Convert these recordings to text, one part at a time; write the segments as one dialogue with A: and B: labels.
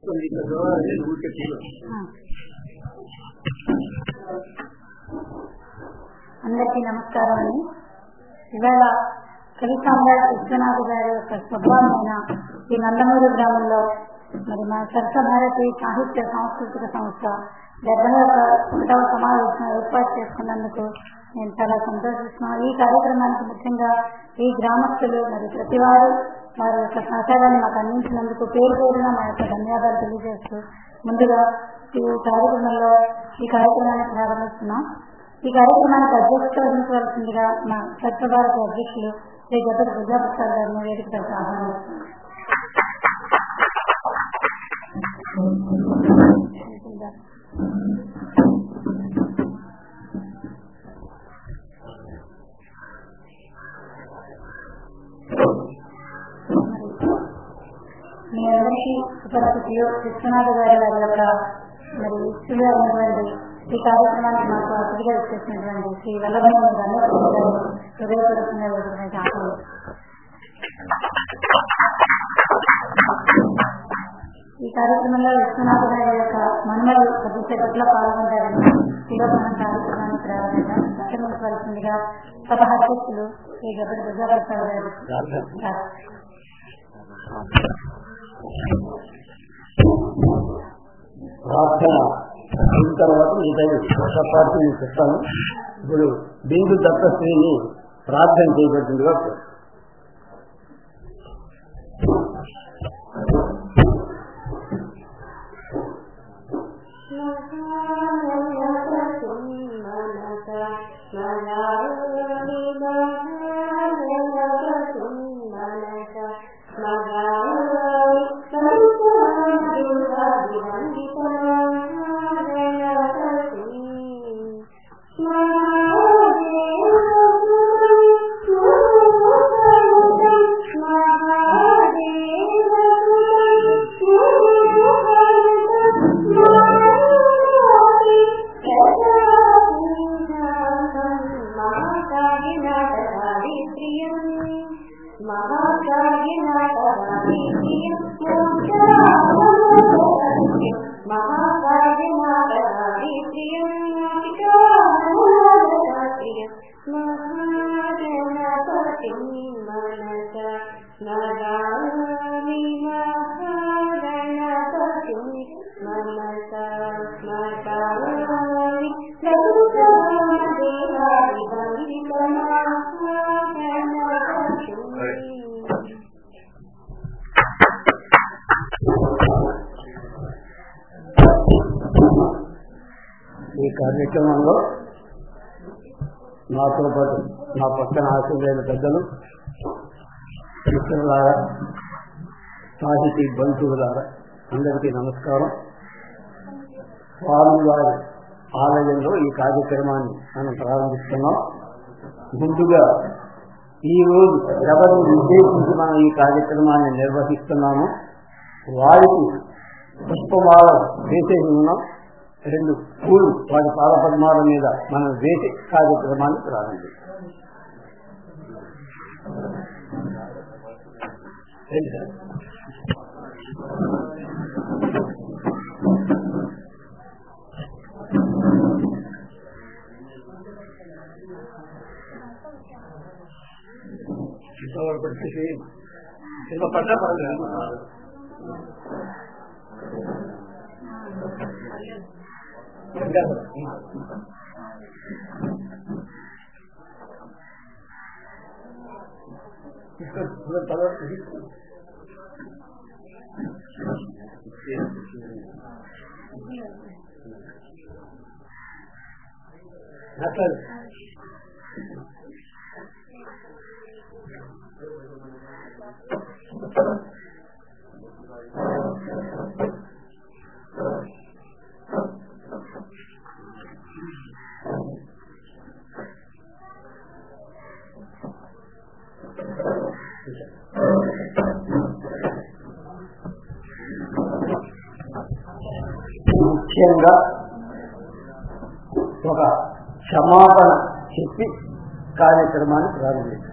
A: అందరికీ నమస్కారం అండి ఇవాళ కవి సామ్రాట్ విశ్వనాథ్ గారి యొక్క స్వభావమైన ఈ నందమూరి గ్రామంలో మరి మన సరస భారతి సాహిత్య సాంస్కృతిక సంస్థ డెబ్బై ఒకటవ సమావేశం ఏర్పాటు చేసుకున్నందుకు నేను చాలా సంతోషిస్తున్నాను ఈ కార్యక్రమానికి ముఖ్యంగా ఈ గ్రామస్తులు మరి ప్రతి వారు వారి యొక్క సహకారాన్ని మాకు అందించినందుకు పేరు పేరున మా యొక్క ధన్యవాదాలు తెలియజేస్తూ ముందుగా ఈ కార్యక్రమంలో ఈ కార్యక్రమాన్ని ప్రారంభిస్తున్నాం ఈ కార్యక్రమానికి అధ్యక్షత వహించవలసిందిగా మా స్వచ్ఛ భారత అధ్యక్షులు శ్రీ గత ప్రజాప్రసాద్ గారిని వేదికపై ఆహ్వానిస్తున్నాం మీ అందరికీ ఉపస్థితిలో విశ్వనాథ గారి వారి యొక్క మరి ఇష్టగా ఉన్నటువంటి ఈ కార్యక్రమానికి మాకు అతిథిగా ఇచ్చేసినటువంటి శ్రీ వల్లభయ్య గారు హృదయపూర్వకంగా వేదికపైకి ఆహ్వానిస్తున్నాం ఈ కార్యక్రమంలో విశ్వనాథ గారి యొక్క మన్మలు కొద్దిసేపట్లో పాల్గొంటారని ఈరోజు మనం కార్యక్రమాన్ని ప్రారంభిద్దాం ప్రారంభించవలసిందిగా సభ అధ్యక్షులు శ్రీ గబ్బడి ప్రజాప్రసాద్ గారు
B: ప్రార్థన అయిన తర్వాత మిగతా ప్రార్థన నేను చెప్తాను ఇప్పుడు బిందు దత్తశ్రీని ప్రార్థన చేయబడుతుందిగా ఈ కార్యక్రమంలో నాతో పాటు నా పక్కన ఆశీర్వైన పెద్దలు మిత్రులారా సాహితీ బంధువులారా అందరికీ నమస్కారం స్వామివారి ఆలయంలో ఈ కార్యక్రమాన్ని మనం ప్రారంభిస్తున్నాం ముందుగా ఈ రోజు ఎవరిని ఉద్దేశించి మనం ఈ కార్యక్రమాన్ని నిర్వహిస్తున్నాము వారికి పుష్పమాల వేసేసి ఉన్నాం రెండు పూలు వారి పాదపద్మాల మీద మనం వేసి కార్యక్రమాన్ని ప్రారంభిస్తాం చిన్న పట్ట ముఖ్యంగా ఒక క్షమాపణ చెప్పి కార్యక్రమాన్ని ప్రారంభించారు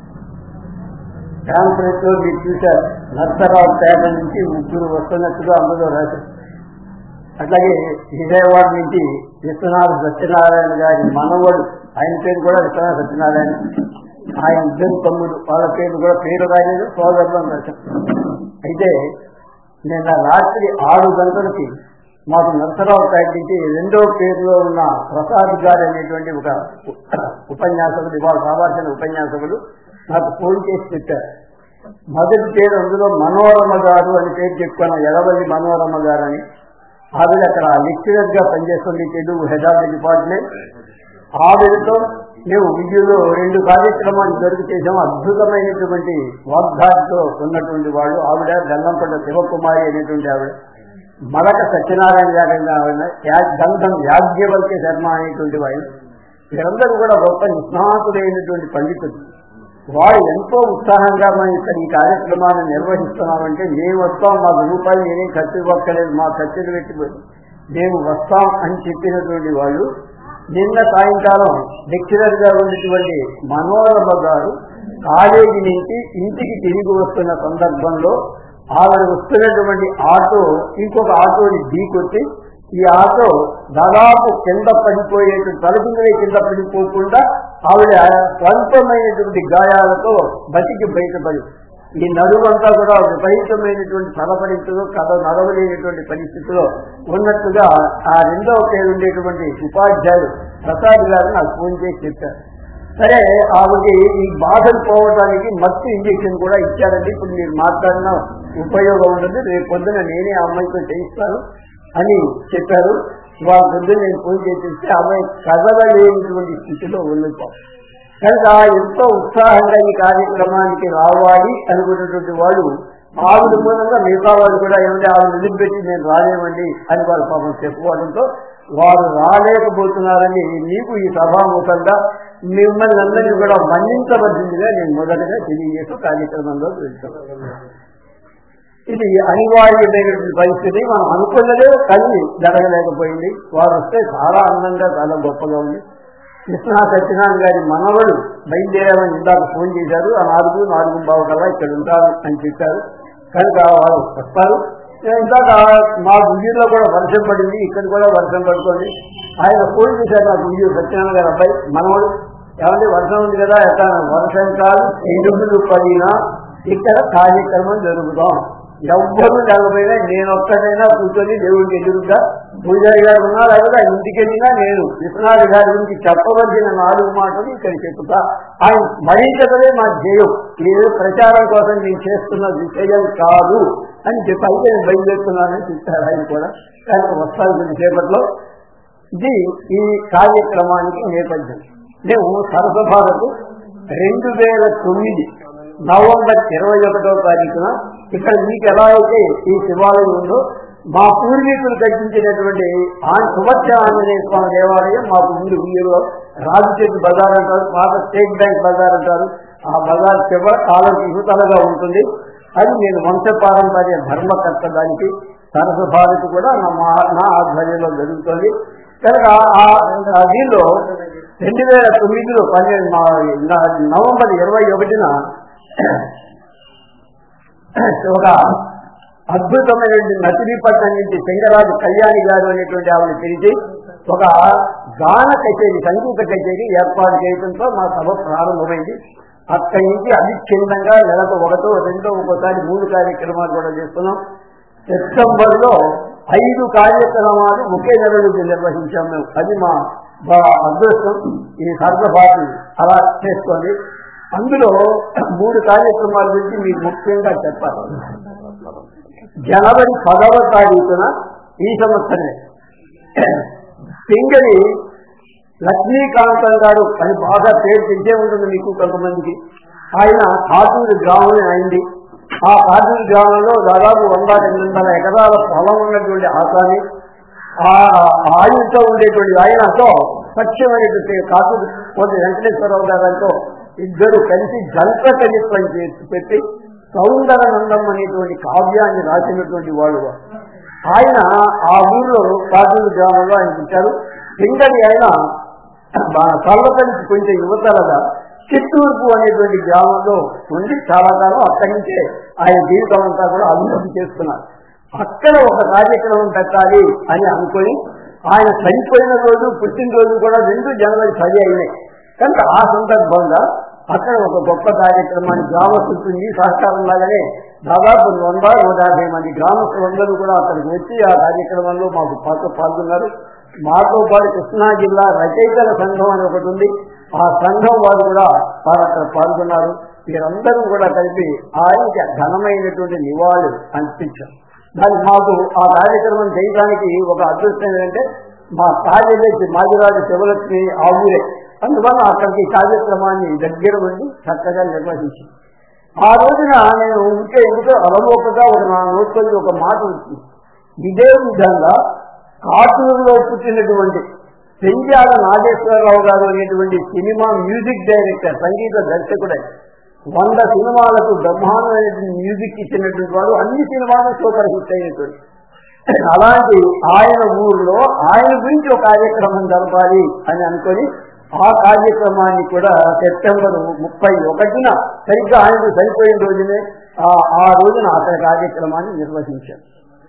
B: ట్రాన్స్లేట్ లో మీరు చూశారు నర్సరావు పేట నుంచి ముగ్గురు వస్తున్నట్టుగా అందులో రాశారు అట్లాగే విజయవాడ నుంచి విశ్వనాథ సత్యనారాయణ గారి మనవడు ఆయన పేరు కూడా విశ్వనాథ సత్యనారాయణ ఆయన ఇద్దరు తమ్ముడు వాళ్ళ పేరు కూడా పేరు రాలేదు సోదరులు అని రాశారు. అయితే నిన్న రాత్రి ఆరు గంటలకి మాకు నరసరావు పేట నుంచి రెండో పేరులో ఉన్న ప్రసాద్ గారు అనేటువంటి ఒక ఉపన్యాసకుడు ఇవాళ రావాల్సిన ఉపన్యాసకుడు నాకు ఫోన్ చేసి చెప్పారు మొదటి పేరు అందులో మనోరమ గారు అని పేరు చెప్పుకున్న ఎడవల్లి మనోరమ గారు అని ఆవిడ అక్కడ లెక్చరర్ గా పనిచేస్తుంది Telugu head of the department ఆవిడతో మేము విద్యలో రెండు కార్యక్రమాలు జరుగు చేసాం అద్భుతమైనటువంటి వాగ్దాటితో ఉన్నటువంటి వాళ్ళు ఆవిడ గల్లంపడ్డ శివకుమారి అనేటువంటి ఆవిడ మలక సత్యనారాయణ గారు అనే ఆవిడ యా- గంధం యాజ్ఞవల్క్య శర్మ అనేటువంటి వాళ్ళు వీరందరూ కూడా గొప్ప నిస్నాతులైనటువంటి పండితులు వారు ఎంతో ఉత్సాహంగా మనం ఇక్కడ ఈ కార్యక్రమాన్ని నిర్వహిస్తున్నామంటే మేము వస్తాం మాకు రూపాయలు నేనేం ఖర్చు ఇవ్వక్కలేదు మా ఖర్చులు పెట్టి మేము వస్తాం అని చెప్పినటువంటి వాళ్ళు నిన్న సాయంకాలం లెక్చరర్ గా ఉన్నటువంటి మనోరమ గారు కాలేజీ నుంచి ఇంటికి తిరిగి వస్తున్న సందర్భంలో ఆవిడ వస్తున్నటువంటి ఆటో ఇంకొక ఆటోని ఢీకొట్టి ఈ ఆటో దాదాపు కింద పడిపోయేటువంటి తలుపులే కింద పడిపోకుండా ఆవిడ స్వల్పమైనటువంటి గాయాలతో బతికి బయటపడి ఈ నడువంతా కూడా విపరీతమైనటువంటి తలపడించదు కథ నడవలేనటువంటి పరిస్థితిలో ఉన్నట్టుగా ఆ రెండవ పేరు ఉండేటువంటి ఉపాధ్యాయుడు ప్రసాద్ గారు నాకు ఫోన్ చేసి చెప్పారు సరే ఆవిడకి ఈ బాధలు పోవడానికి మత్తు ఇంజక్షన్ కూడా ఇచ్చారండి ఇప్పుడు మీరు మాట్లాడిన ఉపయోగం ఉండదు రేపు పొద్దున నేనే ఆ అమ్మాయితో చేయిస్తాను అని చెప్పారు వాళ్ళ పొద్దున నేను ఫోన్ చేసేస్తే ఆ అమ్మాయి కదలలేనటువంటి స్థితిలో ఉండిపోయి కనుక ఎంతో ఉత్సాహంగా ఈ కార్యక్రమానికి రావాలి అనుకున్నటువంటి వాళ్ళు ఆవిడ మూలంగా మిగతా వాళ్ళు కూడా ఏమంటే ఆవిడ నిలిపెట్టి నేను రాలేమండి అని వాళ్ళు పాపం చెప్పుకోవడంతో వారు రాలేకపోతున్నారని మీకు ఈ సభాముఖంగా మిమ్మల్ని అందరినీ కూడా మన్నించవలసిందిగా నేను మొదటగా తెలియజేస్తూ కార్యక్రమంలో వెళ్తాను ఇది అనివార్యమైనటువంటి పరిస్థితి మనం అనుకున్నదే కానీ జరగలేకపోయింది వారు వస్తే చాలా ఆనందంగా చాలా గొప్పగా ఉంది కృష్ణా సత్యనారాయణ గారి మనవడు బయలుదేరామని ఇందాక ఫోన్ చేశారు ఆ నాలుగు నాలుగు బావు కల్లా ఇక్కడ ఉంటారు అని చెప్పారు కనుక వారు వస్తారు ఇందాక మా గుడిలో కూడా వర్షం పడింది ఇక్కడ కూడా వర్షం పడుతుంది ఆయన ఫోన్ చేశారు నా గుడి సత్యనారాయణ గారి అబ్బాయి మనవడు ఏమంటే వర్షం ఉంది కదా ఎక్కడ వర్షం కాదు ఎడుగులు పడినా ఇక్కడ కార్యక్రమం జరుగుతాం ఎవ్వరూ లేకపోయినా నేను ఒక్కడైనా కూర్చొని దేవుడికి ఎదురుగా పూజారి గారు ఉన్నారు కదా ఇంటికి వెళ్ళినా నేను విశ్వనాథ్ గారి గురించి చెప్పవలసిన నాలుగు మాటలు ఇక్కడ చెప్తా ఆయన మరించదే మా ధ్యేయం ఏదో ప్రచారం కోసం నేను చేస్తున్న విషయం కాదు అని చెప్పి అయితే నేను బయలుదేరుతున్నానని చెప్పారు ఆయన కూడా కానీ వస్తాను కొద్దిసేపట్లో ఇది ఈ కార్యక్రమానికి నేపథ్యం మేము సరసభారత్ రెండు వేల తొమ్మిది నవంబర్ ఇరవై ఒకటో తారీఖున ఇక్కడ మీకు ఎలా అయితే ఈ శివాలయం ఉందో మా పూర్వీకులు కట్టించినటువంటి ఆ సుభక్ష ఆంజనేయ స్వామి దేవాలయం మాకు ముందు ఊరిలో రాజచేతి బజార్ అంటారు పాత స్టేట్ బ్యాంక్ బజార్ అంటారు ఆ బజార్ చివర కాలం యువతలుగా ఉంటుంది అది నేను వంశపారంపర్య ధర్మకర్త దానికి సరస భారతి కూడా నా మా- నా ఆధ్వర్యంలో జరుగుతుంది కనుక ఆ- ఆ దీనిలో రెండు వేల తొమ్మిదిలో పన్నెండు మా- నా- నవంబర్ ఇరవై ఒకటిన ఒక అద్భుతమైనటువంటి నటిలీపట్నం నుంచి సింగరాజు కళ్యాణి గారు అనేటువంటి ఆవిడ పిలిచి ఒక గాన కచేరీ సంగీత కచేరీ ఏర్పాటు చేయడంతో మా సభ ప్రారంభమైంది అక్కడి నుంచి అవిచ్ఛిన్నంగా నెలకు ఒకటో రెండో ఒక్కోసారి మూడు కార్యక్రమాలు కూడా చేస్తున్నాం సెప్టెంబర్ లో ఐదు కార్యక్రమాలు ఒకే నెల నుంచి నిర్వహించాం మేము అది మా మా అదృష్టం ఈ సర్వపాటి అలా చేసుకోండి అందులో మూడు కార్యక్రమాల గురించి మీకు ముఖ్యంగా చెప్పాలి జనవరి పదవ తారీఖున ఈ సంవత్సరమే సింగరి లక్ష్మీకాంతం గారు అని బాగా పేరు తెలిసే ఉంటుంది మీకు కొంతమందికి ఆయన కాటూరు గ్రామం అయింది ఆ కాటూరు గ్రామంలో దాదాపు వంద రెండు వందల ఎకరాల పొలం ఉన్నటువంటి ఆసాని ఆ ఆయుతో ఉండేటువంటి ఆయనతో స్వచ్ఛమైనటువంటి కాటూరు కోటి వెంకటేశ్వరరావు గారితో ఇద్దరు కలిసి జంట కవిత్వం చేసి పెట్టి సౌందరనందం అనేటువంటి కావ్యాన్ని రాసినటువంటి వాడు ఆయన ఆ ఊర్లో కాటూరు గ్రామంలో ఆయన పుట్టారు సింగడి ఆయన చల్లపల్లికి కొంచెం యువతలగా చిత్తూర్పు అనేటువంటి గ్రామంలో ఉండి చాలా కాలం అక్కడి నుంచే ఆయన జీవితం అంతా కూడా అభివృద్ధి చేస్తున్నారు అక్కడ ఒక కార్యక్రమం పెట్టాలి అని అనుకొని ఆయన చనిపోయిన రోజు పుట్టినరోజు కూడా రెండు జనవరి పది అయినాయి కనుక ఆ సందర్భంగా అక్కడ ఒక గొప్ప కార్యక్రమాన్ని గ్రామస్తులకి సహకారం లాగానే దాదాపు వంద నూట యాభై మంది గ్రామస్తులందరూ కూడా అక్కడికి వచ్చి ఆ కార్యక్రమంలో మాకు పాటు పాల్గొన్నారు మాతో పాటు కృష్ణా జిల్లా రచయితల సంఘం అని ఒకటి ఉంది ఆ సంఘం వారు కూడా వారు అక్కడ పాల్గొన్నారు వీరందరూ కూడా కలిపి ఆయనకి ఘనమైనటువంటి నివాళులు అనిపించారు దానికి మాకు ఆ కార్యక్రమం చేయడానికి ఒక అదృష్టం ఏంటంటే మా కార్యదర్శి మాజిరాజు శివలక్ష్మి ఆ ఊరే అందువల్ల అక్కడికి ఈ కార్యక్రమాన్ని దగ్గర ఉండి చక్కగా నిర్వహించింది ఆ రోజున నేను ఉంటే ఎందుకో అలవోకగా ఒక నా నోట్లోకి ఒక మాట వచ్చింది ఇదే విధంగా కాటూరులో పుట్టినటువంటి పెంజాల నాగేశ్వరరావు గారు అనేటువంటి సినిమా మ్యూజిక్ డైరెక్టర్ సంగీత దర్శకుడే వంద సినిమాలకు బ్రహ్మాండమైనటువంటి మ్యూజిక్ ఇచ్చినటువంటి వాడు అన్ని సినిమాలు సూపర్ హిట్ అయినటువంటి అలాంటి ఆయన ఊర్లో ఆయన గురించి ఒక కార్యక్రమం జరపాలి అని అనుకొని ఆ కార్యక్రమాన్ని కూడా సెప్టెంబర్ ముప్పై ఒకటిన సరిగ్గా ఆయన చనిపోయిన రోజునే ఆ ఆ రోజున అక్కడ కార్యక్రమాన్ని నిర్వహించారు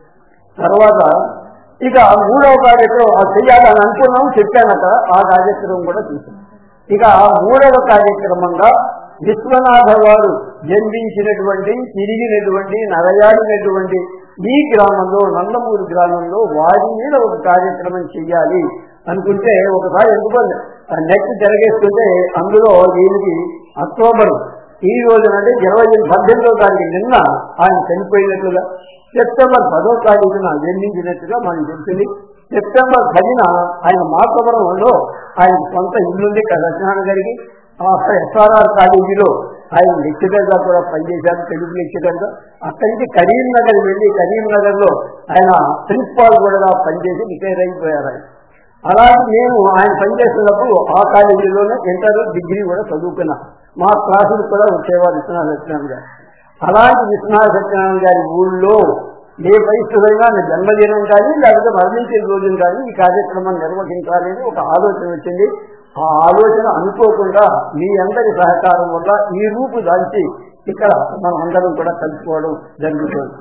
B: తర్వాత ఇక మూడవ కార్యక్రమం అది చెయ్యాలని అనుకున్నాం చెప్పానట ఆ కార్యక్రమం కూడా చూసాం ఇక మూడవ కార్యక్రమంగా విశ్వనాథ వారు జన్మించినటువంటి తిరిగినటువంటి నరయాడినటువంటి ఈ గ్రామంలో నందమూరి గ్రామంలో వారి మీద ఒక కార్యక్రమం చెయ్యాలి అనుకుంటే ఒకసారి ఎందుకో నెట్ తిరగేస్తుంటే అందులో దీనికి అక్టోబర్ ఈ రోజున అంటే ఇరవై పద్దెనిమిదో తారీఖు నిన్న ఆయన చనిపోయినట్లుగా సెప్టెంబర్ పదో తారీఖున జన్మించినట్టుగా మనకు తెలిసింది సెప్టెంబర్ పదిన ఆయన మాతవరంలో ఆయన సొంత ఇల్లుంది సత్యనారాయణ గారికి అక్కడ ఎస్ఆర్ఆర్ కాలేజీలో ఆయన లెక్చరర్ గా కూడా పనిచేశారు తెలుగు లెక్చరర్ గా అక్కడి నుంచి కరీంనగర్ వెళ్ళి కరీంనగర్ లో ఆయన ప్రిన్సిపాల్ కూడా పనిచేసి రిటైర్ అయిపోయారు ఆయన అలాగే నేను ఆయన పనిచేస్తున్నప్పుడు ఆ కాలేజీలోనే ఇంటర్ డిగ్రీ కూడా చదువుకున్నా మా క్లాసులు కూడా వచ్చేవారు విశ్వనాథ సత్యనారాయణ గారు అలాంటి విశ్వనాథ సత్యనారాయణ గారి ఊళ్ళో ఏ పరిస్థితులైనా నా జన్మదినం కానీ లేకపోతే మరణించే రోజున కానీ ఈ కార్యక్రమం నిర్వహించాలి అని ఒక ఆలోచన వచ్చింది ఆ ఆలోచన అనుకోకుండా మీ అందరి సహకారం వల్ల ఈ రూపు దాల్చి ఇక్కడ మనం అందరం కూడా కలుసుకోవడం జరుగుతుంది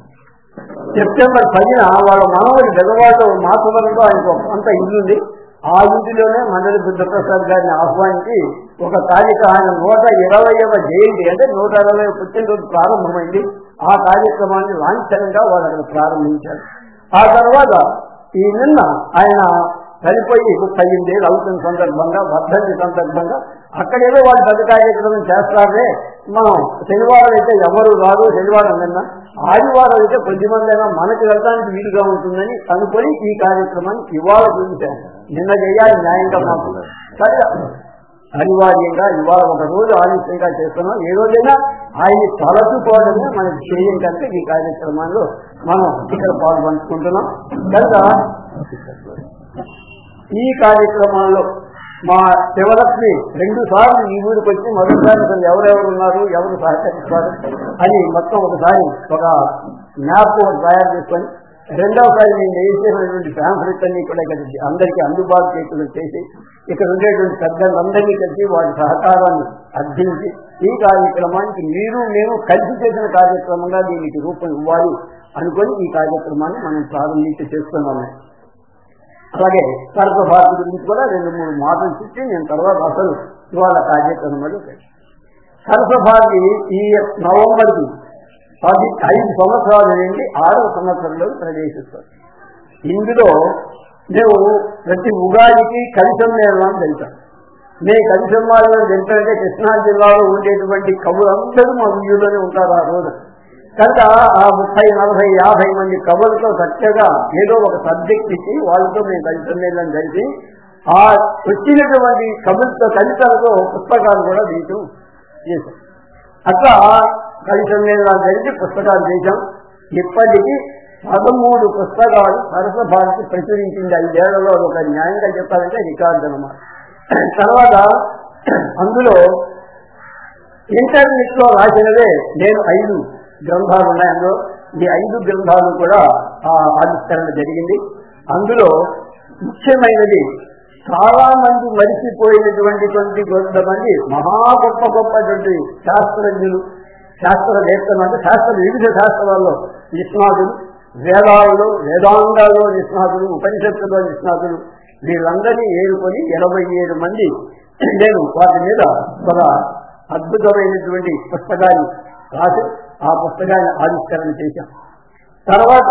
B: సెప్టెంబర్ పదిన వాళ్ళ మనవడి బెదవాడలో మాతవరంలో ఆయనకు ఒక సొంత ఇల్లుంది ఆ ఇంటిలోనే మండలి బుద్ధప్రసాద్ గారిని ఆహ్వానించి ఒక కార్యక్రమం ఆయన నూట ఇరవైవ జయంతి అంటే నూట ఇరవై పుట్టినరోజు ప్రారంభమైంది ఆ కార్యక్రమాన్ని లాంఛనంగా వాళ్ళు అక్కడ ప్రారంభించారు ఆ తర్వాత ఈ నిన్న ఆయన చనిపోయి ముప్పై ఎనిమిదేళ్ళు అవుతున్న సందర్భంగా వర్ధంతి సందర్భంగా అక్కడేదో వాళ్ళు పెద్ద కార్యక్రమం చేస్తారే మనం శనివారం అయితే ఎవరు రాదు శనివారం నిన్న ఆదివారం అయితే కొద్దిమంది అయినా మనకి వెళ్ళడానికి వీలుగా ఉంటుందని అనుకొని ఈ కార్యక్రమాన్ని ఇవాళ చూపించాను నిన్న చేయాలి న్యాయంగా మాకు సరే అనివార్యంగా ఇవాళ ఒక రోజు ఆలస్యంగా చేస్తున్నాం ఏ రోజైనా ఆయన్ని తలచుకోవడమే మనకి చేయం కనుక ఈ కార్యక్రమాల్లో మనం ఇక్కడ పాల్పంచుకుంటున్నాం కనుక ఈ కార్యక్రమంలో మా శివలక్ష్మి రెండు సార్లు ఈ ఊరికి వచ్చి మొదటిసారి అసలు ఎవరెవరు ఉన్నారు ఎవరు సహకరిస్తారు అని మొత్తం ఒకసారి ఒక మ్యాప్ ఒకటి తయారు చేసుకొని రెండవసారి నేను వేసేసినటువంటి ఫ్యాంఫ్లెట్ అన్ని కూడా ఇక్కడ అందరికీ అందుబాటు చేయకుండా చేసి ఇక్కడ ఉండేటువంటి పెద్దలందరినీ కలిసి వారి సహకారాన్ని అర్థించి ఈ కార్యక్రమానికి మీరు మేము కలిసి చేసిన కార్యక్రమంగా దీనికి రూపం ఇవ్వాలి అనుకొని ఈ కార్యక్రమాన్ని మనం ప్రారంభించి చేస్తున్నాము అలాగే సర్వభారతి గురించి కూడా రెండు మూడు మాటలు చెప్పి నేను తర్వాత అసలు ఇవాళ కార్యక్రమంలో సర్వభారతి ఈ నవంబర్కి పది ఐదు సంవత్సరాల నుండి ఆరవ సంవత్సరంలో ప్రవేశిస్తారు ఇందులో మేము ప్రతి ఉగాదికి కలిసం మేళం వెళ్తాం మేము కలిసం మేళం వెళ్తామంటే కృష్ణా జిల్లాలో ఉండేటువంటి కవులందరూ మా వీధిలోనే ఉంటారు ఆ రోజు కనుక ఆ ముప్పై నలభై యాభై మంది కవులతో చక్కగా ఏదో ఒక సబ్జెక్ట్ ఇచ్చి వాళ్ళతో మేము కలిసి మేళం కలిసి ఆ వచ్చినటువంటి కవులతో కవితలతో పుస్తకాలు కూడా తీయటం చేశాం అట్లా కలిసి మేళాలు కలిసి పుస్తకాలు చేశాం ఇప్పటికీ పదమూడు పుస్తకాలు సరస భారతి ప్రచురించింది ఐదేళ్లలో ఒక న్యాయంగా చెప్పాలంటే రికార్డు అనమాట తర్వాత అందులో ఇంటర్నెట్ లో రాసినవే నేను ఐదు గ్రంథాలు ఉన్నాయి అందులో ఈ ఐదు గ్రంథాలు కూడా ఆవిష్కరణ జరిగింది అందులో ముఖ్యమైనది చాలా మంది మరిచిపోయినటువంటి కొన్ని కొంతమంది మహా గొప్ప గొప్పటువంటి శాస్త్రజ్ఞులు శాస్త్రవేత్తలు అంటే శాస్త్ర వివిధ శాస్త్రాల్లో విశ్వనాథులు వేదాలలో వేదాంగాల్లో నిష్ణాతులు ఉపనిషత్తులో నిష్ణాతులు వీళ్ళందరినీ ఏరుకొని ఇరవై ఏడు మంది నేను వాటి మీద ఒక అద్భుతమైనటువంటి పుస్తకాన్ని రాసి ఆ పుస్తకాన్ని ఆవిష్కరణ చేశాం తర్వాత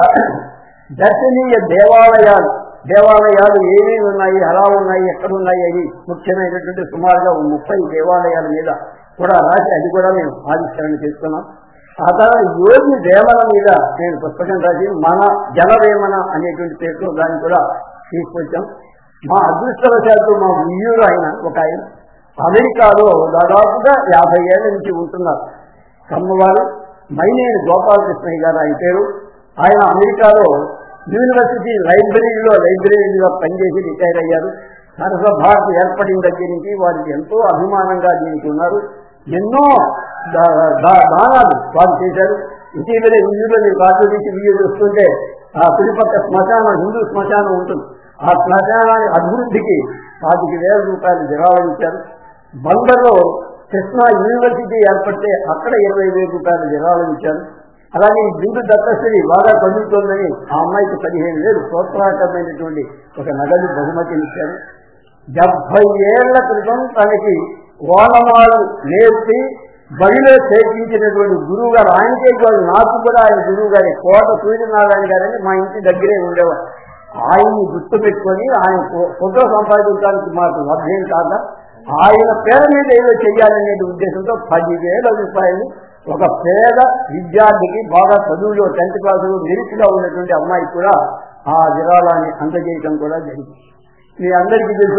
B: దర్శనీయ దేవాలయాలు దేవాలయాలు ఏమేమి ఉన్నాయి ఎలా ఉన్నాయి ఎక్కడ ఉన్నాయి అని ముఖ్యమైనటువంటి సుమారుగా ఓ ముప్పై దేవాలయాల మీద కూడా రాసి అది కూడా మేము ఆవిష్కరణ చేసుకున్నాం ఆ తర్వాత యోగి వేమన మీద నేను పుస్తకం రాసి మన జనవేమన అనేటువంటి పేరుతో దాన్ని కూడా తీసుకొచ్చాం మా అదృష్టవశాత్తు మా ఉయ్యూరు ఆయన ఒక ఆయన అమెరికాలో దాదాపుగా యాభై ఏళ్ల నుంచి ఉంటున్నారు కమ్మవారు మైనేని గోపాలకృష్ణయ్య గారు ఆయన పేరు ఆయన అమెరికాలో యూనివర్సిటీ లైబ్రరీలో లైబ్రరీలో పనిచేసి రిటైర్ అయ్యారు సరస భారత్ ఏర్పడిన దగ్గర నుంచి వారికి ఎంతో అభిమానంగా దీనికి ఉన్నారు ఎన్నో దా- దా- దానాలు వారు చేశారు ఇటీవలే ఇందులో మీరు కాదు నుంచి వీడియో చూస్తుంటే ఆ చుట్టుపక్క శ్మశానం హిందూ శ్మశానం ఉంటుంది ఆ శ్మశానాన్ని అభివృద్ధికి పాతిక వేల రూపాయలు విరాళం ఇచ్చారు బందర్లో కృష్ణా యూనివర్సిటీ ఏర్పడితే అక్కడ ఇరవై వేల రూపాయలు విరాళం ఇచ్చారు అలాగే ఈ బిందు దత్తశ్రీ బాగా చదువుతోందని ఆ అమ్మాయికి పదిహేను వేలు ప్రోత్సాహకరమైనటువంటి ఒక నగదు బహుమతిని ఇచ్చారు డెబ్బై ఏళ్ల క్రితం తనకి ఓనమాలు నేర్పి బడిలో చేర్పించినటువంటి గురువు గారు ఆయనకే కాదు నాకు కూడా ఆయన గురువు గారి కోట సూర్యనారాయణ గారని మా ఇంటి దగ్గరే ఉండేవారు ఆయన్ని గుర్తు పెట్టుకొని ఆయన ఫో- ఫోటో సంపాదించడానికి మాకు లభ్యం కాక ఆయన పేరు మీద ఏదో చెయ్యాలనే ఉద్దేశంతో పదివేల రూపాయలు ఒక పేద విద్యార్థికి బాగా చదువులో టెన్త్ క్లాసులో నిరుచిగా ఉన్నటువంటి అమ్మాయి కూడా ఆ విరాళాన్ని అందజేయటం కూడా జరిగింది మీ అందరికీ తెలుసు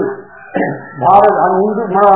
B: భారత ముందు మన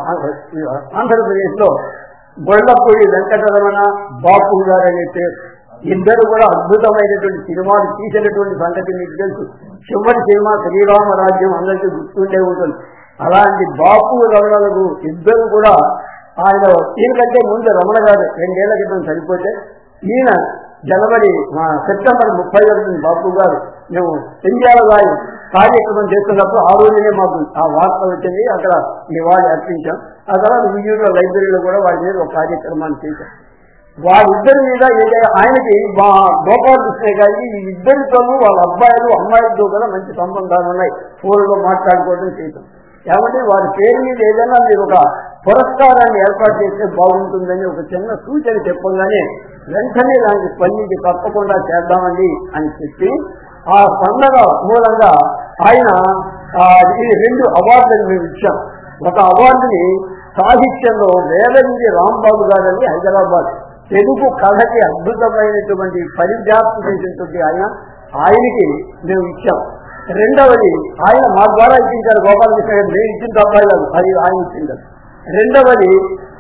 B: ఆంధ్రప్రదేశ్ లో గొల్లపూడి వెంకటరమణ బాపు గారు అనే పేరు ఇద్దరు కూడా అద్భుతమైనటువంటి సినిమాలు తీసినటువంటి సంగతి మీకు తెలుసు చివరి సినిమా శ్రీరామ రాజ్యం అందరికీ గుర్తుండే ఉంటుంది అలాంటి బాపు రమణలకు ఇద్దరు కూడా ఆయన ఈయనకంటే ముందు రమణ గారు రెండేళ్ల క్రితం చనిపోతే ఈయన జనవరి మా సెప్టెంబర్ ముప్పై ఒకటి బాపు గారు మేము పెంజాల గారి కార్యక్రమం చేస్తున్నప్పుడు ఆ రోజునే మాకు ఆ వార్త వచ్చింది అక్కడ నివాళి అర్పించాం ఆ తర్వాత విజయంలో లైబ్రరీలో కూడా వారి మీద ఒక కార్యక్రమాన్ని చేశాం వాళ్ళిద్దరి మీద ఏదైనా ఆయనకి మా గోపాలకృష్ణ గారికి ఈ ఇద్దరితోనూ వాళ్ళ అబ్బాయిలు అమ్మాయిలతో కూడా మంచి సంబంధాలు ఉన్నాయి ఫోన్లో మాట్లాడుకోవడం చేయటం కాబట్టి వారి పేరు మీద ఏదైనా మీరు ఒక పురస్కారాన్ని ఏర్పాటు చేస్తే బాగుంటుందని ఒక చిన్న సూచన చెప్పగానే వెంటనే దానికి స్పందించి తప్పకుండా చేద్దామండి అని చెప్పి ఆ పండగ మూలంగా ఆయన ఆ, ఈ రెండు అవార్డులను మేము ఇచ్చాం ఒక అవార్డుని సాహిత్యంలో వేదగిరి రాంబాబు గారని హైదరాబాద్ తెలుగు కథకి అద్భుతమైనటువంటి పరివ్యాప్తి చేసినటువంటి ఆయన ఆయనకి మేము ఇచ్చాం రెండవది ఆయన మా ద్వారా ఇచ్చించారు గోపాలకృష్ణ గారు మేము ఇచ్చిన తప్పాయి కాదు అది ఆయన ఇచ్చింది రెండవది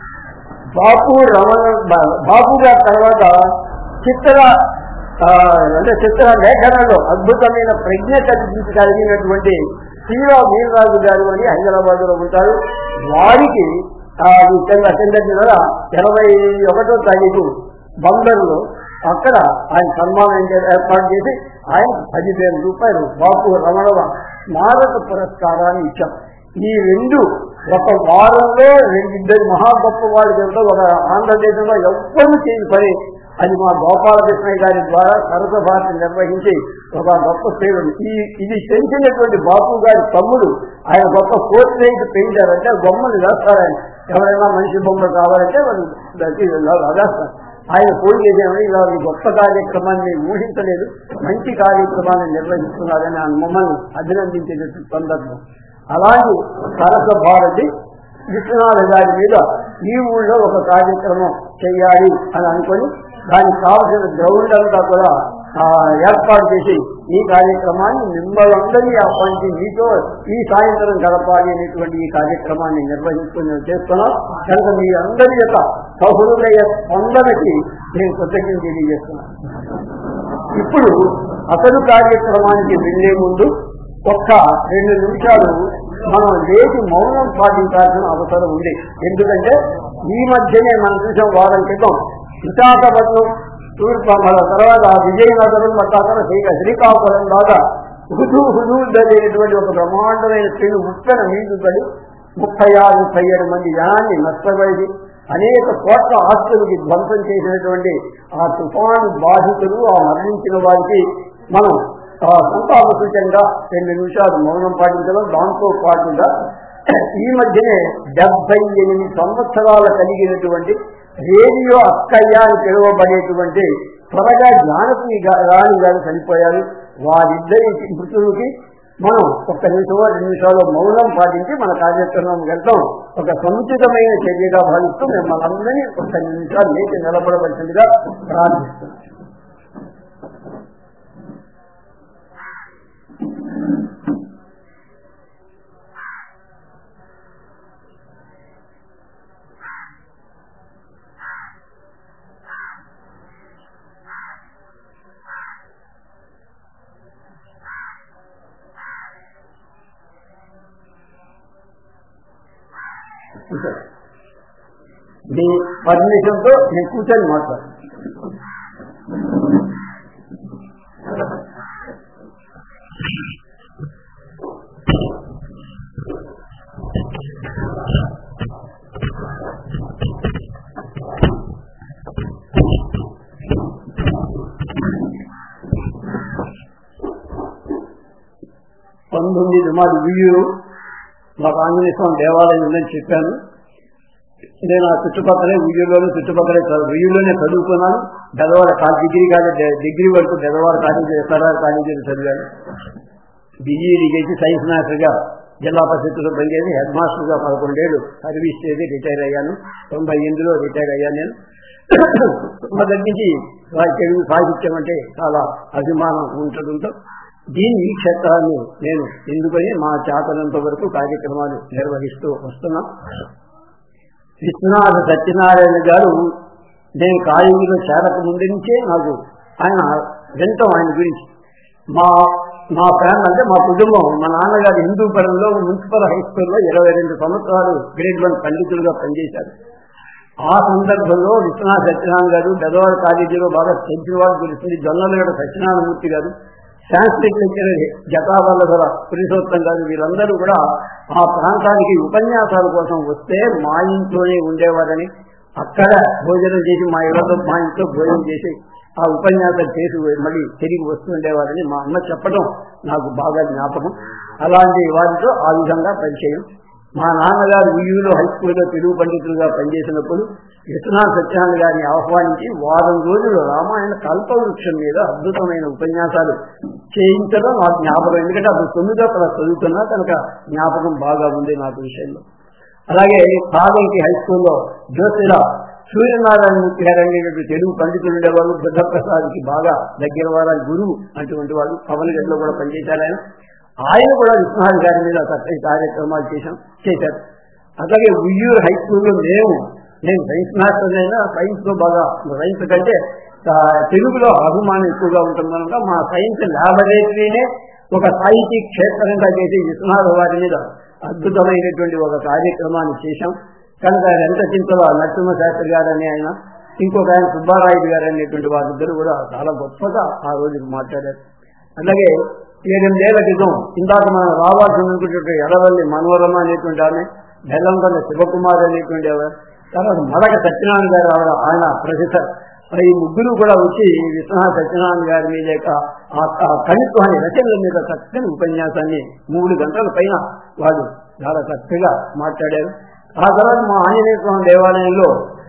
B: బాపు రమణ బా- బాపు గారి తర్వాత చిత్ర ఆ, అంటే చిత్ర లేఖనంలో అద్భుతమైన ప్రజ్ఞ కలిగించి కలిగినటువంటి శ్రీరా వీరరాజు గారు అని హైదరాబాద్ లో ఉంటారు వారికి ఆ, ఈ కింద కిందటి నెల ఇరవై ఒకటో తారీఖు బందర్లో అక్కడ ఆయన సన్మానం చే- ఏర్పాటు చేసి ఆయన పదివేల రూపాయలు బాపు రమణవ స్మారక పురస్కారాన్ని ఇచ్చాం ఈ రెండు ఒక వారంలో రెండిద్దరు మహా గొప్ప వాళ్ళు చెబుతూ ఒక ఆంధ్రదేశంలో ఎవ్వరూ చేయని పని అది మా గోపాలకృష్ణయ్య గారి ద్వారా సరస భాష నిర్వహించి ఒక గొప్ప పేరు ఈ ఇది పెంచినటువంటి బాపు గారి తమ్ముడు ఆయన గొప్ప పోర్ట్రేట్ పెయింటర్ అంటే బొమ్మలు వేస్తారు ఆయన ఎవరైనా మనిషి బొమ్మలు కావాలంటే వాళ్ళు దానికి వేస్తారు ఆయన ఫోన్ చేసేమని ఇలా ఈ గొప్ప కార్యక్రమాన్ని ఊహించలేదు మంచి కార్యక్రమాన్ని నిర్వహిస్తున్నారని ఆయన మమ్మల్ని అభినందించే సందర్భం అలాంటి సరస భారతి విశ్వనాథ గారి మీద ఈ ఊళ్ళో ఒక కార్యక్రమం చేయాలి అని అనుకొని దానికి కావలసిన గ్రౌండ్ అంతా కూడా ఆ, ఏర్పాటు చేసి ఈ కార్యక్రమాన్ని మిమ్మల్ని ఆహ్వానించి మీతో ఈ సాయంత్రం గడపాలి అనేటువంటి ఈ కార్యక్రమాన్ని నిర్వహించుకుని చేస్తున్నాం కనుక మీ అందరి యొక్క సహృదయ స్పందనకి నేను కృతజ్ఞత తెలియజేస్తున్నాను ఇప్పుడు అసలు కార్యక్రమానికి వెళ్లే ముందు ఒక్క రెండు నిమిషాలు మనం లేచి మౌనం పాటించాల్సిన అవసరం ఉంది ఎందుకంటే ఈ మధ్యనే మనం చూసాం వారం క్రితం విశాఖపట్నం తూర్పు మన తర్వాత విజయనగరం తర్వాత శ్రీకా శ్రీకాకుళం దాకా హుజూ హుజూ జరిగినటువంటి ఒక బ్రహ్మాండమైన పెను ముక్కన నీళ్లు పడి ముప్పై ఆరు ముప్పై ఏడు మంది జనాన్ని నష్టపోయి అనేక కోట్ల ఆస్తులకి ధ్వంసం చేసినటువంటి ఆ తుఫాను బాధితులు ఆ మరణించిన వారికి మనం ఆ సంతాప సూచనగా రెండు నిమిషాలు మౌనం పాటించడం దాంతో పాటుగా ఈ మధ్యనే డెబ్బై ఎనిమిది సంవత్సరాలు కలిగినటువంటి రేడియో అక్కయ్య అని పిలువబడేటువంటి త్వరగా జ్ఞానకి రాణి గారు చనిపోయారు వారిద్దరి మృతులకి మనం ఒక్క నిమిషమో రెండు నిమిషాలు మౌనం పాటించి మన కార్యక్రమం వెళ్తాం ఒక సముచితమైన చర్యగా భావిస్తూ మిమ్మల్ని అందరినీ ఒక్క నిమిషాలు లేచి నిలబడవలసిందిగా ప్రార్థిస్తున్నాం మీ పర్మిషన్ తో నేను కూర్చొని మాట్లాడు పంతొమ్మిది మాది వీరు మాకు ఆంజనేయ స్వామి దేవాలయం ఉందని చెప్పాను నేను ఆ చుట్టుపక్కలే ఉయ్యూరులోనే చుట్టుపక్కలే ఉయ్యూరులోనే చదువుకున్నాను Bezawada college degree college degree వరకు బెదవాడ కాలేజీ ఎస్ఆర్ఆర్ కాలేజీలో చదివాను బీఈడీ చేసి సైన్స్ మాస్టర్గా జిల్లా పరిషత్తులో పనిచేసి హెడ్ మాస్టర్గా పదకొండేళ్ళు సర్వీస్ చేసి రిటైర్ అయ్యాను తొంభై ఎనిమిదిలో రిటైర్ అయ్యాను నేను మొదటి నుంచి తెలుగు సాహిత్యం అంటే చాలా అభిమానం ఉండటంతో దీని ఈ క్షేత్రాన్ని నేను ఎందుకని మా చేతనంత వరకు కార్యక్రమాలు నిర్వహిస్తూ వస్తున్నాం విశ్వనాథ సత్యనారాయణ గారు నేను కాలేజీలో చేరక ముందు నుంచే నాకు ఆయన వింటాం ఆయన గురించి మా మా ఫ్యామిలీ అంటే మా కుటుంబం మా నాన్నగారు హిందూ పరంలో మున్సిపల్ హై స్కూల్లో ఇరవై రెండు సంవత్సరాలు గ్రేడ్ వన్ పండితులుగా పనిచేశారు ఆ సందర్భంలో విశ్వనాథ సత్యనారాయణ గారు పెద్దవాళ్ళ కాలేజీలో బాగా తెలిసిన వాళ్ళు తెలుస్తుంది జొన్నలగడ సత్యనారాయణమూర్తి గారు సాంస్క్రిట్ లెక్చరర్ జటావల్లధర పురుషోత్తం గారు వీరందరూ కూడా ఆ ప్రాంతానికి ఉపన్యాసాల కోసం వస్తే మా ఇంట్లోనే ఉండేవారని అక్కడ భోజనం చేసి మా ఇళ్లతో మా ఇంట్లో భోజనం చేసి ఆ ఉపన్యాసం చేసి మళ్ళీ తిరిగి వస్తుండేవారని మా అమ్మ చెప్పడం నాకు బాగా జ్ఞాపకం అలాంటి వారితో ఆ విధంగా పరిచయం మా నాన్నగారు ఉయ్యూరు హై స్కూల్లో తెలుగు పండితులుగా పనిచేసినప్పుడు విశ్వనాథ్ సత్యనారాయణ గారిని ఆహ్వానించి వారం రోజులు రామాయణ కల్పవృక్షం మీద అద్భుతమైన ఉపన్యాసాలు చేయించడం నాకు జ్ఞాపకం ఎందుకంటే అప్పుడు తొమ్మిదో క్లాస్ చదువుతున్నా కనుక జ్ఞాపకం బాగా ఉంది నాకు విషయంలో అలాగే కాదంకి హై స్కూల్లో జ్యోతిర సూర్యనారాయణ మూర్తి గారు అనేటువంటి తెలుగు పండితులు ఉండేవాళ్ళు బుద్ధప్రసాద్కి బాగా దగ్గర వారు గురువు అటువంటి వాళ్ళు పవన్ గడిలో కూడా పనిచేశారు ఆయన ఆయన కూడా విశ్వనాథ్ గారి మీద చక్కటి కార్యక్రమాలు చేశాం చేశారు అలాగే ఉయ్యూరు హై స్కూల్లో మేము నేను సైన్స్ మాస్టర్ అయినా సైన్స్ లో బాగా సైన్స్ కంటే తెలుగులో అభిమానం ఎక్కువగా ఉంటుంది కనుక మా సైన్స్ ల్యాబొరేటరీనే ఒక సాహితీ క్షేత్రంగా చేసి విశ్వనాథ వారి మీద అద్భుతమైనటువంటి ఒక కార్యక్రమాన్ని చేశాం కనుక ఎంత చింతలో నరసింహ శాస్త్రి గారు అని ఆయన ఇంకొక ఆయన సుబ్బారాయుడు గారు అనేటువంటి వారిద్దరు కూడా చాలా గొప్పగా ఆ రోజు మాట్లాడారు అలాగే ఏడెనిమిదేళ్ల క్రితం ఇందాక మనం రావాల్సి ఉన్నటువంటి ఎడవల్లి మనోరమ అనేటువంటి ఆమె బెల్లంకొండ శివకుమార్ అనేటువంటి తర్వాత మడక సత్యనారాయణ గారు ఆవిడ ఆయన ప్రొఫెసర్ ఈ ముగ్గురు కూడా వచ్చి విశ్వనాథ సత్యనారాయణ గారి మీద కవిత్వాన్ని రచనల మీద చక్కని ఉపన్యాసాన్ని మూడు గంటల పైన వాళ్ళు చాలా చక్కగా మాట్లాడారు ఆ తర్వాత మా ఆంజనేయ స్వామి దేవాలయంలో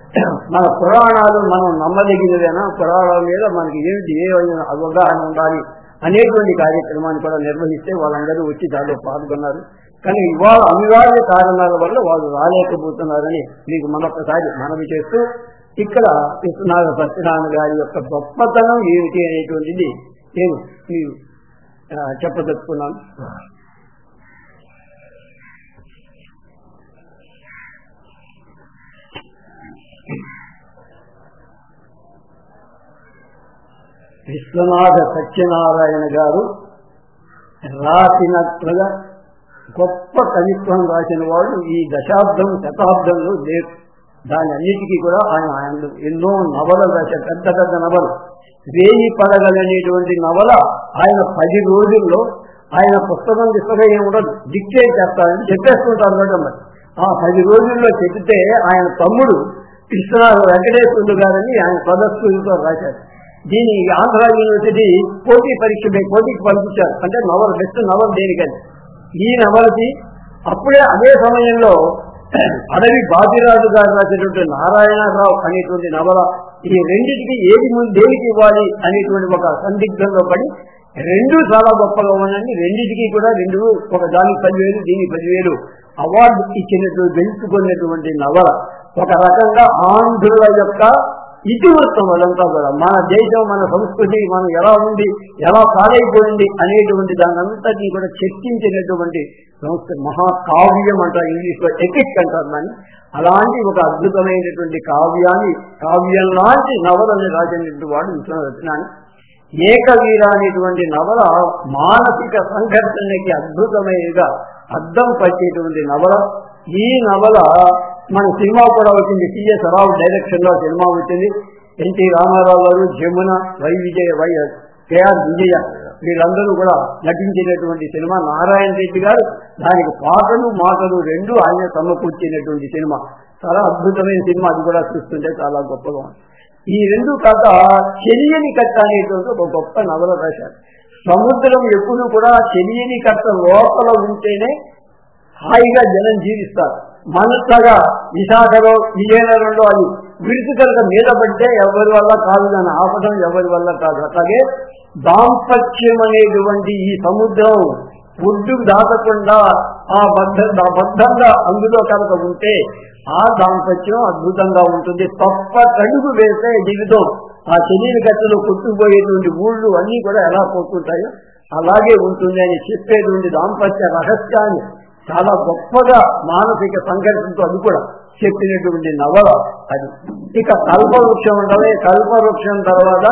B: మన పురాణాలు మనం నమ్మదగినదేనా పురాణాల మీద మనకి ఏమిటి ఏ అవగాహన ఉండాలి అనేటువంటి కార్యక్రమాన్ని కూడా నిర్వహిస్తే వాళ్ళందరూ వచ్చి దాంట్లో పాల్గొన్నారు కానీ ఇవాళ అనివార్య కారణాల వల్ల వాళ్ళు రాలేకపోతున్నారని మీకు మరొకసారి మనవి చేస్తూ ఇక్కడ విశ్వనాథ సత్యనారాయణ గారి యొక్క గొప్పతనం ఏమిటి అనేటువంటిది నేను మీరు చెప్పదలుచుకున్నాను విశ్వనాథ సత్యనారాయణ గారు రాసినట్లుగా గొప్ప కవిత్వం రాసిన వాడు ఈ దశాబ్దం శతాబ్దంలో లేరు దాని అన్నిటికీ కూడా ఆయన ఆయన ఎన్నో నవలలు రాశారు పెద్ద పెద్ద నవలు వేయి పడగలనేటువంటి నవల ఆయన పది రోజుల్లో ఆయన పుస్తకం దిశగా ఏమి ఉండదు డిక్టేట్ చేస్తారని చెప్పేస్తుంటారు మేడం మరి ఆ పది రోజుల్లో చెప్తే ఆయన తమ్ముడు విశ్వనాథ వెంకటేశ్వరుడు గారని ఆయన సదస్సులతో రాశారు దీని ఆంధ్ర యూనివర్సిటీ పోటీ పరీక్ష పోటీకి పంపించారు అంటే నవల బెస్ట్ నవల దేనికని ఈ నవలకి అప్పుడే అదే సమయంలో అడవి బాజిరాజు గారు రాసినటువంటి నారాయణరావు అనేటువంటి నవల ఈ రెండింటికి ఏది ముందు దేనికి ఇవ్వాలి అనేటువంటి ఒక సందిగ్ధంలో పడి రెండు చాలా గొప్పగా ఉన్నాయని రెండింటికి కూడా రెండు ఒక దానికి పదివేలు దీనికి పదివేలు అవార్డు ఇచ్చినట్టు గెలుచుకున్నటువంటి నవల ఒక రకంగా ఆంధ్రుల యొక్క ఇతివృత్తం అదంతా కూడా మన దేశం మన సంస్కృతి మనం ఎలా ఉంది ఎలా పాడైపోయింది అనేటువంటి దానంతటినీ కూడా చర్చించినటువంటి సంస్కృతి మహాకావ్యం అంటారు ఇంగ్లీష్ లో ఎపిక్ అంటారు దాన్ని అలాంటి ఒక అద్భుతమైనటువంటి కావ్యాన్ని కావ్యం లాంటి నవలని రాసినటువంటి వాడు విశ్వనాథనాన్ని ఏకవీర అనేటువంటి నవల మానసిక సంఘర్షణకి అద్భుతమైనగా అద్దం పట్టేటువంటి నవల ఈ నవల మన సినిమా కూడా వచ్చింది సిఎస్ రావు డైరెక్షన్ లో సినిమా వచ్చింది NT Ramarao garu Jamuna Y Vijaya Y KR Vijaya వీళ్ళందరూ కూడా నటించినటువంటి సినిమా నారాయణ రెడ్డి గారు దానికి పాటలు మాటలు రెండు ఆయన సమకూర్చినటువంటి సినిమా చాలా అద్భుతమైన సినిమా అది కూడా చూస్తుంటే చాలా గొప్పగా ఉంది ఈ రెండు కాక చెలియని కట్ట అనేటువంటి ఒక గొప్ప నవల రాశారు సముద్రం ఎప్పుడు కూడా చెలియని కట్ట లోపల ఉంటేనే హాయిగా జనం జీవిస్తారు మనసగా విశాఖలో విజయనగరంలో అది విడుతు కనుక మీద పడితే ఎవరి వల్ల కాదు దాన్ని ఆపడం ఎవరి వల్ల కాదు అట్లాగే దాంపత్యం అనేటువంటి ఈ సముద్రం ఒడ్డుకు దాటకుండా ఆ బద్ధ బద్ధంగా అందులో కనుక ఉంటే ఆ దాంపత్యం అద్భుతంగా ఉంటుంది తప్ప కడుగు వేస్తే జీవితం ఆ శరీర గట్టలో కొట్టుకుపోయేటువంటి ఊళ్ళు అన్ని కూడా ఎలా పోతుంటాయో అలాగే ఉంటుంది అని చెప్పేటువంటి దాంపత్య రహస్యాన్ని చాలా గొప్పగా మానసిక సంఘర్షణతో అది కూడా చెప్పినటువంటి నవల అది ఇక కల్పవృక్షం ఉండవే కల్పవృక్షం తర్వాత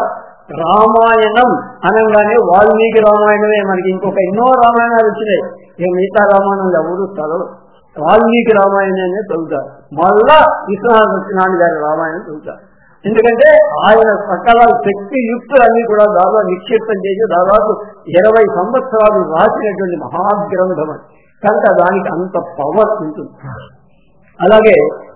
B: రామాయణం అనగానే వాల్మీకి రామాయణమే మనకి ఇంకొక ఎన్నో రామాయణాలు వచ్చినాయి ఇక మిగతా రామాయణం ఎవరు చదవరు వాల్మీకి రామాయణాన్ని చదువుతారు మళ్ళా విశ్వనాథ సత్యనారాయణ గారి రామాయణం చదువుతారు ఎందుకంటే ఆయన సకల శక్తి యుక్తులన్నీ కూడా దాదాపు నిక్షిప్తం చేసి దాదాపు ఇరవై సంవత్సరాలు రాసినటువంటి మహాగ్రంథం అని కనుక దానికి అంత పవర్ ఉంటుంది అలాగే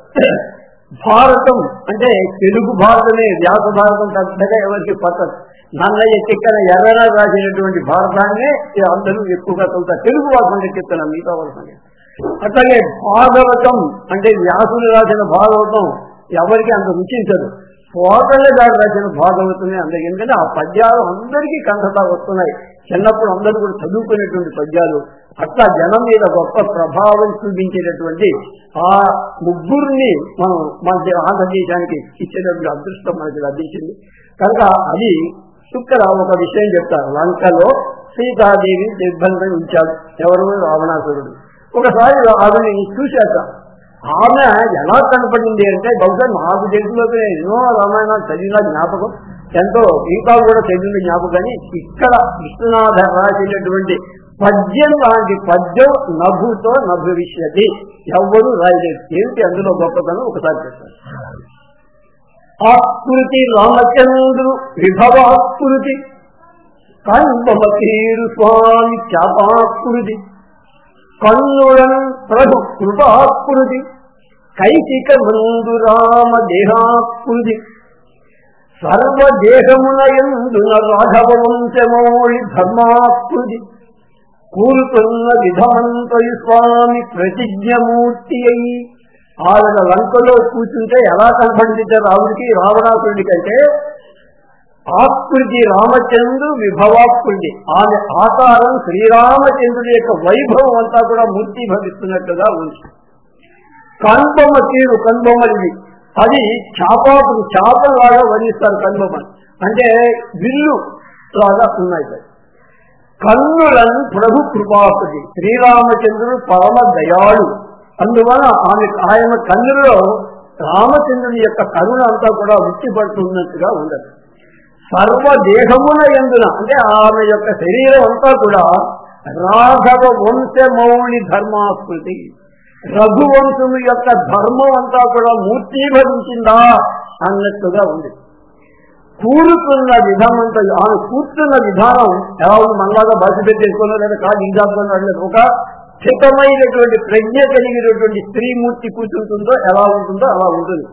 B: భారతం అంటే తెలుగు భారతమే వ్యాస భారతం పెద్దగా ఎవరికి పట్టదు నన్నయ్య చెక్కన ఎర్రన రాసినటువంటి భారతాన్నే అందరూ ఎక్కువగా చదువుతారు తెలుగు భాష చెప్తున్నా మిగతా వాళ్ళ అట్లాగే భాగవతం అంటే వ్యాసులు రాసిన భాగవతం ఎవరికి అంత రుచించదు పోతల గారు రాసిన భాగవతమే అందరికి ఎందుకంటే ఆ పద్యాలు అందరికీ కంఠతా వస్తున్నాయి చిన్నప్పుడు అందరూ కూడా చదువుకునేటువంటి పద్యాలు అట్లా జనం మీద గొప్ప ప్రభావం చూపించేటటువంటి ఆ ముగ్గురిని మనం మన ఆంధ్రదేశానికి ఇచ్చేటటువంటి అదృష్టం మనకి లభించింది కనుక అది ఇక్కడ ఒక విషయం చెప్తారు లంకలో సీతాదేవి దిగ్బంధం ఉంచాడు ఎవరు రావణాసురుడు ఒకసారి ఆవిడని చూశాక ఆమె ఎలా కనపడింది అంటే బహుశా నాకు తెలుసులోకి ఎన్నో రామాయణాలు చదివిన జ్ఞాపకం ఎంతో గీతాలు కూడా చదివిన జ్ఞాపకాన్ని ఇక్కడ విష్ణునాథ రాసినటువంటి పద్యం లాంటి పద్యం నభుతో నభవిష్యతి ఎవ్వరూ రాయలేదు ఏమిటి అందులో గొప్పతనం ఒకసారి చెప్తాను ఆకృతి రామచంద్రు విభవాకృతి కంబమతీరు స్వామి చాపాకృతి కన్నుడన్ ప్రభు కృపాకృతి కైతిక మందు రామ దేహాకృతి సర్వదేహమున ఎందున రాఘవ వంశమౌళి ధర్మాకృతి కూలుతున్న విధాంతయు స్వామి ప్రతిజ్ఞమూర్తి అయి ఆవిడ లంకలో కూర్చుంటే ఎలా కనపడింది రావుడికి రావణాసురుడి కంటే ఆకృతి రామచంద్రు విభవాకృతి ఆమె ఆకారం శ్రీరామచంద్రుడి యొక్క వైభవం అంతా కూడా మూర్తి భవిస్తున్నట్టుగా ఉంది కన్బొమ్మ తీరు కన్బొమ్మది అది చాపాకు చాపలాగా వర్ణిస్తారు కన్బొమ్మని అంటే విల్లు లాగా ఉన్నాయి కన్నులను ప్రభు కృపాకుడి శ్రీరామచంద్రుడు పరమ దయాళు అందువలన ఆమె ఆయన కన్నులలో రామచంద్రుని యొక్క కరుణ అంతా కూడా ఉట్టిపడుతున్నట్టుగా ఉండదు సర్వదేహమున ఎందున అంటే ఆమె యొక్క శరీరం అంతా కూడా రాఘవ వంశమౌళి ధర్మాస్మృతి రఘువంశము యొక్క ధర్మం అంతా కూడా మూర్తీభవించిందా అన్నట్టుగా ఉంది కూరుతున్న విధానం అంతా ఆమె కూర్చున్న విధానం ఎలా ఉంది మనలాగా బస్సు పెట్టేసుకున్నా లేదా కాదు ఇంజాబ్లో ఒక స్థితమైనటువంటి ప్రజ్ఞ కలిగినటువంటి స్త్రీమూర్తి కూర్చుంటుందో ఎలా ఉంటుందో అలా ఉంటుంది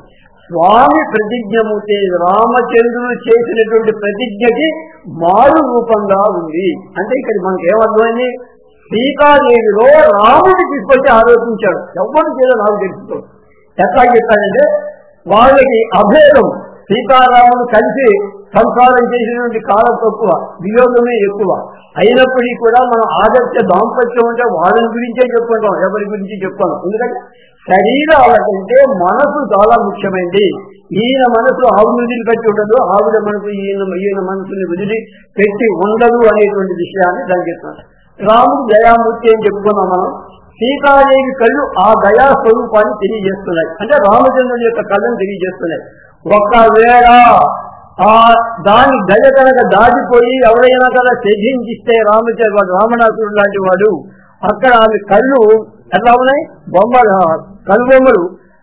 B: స్వామి ప్రతిజ్ఞమూర్తి రామచంద్రుడు చేసినటువంటి ప్రతిజ్ఞకి మారు రూపంగా ఉంది అంటే ఇక్కడ మనకి ఏమర్థమైంది సీతాదేవిలో రాముడు తీసుకొచ్చి ఆరోపించాడు ఎవరు చేయాలో నాకు తెలుసుకో ఎట్లా చెప్పాడంటే వాళ్ళకి అభేదం సీతారాములు కలిసి సంసారం చేసినటువంటి కాలం తక్కువ వియోగమే ఎక్కువ అయినప్పటికీ కూడా మనం ఆదర్శ దాంపత్యం అంటే వాళ్ళ గురించే చెప్పుకుంటాం ఎవరి గురించి చెప్పుకోం ఎందుకంటే శరీరాల కంటే మనసు చాలా ముఖ్యమైనది ఈయన మనసు ఆవును వదిలిపెట్టి ఉండదు ఆవిడ మనసు ఈయన ఈయన మనసుని వదిలి పెట్టి ఉండదు అనేటువంటి విషయాన్ని దానికి చెప్తున్నాను రాముడు దయామూర్తి అని చెప్పుకున్నాం మనం సీతాదేవి కళ్ళు ఆ దయా స్వరూపాన్ని తెలియజేస్తున్నాయి అంటే రామచంద్రుని యొక్క కళ్ళను తెలియజేస్తున్నాయి ఒకవేళ ఆ దాని దయ కనుక దాటిపోయి ఎవరైనా కనుక త్యజించిస్తే రామచంద్ర రామనాథుడు లాంటి వాడు అక్కడ ఆమె కళ్ళు ఎట్లా ఉన్నాయి బొమ్మలు కళ్ళు బొమ్మలు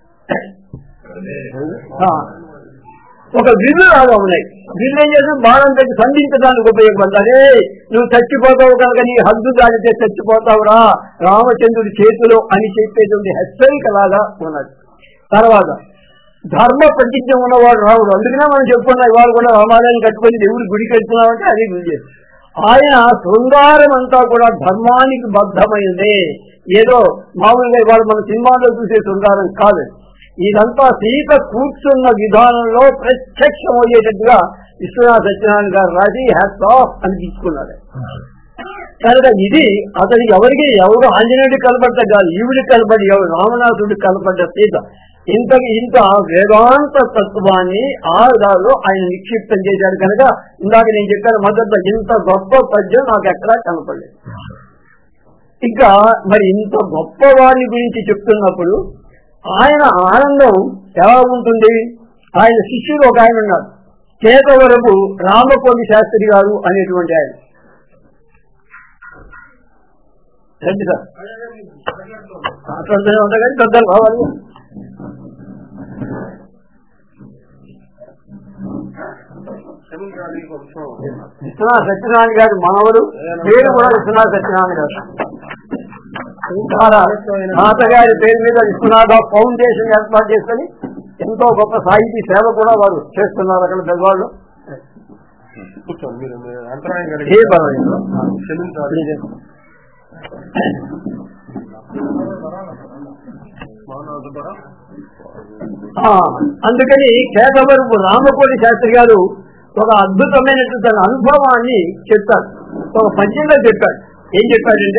B: ఆ, ఒక విల్లు లాగా ఉన్నాయి విల్లు ఏం చేసి బాణం పెట్టి సంధించడానికి ఉపయోగపడతారే నువ్వు చచ్చిపోతావు కనుక నీ హద్దు దాటితే చచ్చిపోతావురా రామచంద్రుడి చేతిలో అని చెప్పేటువంటి హెచ్చరిక లాగా ఉన్నది తర్వాత ధర్మ ప్రతిజ్ఞ ఉన్నవాడు రావుడు అందుకనే మనం చెప్పుకున్నాం ఇవాళ కూడా రామాలయాన్ని కట్టుకొని దేవుడి గుడికి వెళ్తున్నామంటే అది గురి ఆయన శృంగారం అంతా కూడా ధర్మానికి బద్ధమైందే ఏదో మామూలుగా ఇవాళ మన సినిమాలో చూసే శృంగారం కాదు ఇదంతా సీత కూర్చున్న విధానంలో ప్రత్యక్షం అయ్యేటట్టుగా విశ్వనాథ సత్యనారాయణ గారు రాసి హ్యాస్ ఆఫ్ అని తీసుకున్నాడు కనుక ఇది అతని ఎవరికి ఎవరు ఆంజనేయుడికి కనపడ్డ కాదు ఈవిడికి కనపడి ఎవరు రామనాథుడికి కనపడ్డ సీత ఇంత ఇంత వేదాంత తత్వాన్ని ఆ దారిలో ఆయన నిక్షిప్తం చేశాడు కనుక ఇందాక నేను చెప్పాను మొదట ఇంత గొప్ప పద్యం నాకు ఎక్కడా కనపడలేదు ఇంకా మరి ఇంత గొప్ప వారిని గురించి చెప్తున్నప్పుడు ఆయన ఆనందం ఎలా ఉంటుంది ఆయన శిష్యుడు ఒక ఆయన ఉన్నారు కేతవరపు రామకోటి శాస్త్రి గారు అనేటువంటి ఆయన రండి సార్ మాట్లాడుతూనే ఉంటా కానీ పెద్దలు కావాలి విశ్వనాథ సత్యనారాయణ గారి మనవడు పేరు కూడా విశ్వనాథ సత్యనారాయణ గారు చాలా తాతగారి పేరు మీద విశ్వనాథ ఫౌండేషన్ ఏర్పాటు చేసుకొని ఎంతో గొప్ప సాహితీ సేవ కూడా వారు చేస్తున్నారు అక్కడ పెద్దవాళ్ళు
C: కూర్చోండి మీరు మీరు అంతరాయం
B: ఏ
C: కలిగి
B: పర్వాలేదు
C: క్షమించాలి మౌనాథ ద్వారా
B: ఆ, అందుకని కేశవరపు రామకోటి శాస్త్రి గారు ఒక అద్భుతమైనటువంటి తన అనుభవాన్ని చెప్తారు ఒక పద్యంలో చెప్పాడు ఏం చెప్పాడంటే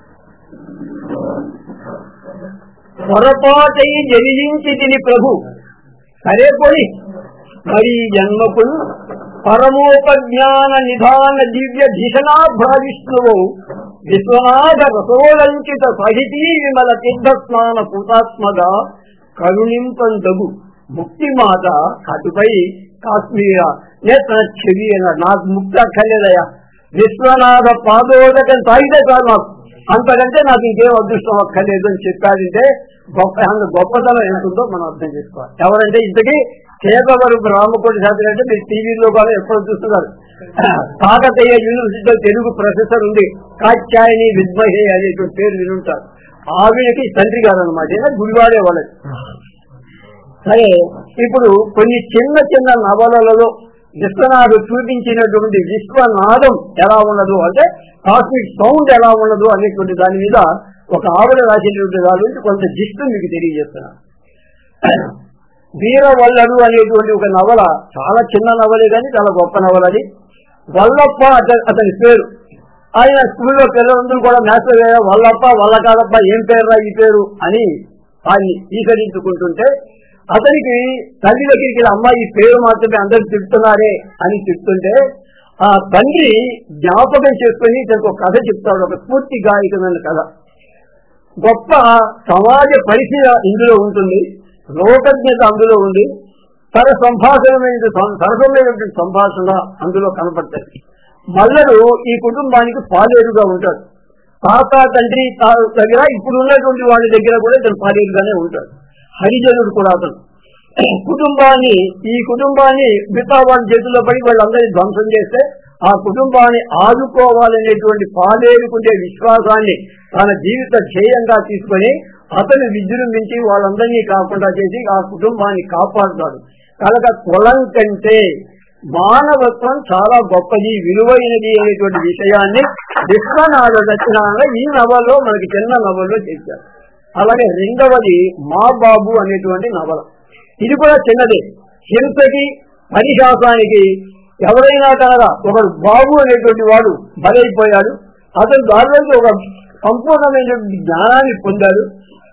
B: పొరపాటై జనించి తిని ప్రభు సరే పోయి మరి ఈ జన్మకు పరమోపజ్ఞాన నిధాన దివ్య భీషణాభ్రావిష్ణువు విశ్వనాథ రసోలంకిత సహితీ విమల తీర్థ స్నాన పూతాత్మగా కరుణింపందగు ముక్తి మాత అటుపై కాశ్మీర నేత్ర చెవి అన్నాడు నాకు ముక్తి అక్కర్లేదయ్యా విశ్వనాథ పాదోదకం తాగితే చాలు నాకు అంతకంటే నాకు ఇంకేం అదృష్టం అక్కర్లేదు అని చెప్పాడంటే గొప్ప అంత గొప్పతనం ఎంత ఉందో మనం అర్థం చేసుకోవాలి ఎవరంటే ఇంతకీ కేశవరపు రామకోటి శాస్త్రి అంటే మీరు టీవీలో కూడా ఎప్పుడు చూస్తున్నారు కాకతీయ యూనివర్సిటీలో తెలుగు ప్రొఫెసర్ ఉంది కాత్యాయని విద్మహే అనేటువంటి పేరు వినుంటారు ఆవిడకి తండ్రి గారు అనమాట గుడివాడే వాళ్ళకి సరే ఇప్పుడు కొన్ని చిన్న చిన్న నవలలలో విశ్వనాథు చూపించినటువంటి విశ్వనాదం ఎలా ఉండదు అంటే కాస్మిక్ సౌండ్ ఎలా ఉండదు అనేటువంటి దాని మీద ఒక ఆవిడ రాసినటువంటి దాని నుంచి కొంత జిస్టు మీకు తెలియజేస్తున్నాను వీరవల్లడు అనేటువంటి ఒక నవల చాలా చిన్న నవలే కానీ చాలా గొప్ప నవల అది వల్లప్ప అత- అతని పేరు ఆయన స్కూల్లో పిల్లలందరూ కూడా మ్యాథ్స్ వల్లప్ప వల్లకాదప్ప ఏం పేరురా ఈ పేరు అని ఆయన్ని ఈకరించుకుంటుంటే అతనికి తల్లి దగ్గరికి వెళ్ళి, అమ్మ ఈ పేరు మాత్రమే అందరు తిడుతున్నారే అని చెప్తుంటే ఆ తండ్రి జ్ఞాపకం చేసుకుని ఇతనికి ఒక కథ చెప్తాడు ఒక స్ఫూర్తి గాయకమైన కథ గొప్ప సమాజ పరిచయ ఇందులో ఉంటుంది లోకజ్ఞత అందులో ఉంది తన సంభాషణమైన సరసమైనటువంటి సంభాషణ అందులో కనపడతాయి మల్లడు ఈ కుటుంబానికి పాలేరుగా ఉంటాడు తాత తండ్రి తా- దగ్గర ఇప్పుడు ఉన్నటువంటి వాళ్ళ దగ్గర కూడా ఇతను పాలేరుగానే ఉంటాడు హరిజనుడు కూడా అతను కుటుంబాన్ని ఈ కుటుంబాన్ని మిగతా వాళ్ళ చేతుల్లో పడి వాళ్ళందరినీ ధ్వంసం చేస్తే ఆ కుటుంబాన్ని ఆదుకోవాలనేటువంటి పాలేరుకుండే విశ్వాసాన్ని తన జీవిత ధ్యేయంగా తీసుకొని అతను విజృంభించి వాళ్ళందరినీ కాకుండా చేసి ఆ కుటుంబాన్ని కాపాడుతాడు కనుక కులం కంటే మానవత్వం చాలా గొప్పది విలువైనది అనేటువంటి విషయాన్ని విశ్వనాథ దక్షిణాంగా ఈ నవల్లో మనకి చిన్న నవల్లో చేశారు అలాగే రెండవది మా బాబు అనేటువంటి నవల ఇది కూడా చిన్నదే హింసకి పరిహాసానికి ఎవరైనా కనుక ఒక బాబు అనేటువంటి వాడు బలైపోయాడు అతను దానిలోకి ఒక సంపూర్ణమైనటువంటి జ్ఞానాన్ని పొందాడు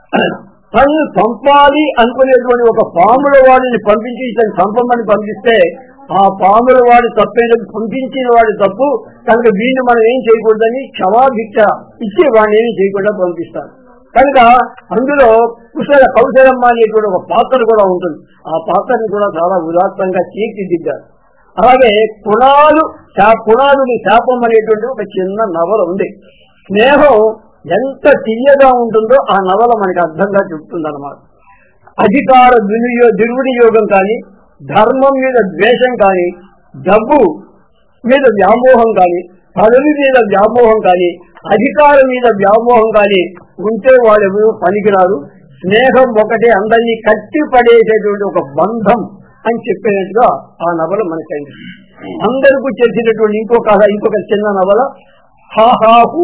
B: తను చంపాలి అనుకునేటువంటి ఒక పాముల వాడిని పంపించి ఇతను చంపమని పంపిస్తే ఆ పాముల వాడి తప్పైన పంపించిన వాడి తప్పు కనుక వీడిని మనం ఏం చేయకూడదని క్షమాభిక్ష ఇచ్చి వాడిని ఏం చేయకుండా పంపిస్తారు కనుక అందులో కుశల కౌశలమ్మ అనేటువంటి ఒక పాత్ర కూడా ఉంటుంది ఆ పాత్రని కూడా చాలా ఉదాత్తంగా తీర్చిదిద్దారు అలాగే కుణాలు శా- కుణాలుని శాపం అనేటువంటి ఒక చిన్న నవల ఉంది స్నేహం ఎంత తీయగా ఉంటుందో ఆ నవల మనకి అర్థంగా చెప్తుందన్నమాట అధికార దుర్వినియో దుర్వినియోగం కానీ ధర్మం మీద ద్వేషం కానీ డబ్బు మీద వ్యామోహం కానీ పదవి మీద వ్యామోహం కానీ అధికారం మీద వ్యామోహం కానీ ఉంటే వాళ్ళు పనికిరారు స్నేహం ఒకటే అందరినీ కట్టి పడేసేటువంటి ఒక బంధం అని చెప్పినట్టుగా ఆ నవల మనకైంది అందరికీ చేసినటువంటి ఇంకొక ఇంకొక చిన్న నవల హాహాహు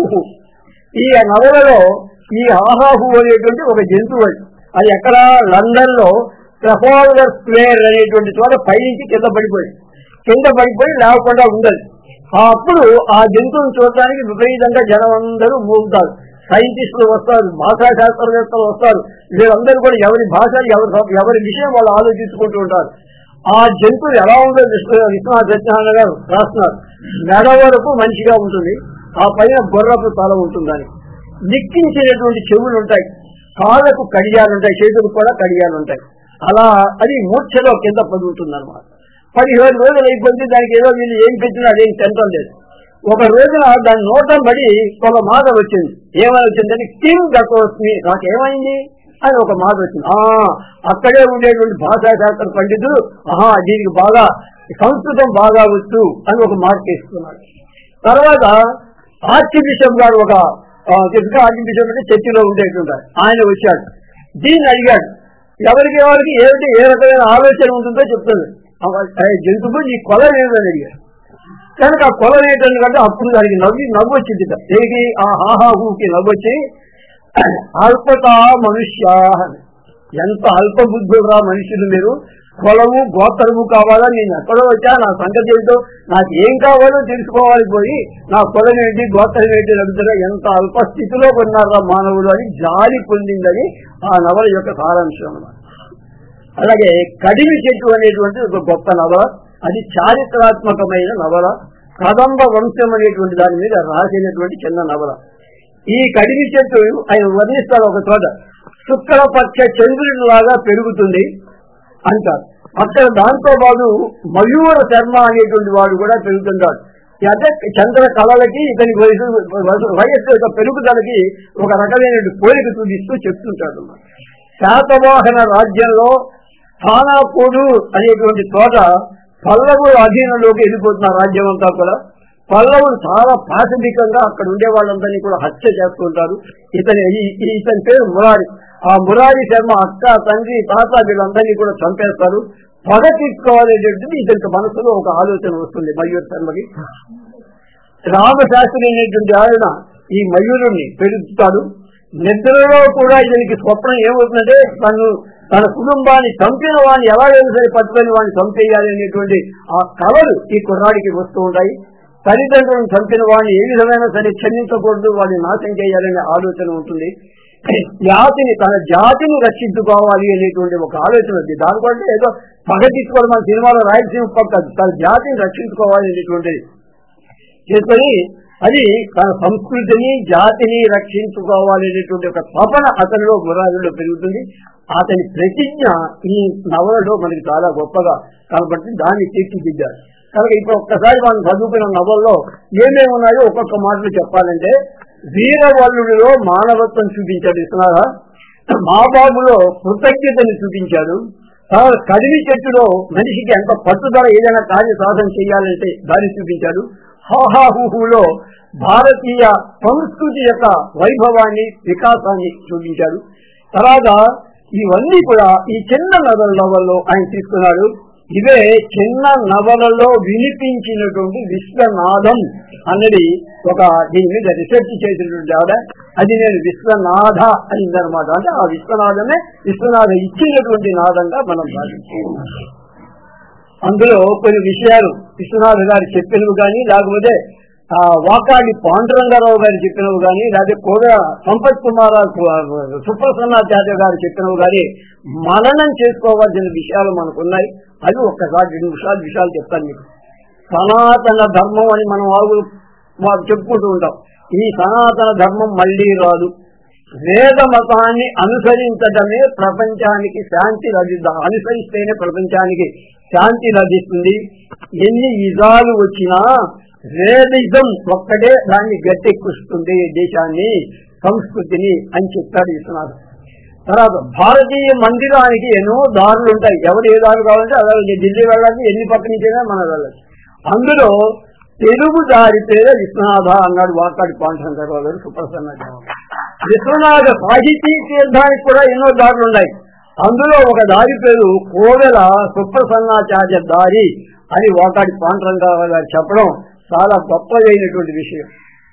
B: ఈ నవలలో ఈ హాహాహు అనేటువంటి ఒక జంతువు అది. అది ఎక్కడ లండన్ లో ట్రఫాల్గర్ స్క్వేర్ అనేటువంటి చోట పైనుంచి కింద పడిపోయింది కింద పడిపోయి లేకుండా ఉండదు ఆ అప్పుడు ఆ జంతువుని చూడడానికి విపరీతంగా జనం అందరూ మూగుతారు సైంటిస్టులు వస్తారు భాషా శాస్త్రవేత్తలు వస్తారు వీళ్ళందరూ కూడా ఎవరి భాష ఎవరి ఎవరి విషయం వాళ్ళు ఆలోచించుకుంటూ ఉంటారు ఆ జంతువు ఎలా ఉందో విశ్వ విశ్వనాథ సత్యనారాయణ గారు రాస్తున్నారు మెడ వరకు మంచిగా ఉంటుంది ఆ పైన గొర్రపు తల ఉంటుందని లిక్కించినటువంటి చెవులు ఉంటాయి కాళ్ళకు కడియాలు ఉంటాయి చేతులకు కూడా కడియాలు ఉంటాయి అలా అది మూర్ఛలో కింద పడుతుంది అనమాట పదిహేను రోజులు అయిపోయింది దానికి ఏదో వీళ్ళు ఏం పెట్టినా అదేం తింటం లేదు ఒక రోజున దాని నోటం పడి ఒక మాట వచ్చింది ఏమని వచ్చిందని కిమ్ దకోస్మి నాకేమైంది అని ఒక మాట వచ్చింది ఆ అక్కడే ఉండేటువంటి భాషా శాస్త్ర పండితుడు ఆహా దీనికి బాగా సంస్కృతం బాగా వచ్చు అని ఒక మాట తీసుకున్నాడు తర్వాత ఆర్చి బిషప్ గారు ఒక ఆ, తెలుసుగా ఆర్చి బిషప్ అంటే చర్చిలో ఉండేటుంటారు ఆయన వచ్చాడు దీన్ని అడిగాడు ఎవరికి ఎవరికి ఏమిటి ఏ రకమైన ఆలోచన ఉంటుందో చెప్తుంది ఆ జంతువు నీ కొల ఏదని అడిగాడు కనుక ఆ కొల ఏంటంటే అప్పుడు దానికి నవ్వి నవ్వు వచ్చింది దేనికి ఆ హాహాహూకి నవ్వు వచ్చి అల్పత మనుష్య అని. ఎంత అల్ప బుద్ధురా మనుషులు మీరు కులము గోత్రము కావాలా నేను ఎక్కడో వచ్చా నా సంగతి ఏంటో నాకు ఏం కావాలో తెలుసుకోవాలి పోయి నా కులం ఏంటి గోత్రం ఏంటి అని అడుగుతారా ఎంత అల్ప స్థితిలో ఉన్నారా మానవుడు అని జాలి పొందిందని ఆ నవల యొక్క సారాంశం అన్నమాట అలాగే కడిమి చెట్టు అనేటువంటి ఒక గొప్ప నవల అది చారిత్రాత్మకమైన నవల కదంబ వంశం అనేటువంటి దాని మీద రాసినటువంటి చిన్న నవల ఈ కడిమి చెట్టు ఆయన వర్ణిస్తారు ఒక చోట శుక్లపక్ష చంద్రుని లాగా పెరుగుతుంది అంటారు అక్కడ దాంతో పాటు మయూర శర్మ అనేటువంటి వాడు కూడా పెరుగుతుంటాడు అంటే చంద్ర కళలకి ఇతని వయసు వయస్సు యొక్క పెరుగుదలకి ఒక రకమైన పోలిక చూపిస్తూ చెప్తుంటాడు శాతవాహన రాజ్యంలో ఖానాపూడు అనేటువంటి చోట పల్లవుల అధీనంలోకి వెళ్ళిపోతున్న రాజ్యం అంతా కూడా పల్లవులు చాలా ప్రాథమికంగా అక్కడ ఉండే వాళ్ళందరినీ కూడా హత్య చేస్తుంటారు ఇతని ఈ- ఈ- ఇతని పేరు మురారి ఆ మురారి శర్మ అక్క తండ్రి తాత వీళ్ళందరినీ కూడా చంపేస్తారు పగ తీసుకోవాలనేటువంటిది ఇతనికి మనసులో ఒక ఆలోచన వస్తుంది మయూర్ శర్మకి రామశాస్త్రి అనేటువంటి ఆయన ఈ మయూరుణ్ణి పెరుగుతాడు నిద్రలో కూడా ఇతనికి స్వప్నం ఏమవుతుందంటే తను తన కుటుంబాన్ని చంపిన వాడిని ఎలాగైనా సరే పట్టుకొని వాడిని చంపేయాలి అనేటువంటి ఆ కళలు ఈ కుర్రాడికి వస్తూ ఉంటాయి తల్లిదండ్రులను చంపిన వాడిని ఏ విధమైనా సరే క్షమించకూడదు వాడిని నాశనం చేయాలనే ఆలోచన ఉంటుంది జాతిని తన జాతిని రక్షించుకోవాలి అనేటువంటి ఒక ఆలోచన ఉంది దానికంటే ఏదో పగ తీసుకోవడం మన సినిమాలో రాయలసీమ పక్క తన జాతిని రక్షించుకోవాలి అనేటువంటిది చేసుకొని అది తన సంస్కృతిని జాతిని రక్షించుకోవాలనేటువంటి ఒక తపన అతనిలో గురాజులో పెరుగుతుంది అతని ప్రతిజ్ఞ ఈ నవలలో మనకి చాలా గొప్పగా కాబట్టి దాన్ని తీర్చిదిద్దారు కనుక ఇప్పుడు ఒక్కసారి మనం చదువుకున్న నవల్లో ఏమేమి ఉన్నాయో ఒక్కొక్క మాటలు చెప్పాలంటే వీరవల్లుడిలో మానవత్వం చూపించాడు ఇస్తున్నారా మాబాబులో కృతజ్ఞతని చూపించాడు తర్వాత కడివి చెట్టులో మనిషికి ఎంత పట్టుదల ఏదైనా కార్య సాధన చేయాలంటే దాన్ని చూపించాడు హాహాహుహులో భారతీయ సంస్కృతి యొక్క వైభవాన్ని వికాసాన్ని చూపించాడు తర్వాత ఇవన్నీ కూడా ఈ చిన్న నవల నవల్లో ఆయన తీసుకున్నాడు ఇవే చిన్న నవలలో వినిపించినటువంటి విశ్వనాథం అన్నది ఒక దీని మీద రీసెర్చ్ చేసినటువంటి ఆవిడ అది నేను విశ్వనాథ అయిందనమాట అంటే ఆ విశ్వనాథమే విశ్వనాథ ఇచ్చినటువంటి నాదంగా మనం భావించాలి అందులో కొన్ని విషయాలు విశ్వనాథ్ గారు చెప్పినవి కానీ లేకపోతే ఆ వాకాడి పాండురంగారావు గారు చెప్పినవి కానీ లేకపోతే కోడ సంపత్ కుమార్ సుప్రసన్నాచార్య గారు చెప్పినవి కానీ మననం చేసుకోవాల్సిన విషయాలు మనకున్నాయి అవి ఒక్కసారి రెండు నిమిషాలు విషయాలు చెప్తాను మీకు సనాతన ధర్మం అని మనం ఆగు మాకు చెప్పుకుంటూ ఉంటాం ఈ సనాతన ధర్మం మళ్ళీ రాదు వేద మతాన్ని అనుసరించడమే ప్రపంచానికి శాంతి లభిద్దా అనుసరిస్తేనే ప్రపంచానికి శాంతి లభిస్తుంది ఎన్ని యుగాలు వచ్చినా వేదిజం ఒక్కటే దాన్ని గట్టెక్కుస్తుంది దేశాన్ని సంస్కృతిని అని చెప్తాడు విశ్వనాథ్ తర్వాత భారతీయ మందిరానికి ఎన్నో దారులు ఉంటాయి ఎవరు ఏ దారి కావాలంటే అదే ఢిల్లీ వెళ్ళాలి ఎన్ని పక్క నుంచైనా మనం వెళ్ళాలి అందులో తెలుగు దారి పేరు విశ్వనాథ అన్నాడు వాకాడి పాండురంగారావు గారు సుప్రసన్న విశ్వనాథ సాహితీ తీర్థానికి కూడా ఎన్నో దారులు ఉన్నాయి అందులో ఒక దారి పేరు కోవెల సుప్రసన్నాచార్య దారి అని వాకాడి పాండురంగారావు గారు చెప్పడం చాలా గొప్పదైనటువంటి విషయం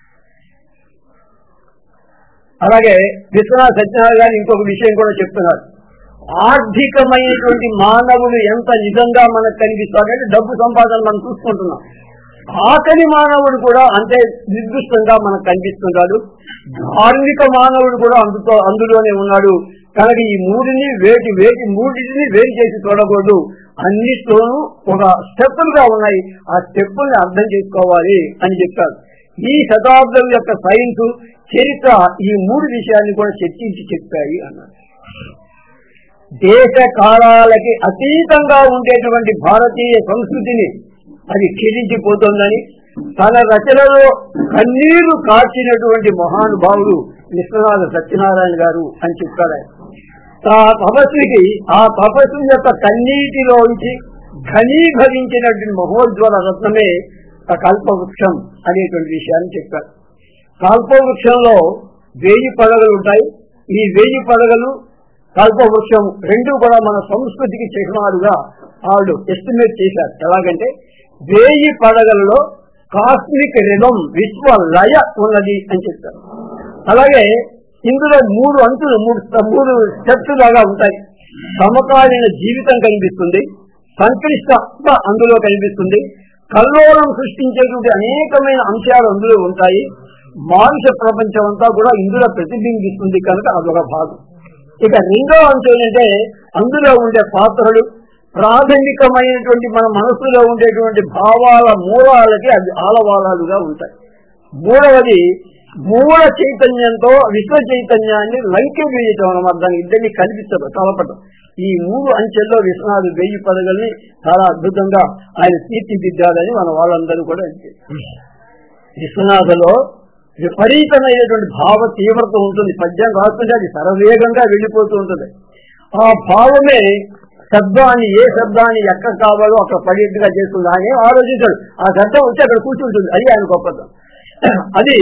B: అలాగే విశ్వనాథ్ సత్యనారాయణ గారు ఇంకొక విషయం కూడా చెప్తున్నారు ఆర్థికమైనటువంటి మానవులు ఎంత నిజంగా మనకు కనిపిస్తారంటే డబ్బు సంపాదన మనం చూసుకుంటున్నాం ఆకలి మానవుడు కూడా అంతే నిర్దిష్టంగా మనకు కనిపిస్తుంటాడు ధార్మిక మానవుడు కూడా అందుతో అందులోనే ఉన్నాడు కనుక ఈ మూడిని వేటి వేటి మూడింటిని వేరు చేసి చూడకూడదు అన్నిట్లోనూ ఒక స్టెప్పులుగా ఉన్నాయి ఆ స్టెప్పుల్ని అర్థం చేసుకోవాలి అని చెప్పారు ఈ శతాబ్దం యొక్క సైన్స్ చరిత్ర ఈ మూడు విషయాన్ని కూడా చర్చించి చెప్పాయి అన్నారు దేశ కాలాలకి అతీతంగా ఉండేటువంటి భారతీయ సంస్కృతిని అది క్షీణించిపోతోందని తన రచనలో కన్నీరు కార్చినటువంటి మహానుభావుడు విశ్వనాథ సత్యనారాయణ గారు అని చెప్పారు ఆయన ఆ తపస్సుకి ఆ తపస్సు యొక్క కన్నీటిలోంచి ఘనీభవించినటువంటి మహోజ్వల రత్నమే ఆ కల్పవృక్షం అనేటువంటి విషయాన్ని చెప్పారు కల్పవృక్షంలో వేయి పడగలు ఉంటాయి ఈ వేయి పడగలు కల్పవృక్షం రెండు కూడా మన సంస్కృతికి చిహ్నాలుగా ఆవిడ ఎస్టిమేట్ చేశారు ఎలాగంటే వేయి పడగలలో కాస్మిక్ రిధం విశ్వ లయ ఉన్నది అని చెప్పారు అలాగే ఇందులో మూడు అంచులు మూడు మూడు స్టెప్స్ లాగా ఉంటాయి సమకాలీన జీవితం కనిపిస్తుంది సంక్లిష్టత అందులో కనిపిస్తుంది కల్లోలం సృష్టించేటువంటి అనేకమైన అంశాలు అందులో ఉంటాయి మానుష ప్రపంచం అంతా కూడా ఇందులో ప్రతిబింబిస్తుంది కనుక అదొక భాగం ఇక రెండో అంశం ఏంటంటే అందులో ఉండే పాత్రలు ప్రాథమికమైనటువంటి మన మనసులో ఉండేటువంటి భావాల మూలాలకి అవి ఆలవాలాలుగా ఉంటాయి మూడవది మూల చైతన్యంతో విశ్వ చైతన్యాన్ని లంకె వేయటం అన్నమాట దాని ఇద్దరిని కల్పించదు కలపటం ఈ మూడు అంచెల్లో విశ్వనాథు వెయ్యి పదగల్ని చాలా అద్భుతంగా ఆయన తీర్చిదిద్దాలని మన వాళ్ళందరూ కూడా విశ్వనాథలో విపరీతమైనటువంటి భావ తీవ్రత ఉంటుంది పద్యం రాస్తుంటే అది సరవేగంగా వెళ్ళిపోతూ ఉంటుంది ఆ భావమే శబ్దాన్ని ఏ శబ్దాన్ని ఎక్కడ కావాలో అక్కడ పడేట్టుగా చేస్తుంది అని ఆలోచించాడు ఆ శబ్దం వచ్చి అక్కడ కూర్చుంటుంది అది ఆయన గొప్పతనం అది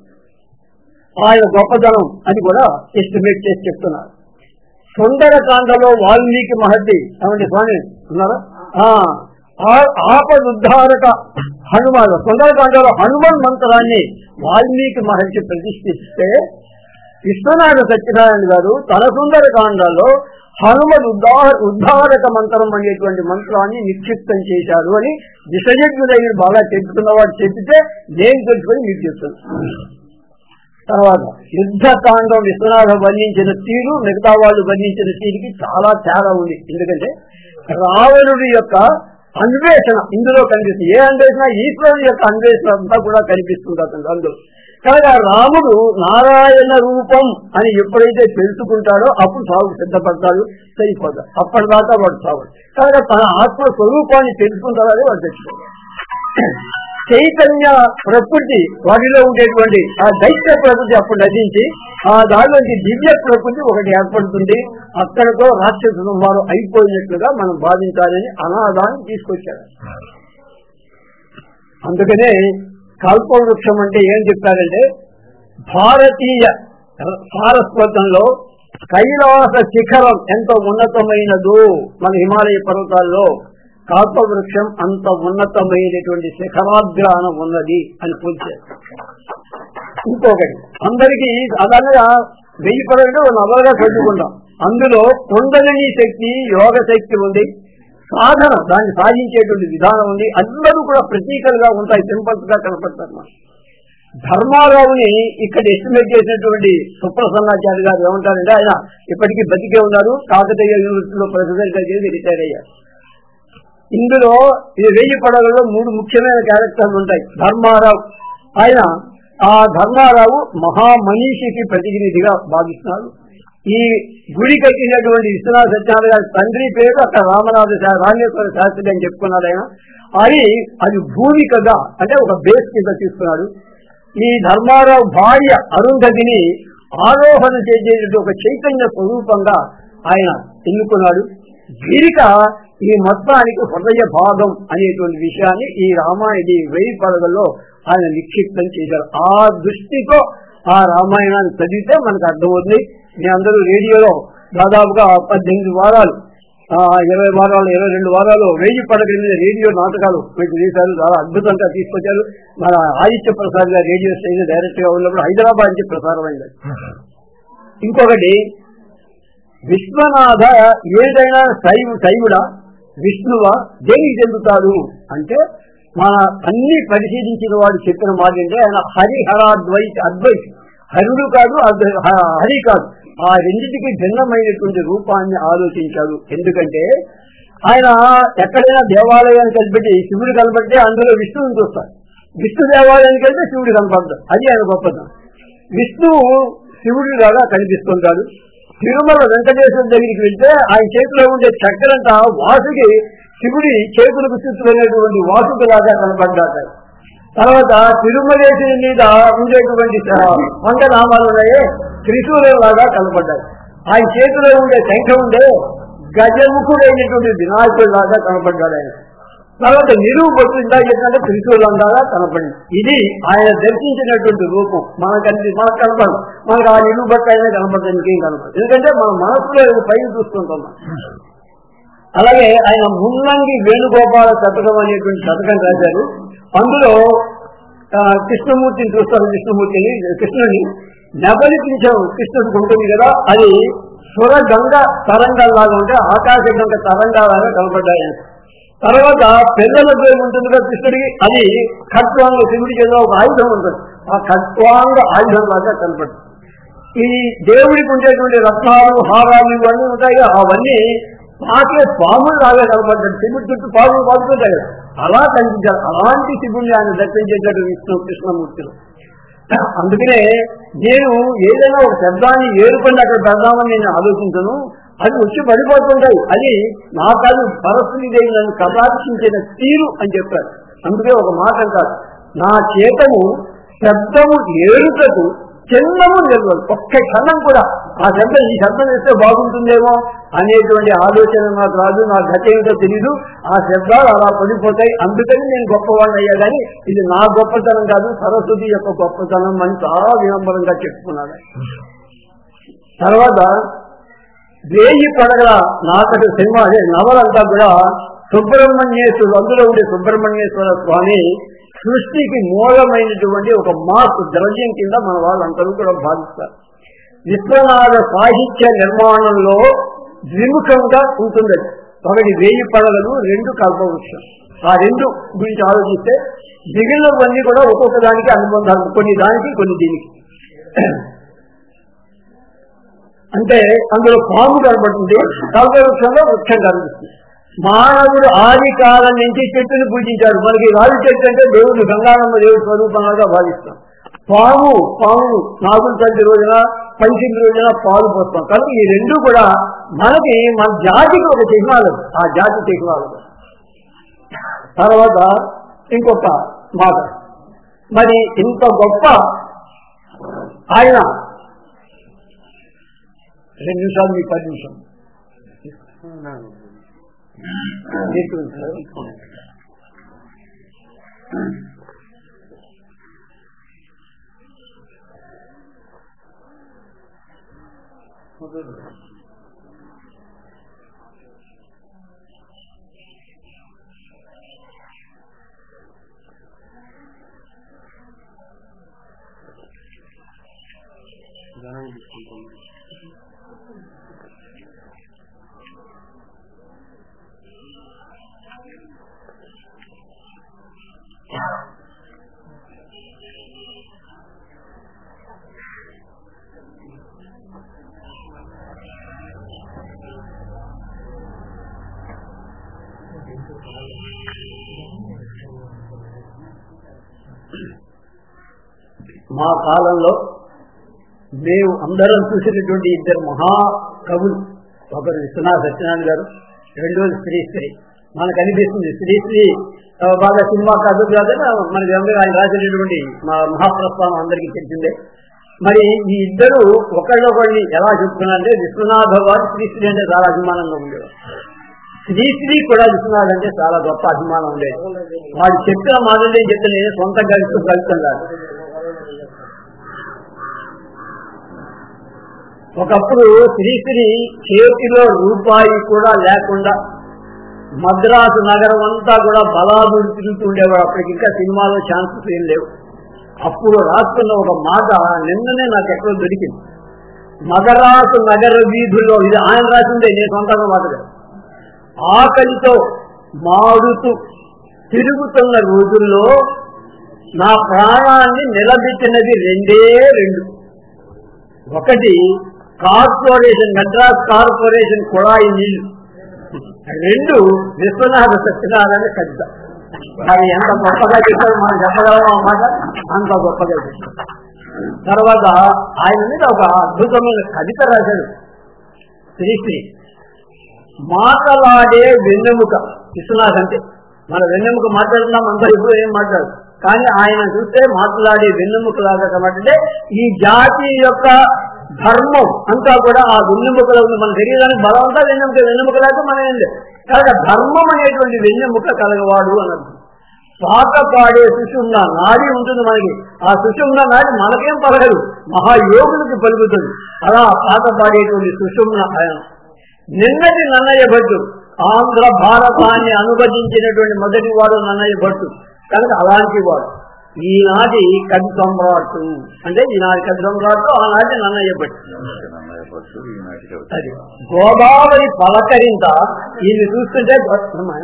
B: ఆయన గొప్పతనం అని కూడా ఎస్టిమేట్ చేసి చెప్తున్నారు సుందరకాండలో వాల్మీకి మహర్షి ఏమండి స్వామి ఉన్నారా ఆపదుద్ధారక హనుమాన్ సుందరకాండలో హనుమాన్ మంత్రాన్ని వాల్మీకి మహర్షి ప్రతిష్ఠిస్తే విశ్వనాథ సత్యనారాయణ గారు తన సుందరకాండలో హనుమద్ ఉద్ధార ఉద్ధారక మంత్రం అనేటువంటి మంత్రాన్ని నిక్షిప్తం చేశారు అని విషయజ్ఞులైన బాగా చెప్పుకున్నవాడు చెప్పితే నేను తెలుసుకొని మీకు చెప్తాను తర్వాత యుద్ధకాండం విశ్వనాథం వర్ణించిన తీరు మిగతా వాళ్ళు వర్ణించిన తీరుకి చాలా తేడా ఉంది ఎందుకంటే రావణుడి యొక్క అన్వేషణ ఇందులో కనిపిస్తుంది ఏ అన్వేషణ ఈశ్వరుడు యొక్క అన్వేషణ అంతా కూడా కనిపిస్తుంది అతను అందులో కనుక రాముడు నారాయణ రూపం అని ఎప్పుడైతే తెలుసుకుంటాడో అప్పుడు సాగు సిద్ధపడతాడు సరిపోతాడు అప్పటిదాకా వాడు సాగు కనుక తన ఆత్మ స్వరూపాన్ని తెలుసుకుంటాడని వాడు తెచ్చుకోవాలి చైతన్య ప్రకృతి వాటిలో ఉండేటువంటి ఆ దైత్య ప్రకృతి అప్పుడు నశించి ఆ దానిలోంచి దివ్య ప్రకృతి ఒకటి ఏర్పడుతుంది అక్కడతో రాక్షసులు వారు అయిపోయినట్లుగా మనం భావించాలని అనాదాన్ని తీసుకొచ్చారు అందుకనే కల్పవృక్షం అంటే ఏం చెప్తారంటే భారతీయ సారస్వతంలో కైలాస శిఖరం ఎంత ఉన్నతమైనదో మన హిమాలయ పర్వతాల్లో కాల్పవృక్షం అంత ఉన్నతమైనటువంటి శిఖరాగ్రాన ఉన్నది అని పోల్చారు ఇంకొకటి అందరికీ సాధారణంగా వెయ్యి పడగలు నవలుగా చదువుకుంటాం అందులో కుండలిని శక్తి యోగ శక్తి ఉంది సాధన దాన్ని సాధించేటువంటి విధానం ఉంది అందరూ కూడా ప్రతీకలుగా ఉంటాయి సింపల్స్ గా కనపడతారు మనకు. ధర్మారావుని ఇక్కడ ఎస్టిమేట్ చేసినటువంటి సుప్రసన్నాచార్య గారు ఏమంటారంటే ఆయన ఇప్పటికీ బతికే ఉన్నారు కాకతీయ యూనివర్సిటీలో ప్రొఫెసర్ గా చేసి రిటైర్ అయ్యారు ఇందులో ఈ వెయ్యి పడవలలో మూడు ముఖ్యమైన క్యారెక్టర్లు ఉంటాయి ధర్మారావు ఆయన ఆ ధర్మారావు మహామనీషికి ప్రతినిధిగా భావిస్తున్నారు ఈ గుడి కట్టినటువంటి విశ్వనాథ సత్యనారాయణ గారి తండ్రి పేరు అక్కడ రామనాథ శా- రామేశ్వర శాస్త్రి అని చెప్పుకున్నాడు ఆయన అది అది భూమికగా అంటే ఒక బేస్ కింద తీసుకున్నాడు ఈ ధర్మారావు భార్య అరుంధతిని ఆరోహణ చేసేటువంటి ఒక చైతన్య స్వరూపంగా ఆయన ఎన్నుకున్నాడు గిరిక ఈ మొత్తానికి హృదయ భాగం అనేటువంటి విషయాన్ని ఈ రామాయణి వెయ్యి పడగల్లో ఆయన నిక్షిప్తం చేశారు ఆ దృష్టితో ఆ రామాయణాన్ని చదివితే మనకు అర్థమవుతుంది మీ అందరూ రేడియోలో దాదాపుగా పద్దెనిమిది వారాలు ఆ, ఇరవై వారాలు ఇరవై రెండు వారాలు వెయ్యి పడగల మీద రేడియో నాటకాలు మీకు చేశారు చాలా అద్భుతంగా తీసుకొచ్చారు మన ఆదిత్య ప్రసాద్ గారు రేడియో స్టేషన్ డైరెక్ట్ గా ఉన్నప్పుడు హైదరాబాద్ నుంచి ప్రసారం అయింది ఇంకొకటి విశ్వనాథ ఏదైనా శైవ శైవుడా విష్ణువా దేనికి చెందుతాడు అంటే మన అన్ని పరిశీలించిన వాడు చెప్పిన మాట అంటే ఆయన హరిహరాద్వైత అద్వైత హరుడు కాదు అద్వై- హ- హరి కాదు ఆ రెండింటికి భిన్నమైనటువంటి రూపాన్ని ఆలోచించాడు ఎందుకంటే ఆయన ఎక్కడైనా దేవాలయానికి కలిపెట్టి శివుడు కనబడితే అందులో విష్ణువుని చూస్తారు విష్ణు దేవాలయానికి వెళ్తే శివుడు కనపడతాడు అది ఆయన గొప్పతనం విష్ణువు శివుడి లాగా కనిపిస్తుంటాడు తిరుమల వెంకటేశ్వర దగ్గరికి వెళ్తే ఆయన చేతిలో ఉండే చక్రంట వాసుకి శివుడి చేతులకు చుట్టుకునేటువంటి వాసుకులాగా కనపడ్డాడు తర్వాత తిరుమలేశ్వరి మీద ఉండేటువంటి వంటనామాలు ఉన్నాయి త్రిశూలం లాగా కనపడ్డాయి ఆయన చేతిలో ఉండే శంఖ ఉండే గజముఖుడైనటువంటి వినాయకుడు లాగా కనపడ్డాడు ఆయన తర్వాత నిలువు బొట్టు ఇందాక చెప్పినట్టు త్రిశూలంగా కనపడింది ఇది ఆయన దర్శించినటువంటి రూపం మనకంటే మనకు కనపడదు మనకు ఆ నిలువు బొట్టు అయినా కనపడదు ఇంకేం కనపడదు ఎందుకంటే మన మనసులో ఏదో పైన చూస్తుంటాం మనం. అలాగే ఆయన మున్నంగి వేణుగోపాల శతకం అనేటువంటి శతకం రాశారు అందులో ఆ, కృష్ణమూర్తిని చూస్తారు కృష్ణమూర్తిని కృష్ణుని నెబలిపించాం కృష్ణుడికి ఉంటుంది కదా అది సుర గంగ తరంగాల్లాగా ఉంటే ఆకాశ గంగ తరంగాలాగా కనపడ్డాయి ఆయన. తర్వాత పిల్లల పేరు ఉంటుంది కదా కృష్ణుడికి అది ఖట్వాంగ శివుడికి ఏదో ఒక ఆయుధం ఉంటుంది ఆ ఖట్వాంగ ఆయుధం లాగా కనపడుతుంది ఈ దేవుడికి ఉండేటువంటి రత్నాలు హారాలు ఇవన్నీ ఉంటాయి కదా, అవన్నీ పాకే పాములు లాగా కనపడ్డాడు శివుడి చుట్టూ పాములు పాకుతుంటాయి కదా, అలా కనిపించారు అలాంటి శివుడిని ఆయన దర్శించేటట్టు విష్ణు కృష్ణమూర్తిలో అందుకనే నేను ఏదైనా ఒక శబ్దాన్ని ఏరుకొని అక్కడ పెడదామని నేను ఆలోచించను అది వచ్చి పడిపోతుంటాయి అది నా కాదు సరస్వతి దేవి నన్ను కటాక్షించిన తీరు అని చెప్పారు అందుకే ఒక మాట అంటారు నా చేతము శబ్దము ఏరుటకు చిన్నము నిలవదు ఒక్క క్షణం కూడా ఆ శబ్దం ఈ శబ్దం వేస్తే బాగుంటుందేమో అనేటువంటి ఆలోచన నాకు రాదు నా గత ఏమిటో తెలీదు ఆ శబ్దాలు అలా పడిపోతాయి అందుకని నేను గొప్పవాడిని అయ్యా కానీ ఇది నా గొప్పతనం కాదు సరస్వతి యొక్క గొప్పతనం అని చాలా వినంబరంగా చెప్పుకున్నాడు తర్వాత వేయి పడగల నాటక సినిమా అదే నవలంతా కూడా సుబ్రహ్మణ్యేశ్వరుడు అందులో ఉండే సుబ్రహ్మణ్యేశ్వర స్వామి సృష్టికి మూలమైనటువంటి ఒక మార్పు ద్రవ్యం కింద మన వాళ్ళందరూ కూడా భావిస్తారు విశ్వనాథ సాహిత్య నిర్మాణంలో ద్విముఖంగా ఉంటుంది ఒకటి వేయి పడగలు రెండు కల్పవృక్షం ఆ రెండు గురించి ఆలోచిస్తే మిగిలినవన్నీ కూడా ఒక్కొక్క దానికి అనుబంధాలు కొన్ని దానికి కొన్ని దీనికి అంటే అందులో పాము కనబడుతుంది కల్పవృక్షంలో వృక్షం కనిపిస్తుంది మానవుడు ఆది కాలం నుంచి చెట్టుని పూజించాడు మనకి రావి చెట్టు అంటే దేవుడు గంగానమ్మ దేవుడి స్వరూపంగా భావిస్తాం పాము పాము నాగుల తండ్రి రోజున పంచమి రోజున పాలు పోస్తాం కనుక ఈ రెండు కూడా మనకి మన జాతికి ఒక చిహ్నాలు ఆ జాతి చిహ్నాలు తర్వాత ఇంకొక మాట మరి ఇంత గొప్ప ఆయన రెండు నిమిషాలు మీ పది నిమిషం
C: ధ్యానం తీసుకుంటాం
B: మా కాలంలో మేము అందరం చూసినటువంటి ఇద్దరు మహాకవులు ఒకరు విశ్వనాథ సత్యనారాయణ గారు రెండోది శ్రీశ్రీ మనకు అనిపిస్తుంది శ్రీశ్రీ ఆ, బాగా సినిమా కాదు కాదు మనకి అందరూ ఆయన రాసినటువంటి మా మహాప్రస్థానం అందరికీ తెలిసిందే మరి ఈ ఇద్దరు ఒకళ్ళొకళ్ళని ఎలా చెప్తున్నారంటే విశ్వనాథ వారు శ్రీశ్రీ అంటే చాలా అభిమానంగా ఉండేవారు శ్రీశ్రీ కూడా విశ్వనాథ్ అంటే చాలా గొప్ప అభిమానం ఉండేది వాడు చెప్పిన మాటలు ఏం చెప్తే నేను సొంత కలిసి కలుస్తున్నాను ఒకప్పుడు శ్రీశ్రీ చేతిలో రూపాయి కూడా లేకుండా మద్రాసు నగరం అంతా కూడా బలాదులు తిరుగుతూ ఉండేవాడు అప్పటికి ఇంకా సినిమాలో ఛాన్సెస్ ఏం లేవు అప్పుడు రాస్తున్న ఒక మాట నిన్ననే నాకు ఎక్కడో దొరికింది మదరాసు నగర వీధుల్లో ఇది ఆయన రాసిందే నేను సొంతంగా మాట కాదు. ఆకలితో మాడుతూ తిరుగుతున్న రోజుల్లో నా ప్రాణాన్ని నిలబెట్టినది రెండే రెండు ఒకటి కార్పొరేషన్ మెడ్రాస్ కార్పొరేషన్ కుళాయి నీళ్లు రెండు విశ్వనాథ సత్యనారాయణ కవిత అది ఎంత గొప్పగా చెప్పారు మనం చెప్పగలం అన్నమాట అంత గొప్పగా చెప్పారు తర్వాత ఆయన మీద ఒక అద్భుతమైన కవిత రాశాడు శ్రీశ్రీ మాటలాడే వెన్నెముక విశ్వనాథ్ అంటే మన వెన్నెముక మాట్లాడుతున్నాం అంతా ఇప్పుడు ఏం మాట్లాడు కానీ ఆయన చూస్తే మాట్లాడే వెన్నెముక లాగా కాబట్టి ఈ జాతి యొక్క ధర్మం అంతా కూడా ఆ వెన్నెముకలో ఉంది మన శరీరానికి బలం అంతా వెన్నెముక వెన్నెముక లేక మనం ఏం లేదు కనుక ధర్మం అనేటువంటి వెన్నెముక కలగవాడు అన్నది పాట పాడే సుషుమ్న నాడి ఉంటుంది మనకి ఆ సుషుమ్న నాడి మనకేం పలగదు మహాయోగులకి పలుకుతుంది అలా పాట పాడేటువంటి సుషుమ్న ఆయన నిన్నటి నన్నయ్య భట్టు ఆంధ్ర భారతాన్ని అనుభజించినటువంటి మొదటి వాడు నన్నయ్య భట్టు కనుక అలాంటి వాడు ఈనాటి కవి సమ్రాట్ అంటే ఈనాటి కవి సమ్రాట్ ఆనాటి నన్నయ్య భట్టు అది గోదావరి పలకరింత ఈయన చూస్తుంటే అమ్మా,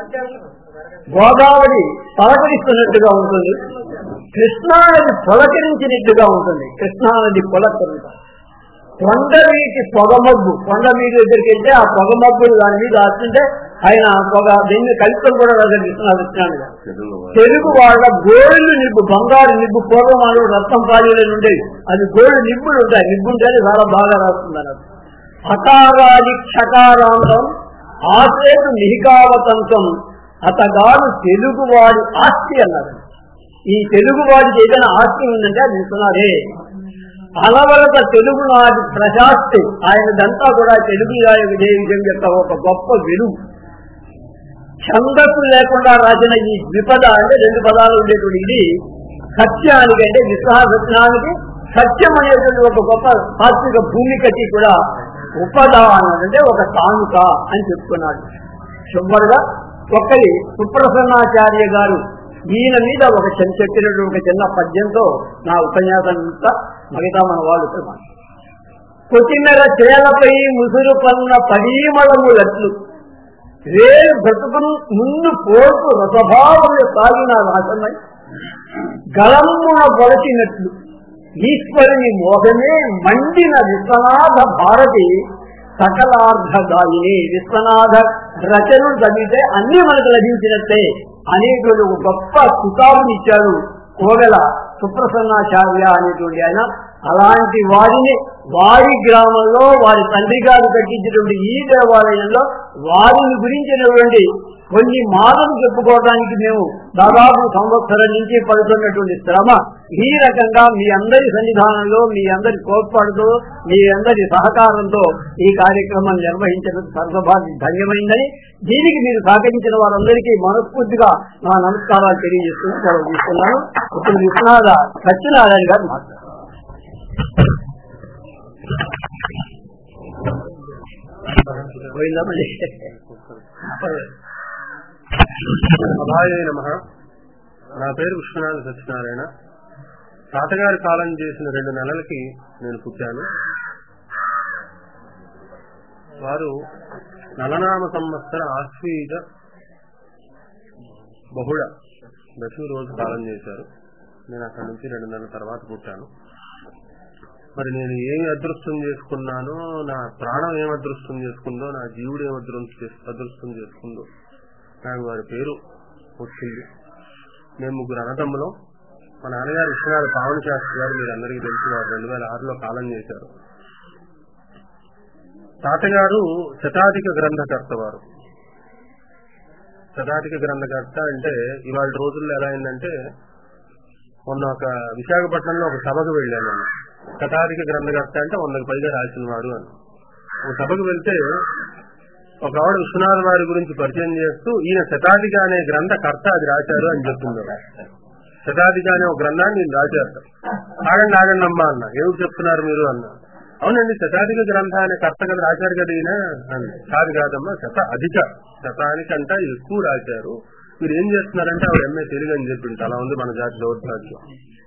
B: గోదావరి పలకరిస్తున్నట్టుగా ఉంటుంది కృష్ణానది పొలకరించినట్టుగా ఉంటుంది కృష్ణానది పొలకరింత కొండవీటి పొగమగ్గు కొండవీటి దగ్గరికి వెళ్తే ఆ పొగమగ్గులు దాని మీద వస్తుంటే ఆయన పొగ దీన్ని కలుపుకొని కూడా రాశారు కృష్ణాది కృష్ణాడు తెలుగు వాళ్ళ గోల్డ్ నిబ్బు బంగారు నిబ్బు పూర్వం వాళ్ళు రక్తం పాడీలు ఉండేవి అది గోల్డ్ నిబ్బులు ఉంటాయి నిబ్బుంటేనే చాలా బాగా రాస్తుంది అన్నారు హకారాది క్షకారాంతం ఆసేతు నిహికావతంతం అతగాడు తెలుగువాడి ఆస్తి అన్నారు ఈ తెలుగువాడికి ఏదైనా ఆస్తి ఉందంటే అది విశ్వనాథే అలవరత తెలుగు నాటి ప్రశాస్తి ఆయనదంతా కూడా తెలుగు విజయం యొక్క ఒక గొప్ప వెలుగు ఛందస్సు లేకుండా రాసిన ఈ ద్విపద అంటే రెండు పదాలు ఉండేటువంటి ఇది సత్యానికి అంటే విశ్వాసత్యానికి సత్యం అనేటువంటి ఒక గొప్ప తాత్విక భూమికకి కూడా ఉపదానం అంటే ఒక కానుక అని చెప్పుకున్నాడు చివరిగా ఒక్కరి సుప్రసన్నాచార్య గారు ఈయన మీద ఒక చిన్న చెప్పినటువంటి ఒక చిన్న పద్యంతో నా ఉపన్యాసం అంతా మిగతా మన వాళ్ళు ఇక్కడ మాట్లాడారు. కొత్తిమీర చేలపై ముసురు పన్న పరీమళములట్లు వేరు బ్రతుకును ముందు పోటు రసభావములు సాగిన రాసమై గలమ్మున పొలచినట్లు ఈశ్వరుని మోహమే మండిన విశ్వనాథ భారతి సకలార్ధదాయిని విశ్వనాథ రచనలు చదివితే అన్ని మనకు లభించినట్టే అనేటువంటి ఒక గొప్ప కితాబుని ఇచ్చాడు కోవెల సుప్రసన్నాచార్య అనేటువంటి ఆయన అలాంటి వారిని వారి గ్రామంలో వారి తండ్రి గారు కట్టించినటువంటి ఈ దేవాలయంలో వారిని గురించినటువంటి కొన్ని మాటలు చెప్పుకోవడానికి మేము దాదాపు సంవత్సరం నుంచి పడుతున్నటువంటి శ్రమ ఈ రకంగా మీ అందరి సన్నిధానంలో మీ అందరి కోట్పాటుతో మీ అందరి సహకారంతో ఈ కార్యక్రమం నిర్వహించడం సర్వభాగి ధన్యమైందని దీనికి మీరు సహకరించిన వారందరికీ మనస్ఫూర్తిగా నా నమస్కారాలు తెలియజేస్తూ సెలవు తీసుకున్నాను ఇప్పుడు విశ్వనాథ సత్యనారాయణ గారు మాట్లాడారు పోయిందా మళ్ళీ
C: అభాయ నమ నా పేరు విశ్వనాథ సత్యనారాయణ తాతగారి కాలం చేసిన రెండు నెలలకి నేను పుట్టాను వారు నలనామ సంవత్సర ఆశ్వీజ బహుళ దశమి రోజు కాలం చేశారు నేను అక్కడి నుంచి రెండు నెలల తర్వాత పుట్టాను మరి నేను ఏమి అదృష్టం చేసుకున్నానో నా ప్రాణం ఏం అదృష్టం చేసుకుందో నా జీవుడు ఏం అదృష్టం అదృష్టం చేసుకుందో నాకు వారి పేరు వచ్చింది మేము ముగ్గురు అన్నదమ్ములం మా నాన్నగారు విశ్వనాథ పావన శాస్త్రి గారు మీరు అందరికీ తెలుసు వారు రెండు వేల ఆరులో కాలం చేశారు తాతగారు శతాధిక గ్రంథకర్త వారు శతాధిక గ్రంథకర్త అంటే ఇవాళ రోజుల్లో ఎలా అయిందంటే మొన్న ఒక విశాఖపట్నంలో ఒక సభకు వెళ్ళాను నేను శతాధిక గ్రంథకర్త అంటే వందకు పైగా రాసిన వాడు అని ఒక సభకు వెళ్తే ఒక ఆవిడ విశ్వనాథ వారి గురించి పరిచయం చేస్తూ ఈయన శతాధిక అనే గ్రంథకర్త అది రాశారు అని చెప్తుంది శతాధిక అనే ఒక గ్రంథాన్ని నేను రాశారు ఆగండి ఆగండి అమ్మా అన్న ఏమిటి చెప్తున్నారు మీరు అన్న అవునండి శతాధిక గ్రంథ అనే కర్త కదా రాశారు కదా ఈయన అన్న కాదు కాదమ్మా శత అధిక శతానికంట ఎక్కువ రాశారు మీరు ఏం చేస్తున్నారంటే ఆవిడ ఎంఏ తెలుగు అని చెప్పింది అలా ఉంది మన జాతి దౌర్భాగ్యం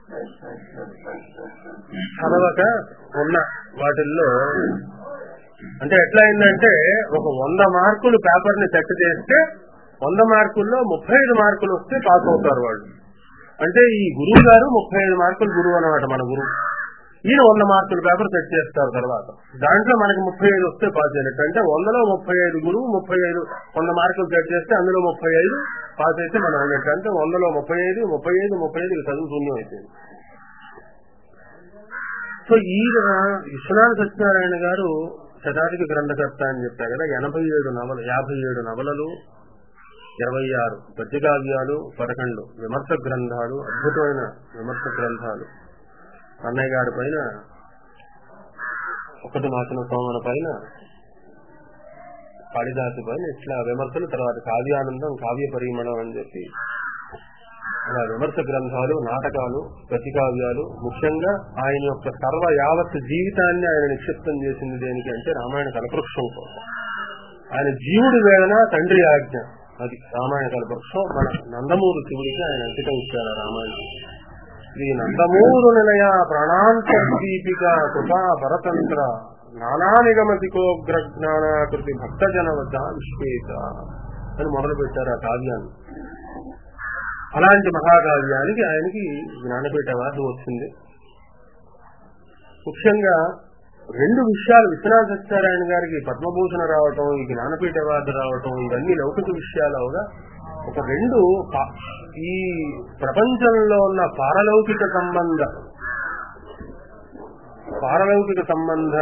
C: చదవక ఉన్న వాటిల్లో అంటే ఎట్లా అయిందంటే ఒక వంద మార్కులు పేపర్ ని సెట్ చేస్తే వంద మార్కుల్లో ముప్పై ఐదు మార్కులు వస్తే పాస్ అవుతారు వాళ్ళు అంటే ఈ గురువు గారు ముప్పై ఐదు మార్కులు గురువు అనమాట మన గురువు ఈయన వంద మార్కులు పేపర్ సెట్ చేస్తారు తర్వాత దాంట్లో మనకి ముప్పై ఐదు వస్తే పాస్ అయినట్టు అంటే వందలో ముప్పై ఐదు గురువు ముప్పై ఐదు వంద మార్కులు సెట్ చేస్తే అందులో ముప్పై ఐదు పాస్ అయితే మనం అన్నట్టు అంటే వందలో ముప్పై ఐదు ముప్పై ఐదు ముప్పై ఐదు చదువు శూన్యం అయిపోయింది సో ఈయన విశ్వనాథ సత్యనారాయణ గారు శతాధిక గ్రంథకర్త అని చెప్పా కదా ఎనభై ఏడు నవల యాభై ఏడు నవలలు ఇరవై ఆరు పద్యకావ్యాలు పదకొండు విమర్శ గ్రంథాలు అద్భుతమైన విమర్శ గ్రంథాలు అన్నయ్య గారి పైన ఒకటి మాసిన సోమన పైన కాళిదాసు పైన ఇట్లా విమర్శలు తర్వాత కావ్యానందం కావ్య పరిమళం అని చెప్పి అలా విమర్శ గ్రంథాలు నాటకాలు ప్రతికావ్యాలు ముఖ్యంగా ఆయన యొక్క సర్వ యావత్ జీవితాన్ని ఆయన నిక్షిప్తం చేసింది దేనికి అంటే రామాయణ కలపృక్షం కోసం ఆయన జీవుడి వేదన తండ్రి ఆజ్ఞ అది రామాయణ కలపృక్షం మన నందమూరు శివుడికి ఆయన అంకితం ఇచ్చారు ఆ రామాయణం శ్రీ నందమూరు నిలయ ప్రాణాంతర్దీపిక కృపా పరతంత్ర నానా నిగమతికోగ్ర జ్ఞానాకృతి భక్తజన వద్ద విశ్వేత అని మొదలు పెట్టారు ఆ కావ్యాన్ని అలాంటి మహాకావ్యానికి ఆయనకి జ్ఞానపీఠ అవార్డు వచ్చింది ముఖ్యంగా రెండు విషయాలు విశ్వనాథ సత్యనారాయణ గారికి పద్మభూషణ రావటం ఈ జ్ఞానపీఠ అవార్డు రావటం ఇవన్నీ లౌకిక విషయాలు అవగా ఒక రెండు పా- ఈ ప్రపంచంలో ఉన్న పారలౌకిక సంబంధ పారలౌకిక సంబంధ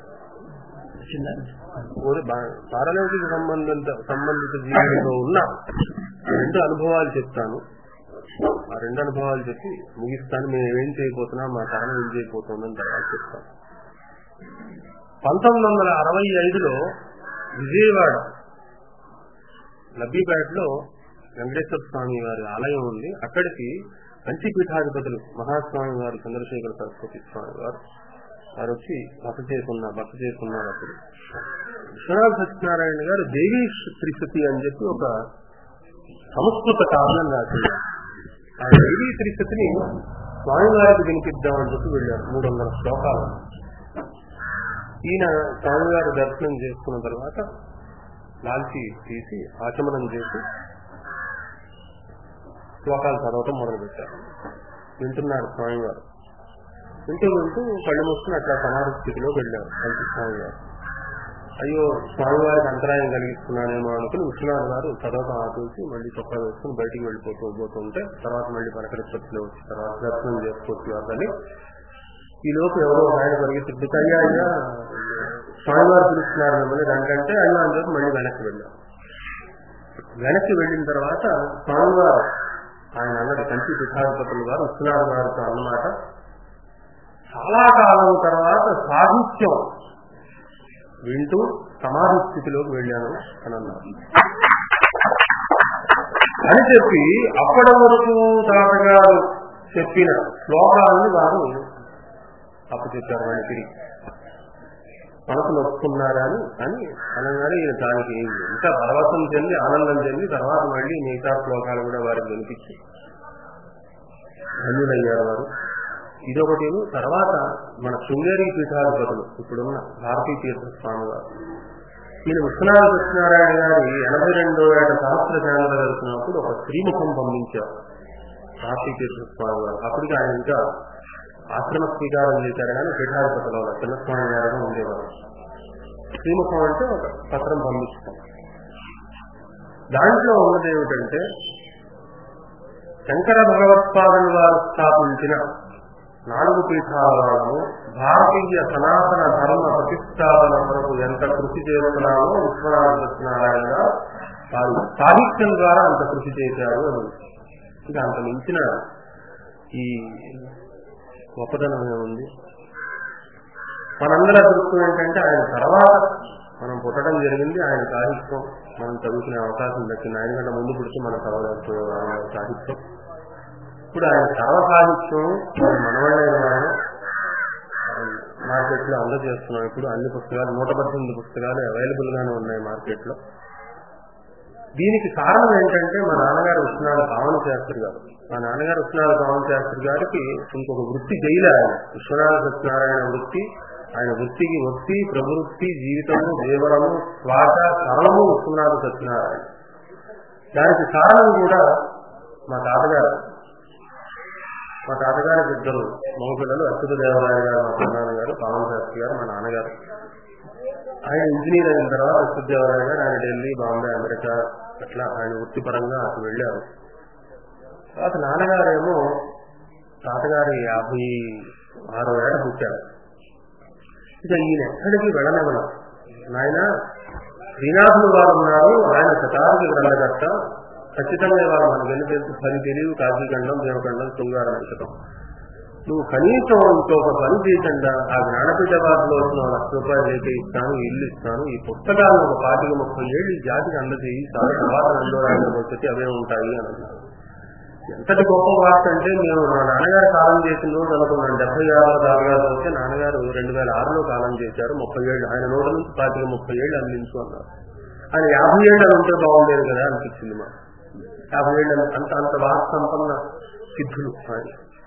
C: ఓరి బా- పారలౌకిక సంబంధంత సంబంధిత జీవితంలో ఉన్న రెండు అనుభవాలు చెప్తాను ఆ రెండు అనుభవాలు చెప్పి ముగిస్తాను మేము ఏం చేయబోతున్నాం మా కారణం ఏం చేయబోతుందని తర్వాత చెప్తాను పంతొమ్మిది వందల అరవై ఐదులో విజయవాడ లబ్బిపేటలో వెంకటేశ్వర స్వామి వారి ఆలయం ఉంది అక్కడికి పంచపీఠాధిపతులు మహాస్వామి వారు చంద్రశేఖర సరస్వతి స్వామి వారు వారు వచ్చి బస చేసుకున్న బస చేసుకున్నారు అప్పుడు విశ్వనాథ సత్యనారాయణ గారు దేవీ త్రిశతి అని చెప్పి ఒక సంస్కృత కావ్యం రాశారు ఆ దేవీ త్రిశతిని స్వామివారికి వినిపిద్దామని చెప్పి వెళ్ళారు మూడు వందల శ్లోకాలు ఈయన స్వామివారి దర్శనం చేసుకున్న తర్వాత లాల్చి తీసి ఆచమనం చేసి శ్లోకాలు చదవటం మొదలుపెట్టారు వింటున్నారు స్వామివారు వింటూ వింటూ కళ్ళు మూసుకుని అట్లా సమాధి స్థితిలో వెళ్ళారు కంచి స్వామివారు అయ్యో స్వామివారికి అంతరాయం కలిగిస్తున్నానేమో అనుకుని విశ్వనాథ్ గారు చదవటం ఆపేసి మళ్ళీ చొక్కా వేసుకుని బయటికి వెళ్ళిపోతూ పోతుంటే తర్వాత మళ్ళీ పలకరిపత్తిలో వచ్చి తర్వాత దర్శనం చేసుకోవచ్చు వాళ్ళని ఈ లోపు ఎవరో ఒక ఆయన పరిగెత్తుకుంటే అయ్యా అయ్యా స్వామివారు పిలుస్తున్నారు మిమ్మల్ని దానికంటే అయ్యా అని చెప్పి మళ్ళీ వెనక్కి వెళ్ళాం వెనక్కి వెళ్ళిన తర్వాత స్వామివారు ఆయన అన్నది కంచి పిఠాధిపతులు గారు విశ్వనాథ్ గారితో అన్నమాట చాలా కాలం తర్వాత సాహిత్యం వింటూ సమాధి స్థితిలోకి వెళ్ళాను అని అన్నారు అని చెప్పి అప్పటి వరకు తాతగారు చెప్పిన శ్లోకాలను వారు అప్పచెప్పారు వాడిని తిరిగి మనసు నొప్పుకున్నారా అని అని అనగానే ఈయన దానికి ఇంకా పరవశం చెంది ఆనందం చెంది తర్వాత మళ్ళీ మిగతా శ్లోకాలు కూడా వారికి వినిపించి ధన్యులయ్యారు వారు ఇదొకటి తర్వాత మన శృంగేరి పీఠాధిపతులు ఇప్పుడున్న భారతీ తీర్థ స్వామి వారు ఈయన విశ్వనాథ సత్యనారాయణ గారి ఎనభై రెండో ఏట సహస్ర కేంద్ర వెళ్తున్నప్పుడు ఒక శ్రీముఖం పంపించారు భారతీ తీర్థ స్వామి వారు అప్పటికి ఆయన ఇంకా ఆశ్రమ స్వీకారం చేశారు కానీ పీఠాధిపతులు వాళ్ళ చిన్నస్వామి గారు ఉండేవారు శ్రీముఖం అంటే ఒక పత్రం పంపిస్తాం దాంట్లో ఉన్నది ఏమిటంటే శంకర భగవత్పాదుల వారు స్థాపించిన నాలుగు పీఠాలను భారతీయ సనాతన ధర్మ ప్రతిష్టాపన కొరకు ఎంత కృషి చేస్తున్నామో విశ్వనాథ సత్యనారాయణ గారు వారు సాహిత్యం ద్వారా అంత కృషి చేశారు అని ఇంకా అంత మించిన ఈ గొప్పతనం ఏముంది మనందరి అదృష్టం ఏంటంటే ఆయన తర్వాత మనం పుట్టడం జరిగింది ఆయన సాహిత్యం మనం చదువుకునే అవకాశం దక్కింది ఆయన కంటే ముందు పుడితే మనం చదవలేకపోయే సాహిత్యం ఇప్పుడు ఆయన సర్వ సాహిత్యం మనవాళ్ళైన మనం మార్కెట్ లో అందజేస్తున్నాం ఇప్పుడు అన్ని పుస్తకాలు నూట పద్దెనిమిది పుస్తకాలు అవైలబుల్ గానే ఉన్నాయి మార్కెట్ లో దీనికి కారణం ఏంటంటే మా నాన్నగారు విశ్వనాథ భావన శాస్త్రి గారు మా నాన్నగారు విశ్వనాథ భావన శాస్త్రి గారికి ఇంకొక వృత్తి జైలు ఆయన విశ్వనాథ సత్యనారాయణ వృత్తి ఆయన వృత్తికి వృత్తి ప్రవృత్తి జీవితము జీవనము శ్వాస సరళము విశ్వనాథ సత్యనారాయణ దానికి కారణం కూడా మా తాతగారు మా తాతగారికి ఇద్దరు మగపిల్లలు అచ్యుత దేవరాయ గారు మా నాన్నగారు పవన్ శాస్త్రి గారు మా నాన్నగారు ఆయన ఇంజనీర్ అయిన తర్వాత అచ్యుత దేవరాయ గారు ఆయన ఢిల్లీ బాంబే అమెరికా అట్లా ఆయన వృత్తిపరంగా అటు వెళ్ళారు తర్వాత నాన్నగారేమో తాతగారి యాభై ఆరో ఏట పుట్టారు ఇక ఈయన ఎక్కడికి వెళ్ళనివ్వను నాయన శ్రీనాథులు వారు ఉన్నారు ఆయన శతాధిక గ్రంథకర్త ఖచ్చితంగా వారు మనకు వెళ్ళి తెలుసు పని తెలియదు కాశీఖండం దేవఖండం శృంగార నక్షత్రం నువ్వు కనీసం ఇంకొక పని చేయకుండా ఆ జ్ఞానపీఠ వారిలో వచ్చిన లక్ష రూపాయలు అయితే ఇస్తాను ఇల్లు ఇస్తాను ఈ పుస్తకాలను ఒక పాతిక ముప్పై ఏళ్ళు ఈ జాతికి అందజేయి చాలా తర్వాత నందోరాయణ వచ్చి అవే ఉంటాయి అని అన్నారు ఎంతటి గొప్ప వార్త అంటే మేము మా నాన్నగారు కాలం చేసిన రోజు అనుకున్నాను డెబ్బై ఆరులో దాదాపు వస్తే నాన్నగారు రెండు వేల ఆరులో కాలం చేశారు ముప్పై ఏళ్ళు ఆయన నోటి నుంచి పాతిక ముప్పై ఏళ్ళు అందించు అన్నారు ఆయన యాభై ఏళ్ళు అని ఉంటే బాగుండేది కదా అనిపించింది మాకు యాభై ఏళ్ళు అంత అంత వాక్ సంపన్న సిద్ధులు ఆయన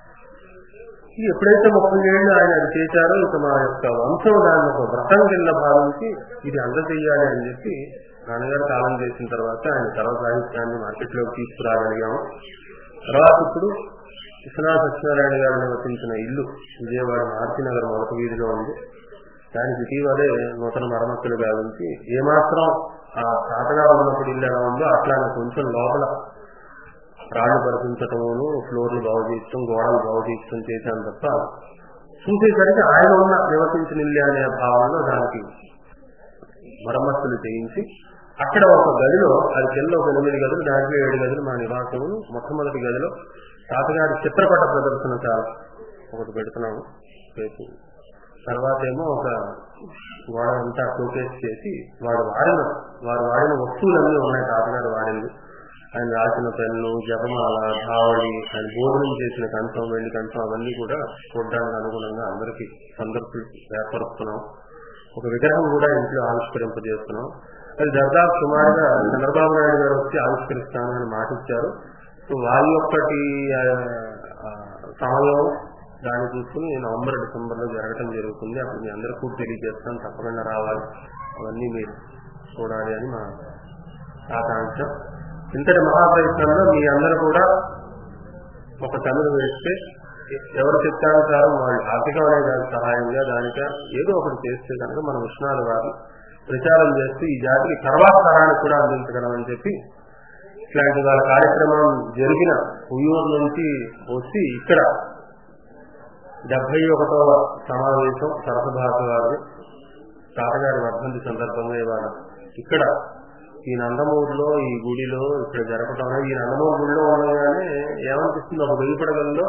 C: ఇది ఎప్పుడైతే ముప్పై ఏళ్ళు ఆయన అది చేశారో ఇక మా యొక్క వంశం దాన్ని ఒక వ్రతం కింద భావించి ఇది అందజేయాలి అని చెప్పి నాన్నగారు కాలం చేసిన తర్వాత ఆయన సర్వ సాహిత్యాన్ని మార్కెట్లోకి తీసుకురాగలిగాము తర్వాత ఇప్పుడు విశ్వనాథ సత్యనారాయణ గారు నివసించిన ఇల్లు విజయవాడ మారుతినగర్ మొదటి వీధిలో ఉంది దానికి ఇటీవలే నూతన మరమ్మతులు గావించి ఏమాత్రం ఆ తాతగారు ఉన్నప్పుడు ఇల్లు ఎలా ఉందో అట్లానే కొంచెం లోపల రాళ్లు పరిపించటమును ఫ్లోర్లు బాగు చేయటం గోడలు బాగు చేయటం చేశాను తప్ప చూసేసరికి ఆయన ఉన్న నివసించిన ఇల్లు అనే భావనలో దానికి మరమ్మతులు చేయించి అక్కడ ఒక గదిలో అది కింద ఒక ఎనిమిది గదులు దాంట్లో ఏడు గదులు మా నివాసము మొట్టమొదటి గదిలో తాతగారి చిత్రపట ప్రదర్శనశాల ఒకటి పెడుతున్నాము రేపు తర్వాత ఏమో ఒక గోడ అంతా షోకేస్ చేసి వాడు వాడిన వారు వాడిన వస్తువులన్నీ ఉన్నాయి తాతగారు వాడింది ఆయన రాసిన పెన్ను జపమాల ధావళి ఆయన భోజనం చేసిన కంచం వెండి కంచం అవన్నీ కూడా చూడడానికి అనుగుణంగా అందరికీ సందర్భి ఏర్పరుస్తున్నాం ఒక విగ్రహం కూడా ఇంట్లో ఆవిష్కరింపజేస్తున్నాం అది దాదాపు సుమారుగా చంద్రబాబు నాయుడు గారు వచ్చి ఆవిష్కరిస్తానని మాట ఇచ్చారు సో వారి యొక్కటి ఆ, ఆ, సమయం దాన్ని చూసుకుని నవంబర్ డిసెంబర్ లో జరగటం జరుగుతుంది అప్పుడు మీ అందరికీ కూడా తెలియజేస్తాను తప్పకుండా రావాలి అవన్నీ మీరు చూడాలి అని మా ఆకాంక్ష ఇంతటి మహాప్రయత్నంలో మీ అందరూ కూడా ఒక తమిళ వేస్తే ఎవరు చిత్తానుసారం వాళ్ళు ఆర్థికమైన దానికి సహాయంగా దానిక ఏదో ఒకటి చేస్తే కనుక మన విష్ణాలు వారు ప్రచారం చేస్తూ ఈ జాతికి తర్వాత తరానికి కూడా అందించగలం అని చెప్పి ఇట్లాంటి వాళ్ళ కార్యక్రమం జరిగిన ఉయ్యూరు నుంచి వచ్చి ఇక్కడ డెబ్బై ఒకటవ సమావేశం సరసభాష వారి తాతగారి వర్ధంతి సందర్భంగా ఇవాళ ఇక్కడ ఈ నందమూరులో ఈ గుడిలో ఇక్కడ జరపటం అనేది ఈ నందమూరు గుడిలో ఉండగానే ఏమనిపిస్తుంది ఒక వెయ్యి పడగల్లో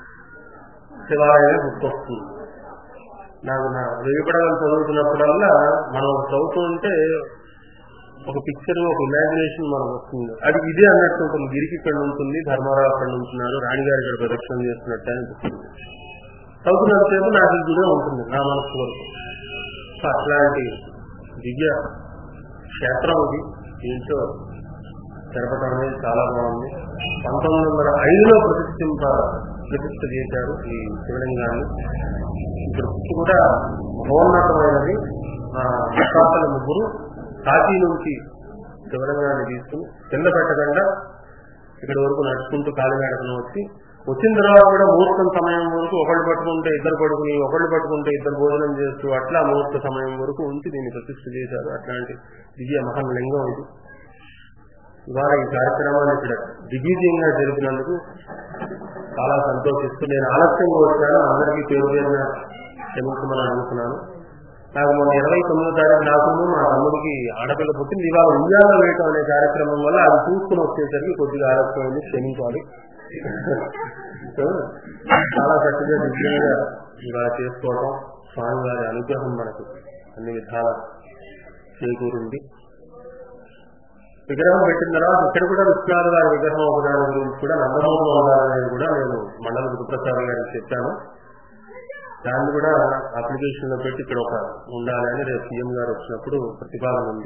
C: శివాలయమే గుర్తొస్తుంది నాకు నా వెయ్యి పడగలు చదువుతున్నప్పుడల్లా మనం చదువుతూ ఉంటే ఒక పిక్చర్ ఒక ఇమాజినేషన్ మనకు వస్తుంది అది ఇదే అన్నట్టు ఉంటుంది గిరికి ఇక్కడ ఉంటుంది ధర్మారావు అక్కడ ఉంటున్నారు రాణిగారు ఇక్కడ ప్రదక్షిణ చేస్తున్నట్టు అనిపిస్తుంది చదువుతున్నంతసేపు నాకు ఈ గుడే ఉంటుంది నా మనసు వరకు సో అట్లాంటి దివ్య క్షేత్రం ఇది దీంట్లో జరపడం అనేది చాలా బాగుంది పంతొమ్మిది వందల ఐదులో ప్రతిష్ఠింప ప్రతిష్ఠ చేశారు ఈ శివలింగాన్ని ఇప్పుడు కూడా మహోన్నతమైనది ఆ విశ్వాసాల ముగ్గురు కాశీ నుంచి శివలింగాన్ని తీసుకుని కింద పెట్టకుండా ఇక్కడ వరకు నడుచుకుంటూ కాలినడకను వచ్చి వచ్చిన తర్వాత కూడా ముహూర్తం సమయం వరకు ఒకళ్ళు పట్టుకుంటే ఇద్దరు పడుకుని ఒకళ్ళు పట్టుకుంటే ఇద్దరు భోజనం చేస్తూ అట్లా ముహూర్త సమయం వరకు ఉంచి దీన్ని ప్రతిష్ఠ చేశారు అట్లాంటి దివ్య మహన్ లింగం ఇది ఇవాళ ఈ కార్యక్రమాన్ని ఇక్కడ దిగ్విజయంగా జరిపినందుకు చాలా సంతోషిస్తూ నేను ఆలస్యంగా వచ్చాను అందరికీ పేరు పేరున క్షమించమని అనుకున్నాను నాకు మొన్న ఇరవై తొమ్మిదో తారీఖు నాకు మా తమ్ముడికి ఆడపిల్ల పుట్టింది ఇవాళ ఉయ్యాల వేయటం అనే కార్యక్రమం వల్ల అది చూసుకుని వచ్చేసరికి కొద్దిగా ఆలస్యమైంది క్షమించాలి సో, చాలా చక్కగా దివ్యంగా ఇవాళ చేసుకోవడం స్వామివారి అనుగ్రహం మనకు అన్ని విధాల చేకూరింది విగ్రహం పెట్టిన తర్వాత ఇక్కడ కూడా విష్ణునాథ్ గారి విగ్రహం ఒకదాని గురించి కూడా నందమూరి ఉండాలనేది కూడా నేను మండల గురుప్రసాద్ గారికి చెప్పాను దాన్ని కూడా అప్లికేషన్ లో పెట్టి ఇక్కడ ఒక ఉండాలి అని రేపు సీఎం గారు వచ్చినప్పుడు ప్రతిపాదన ఉంది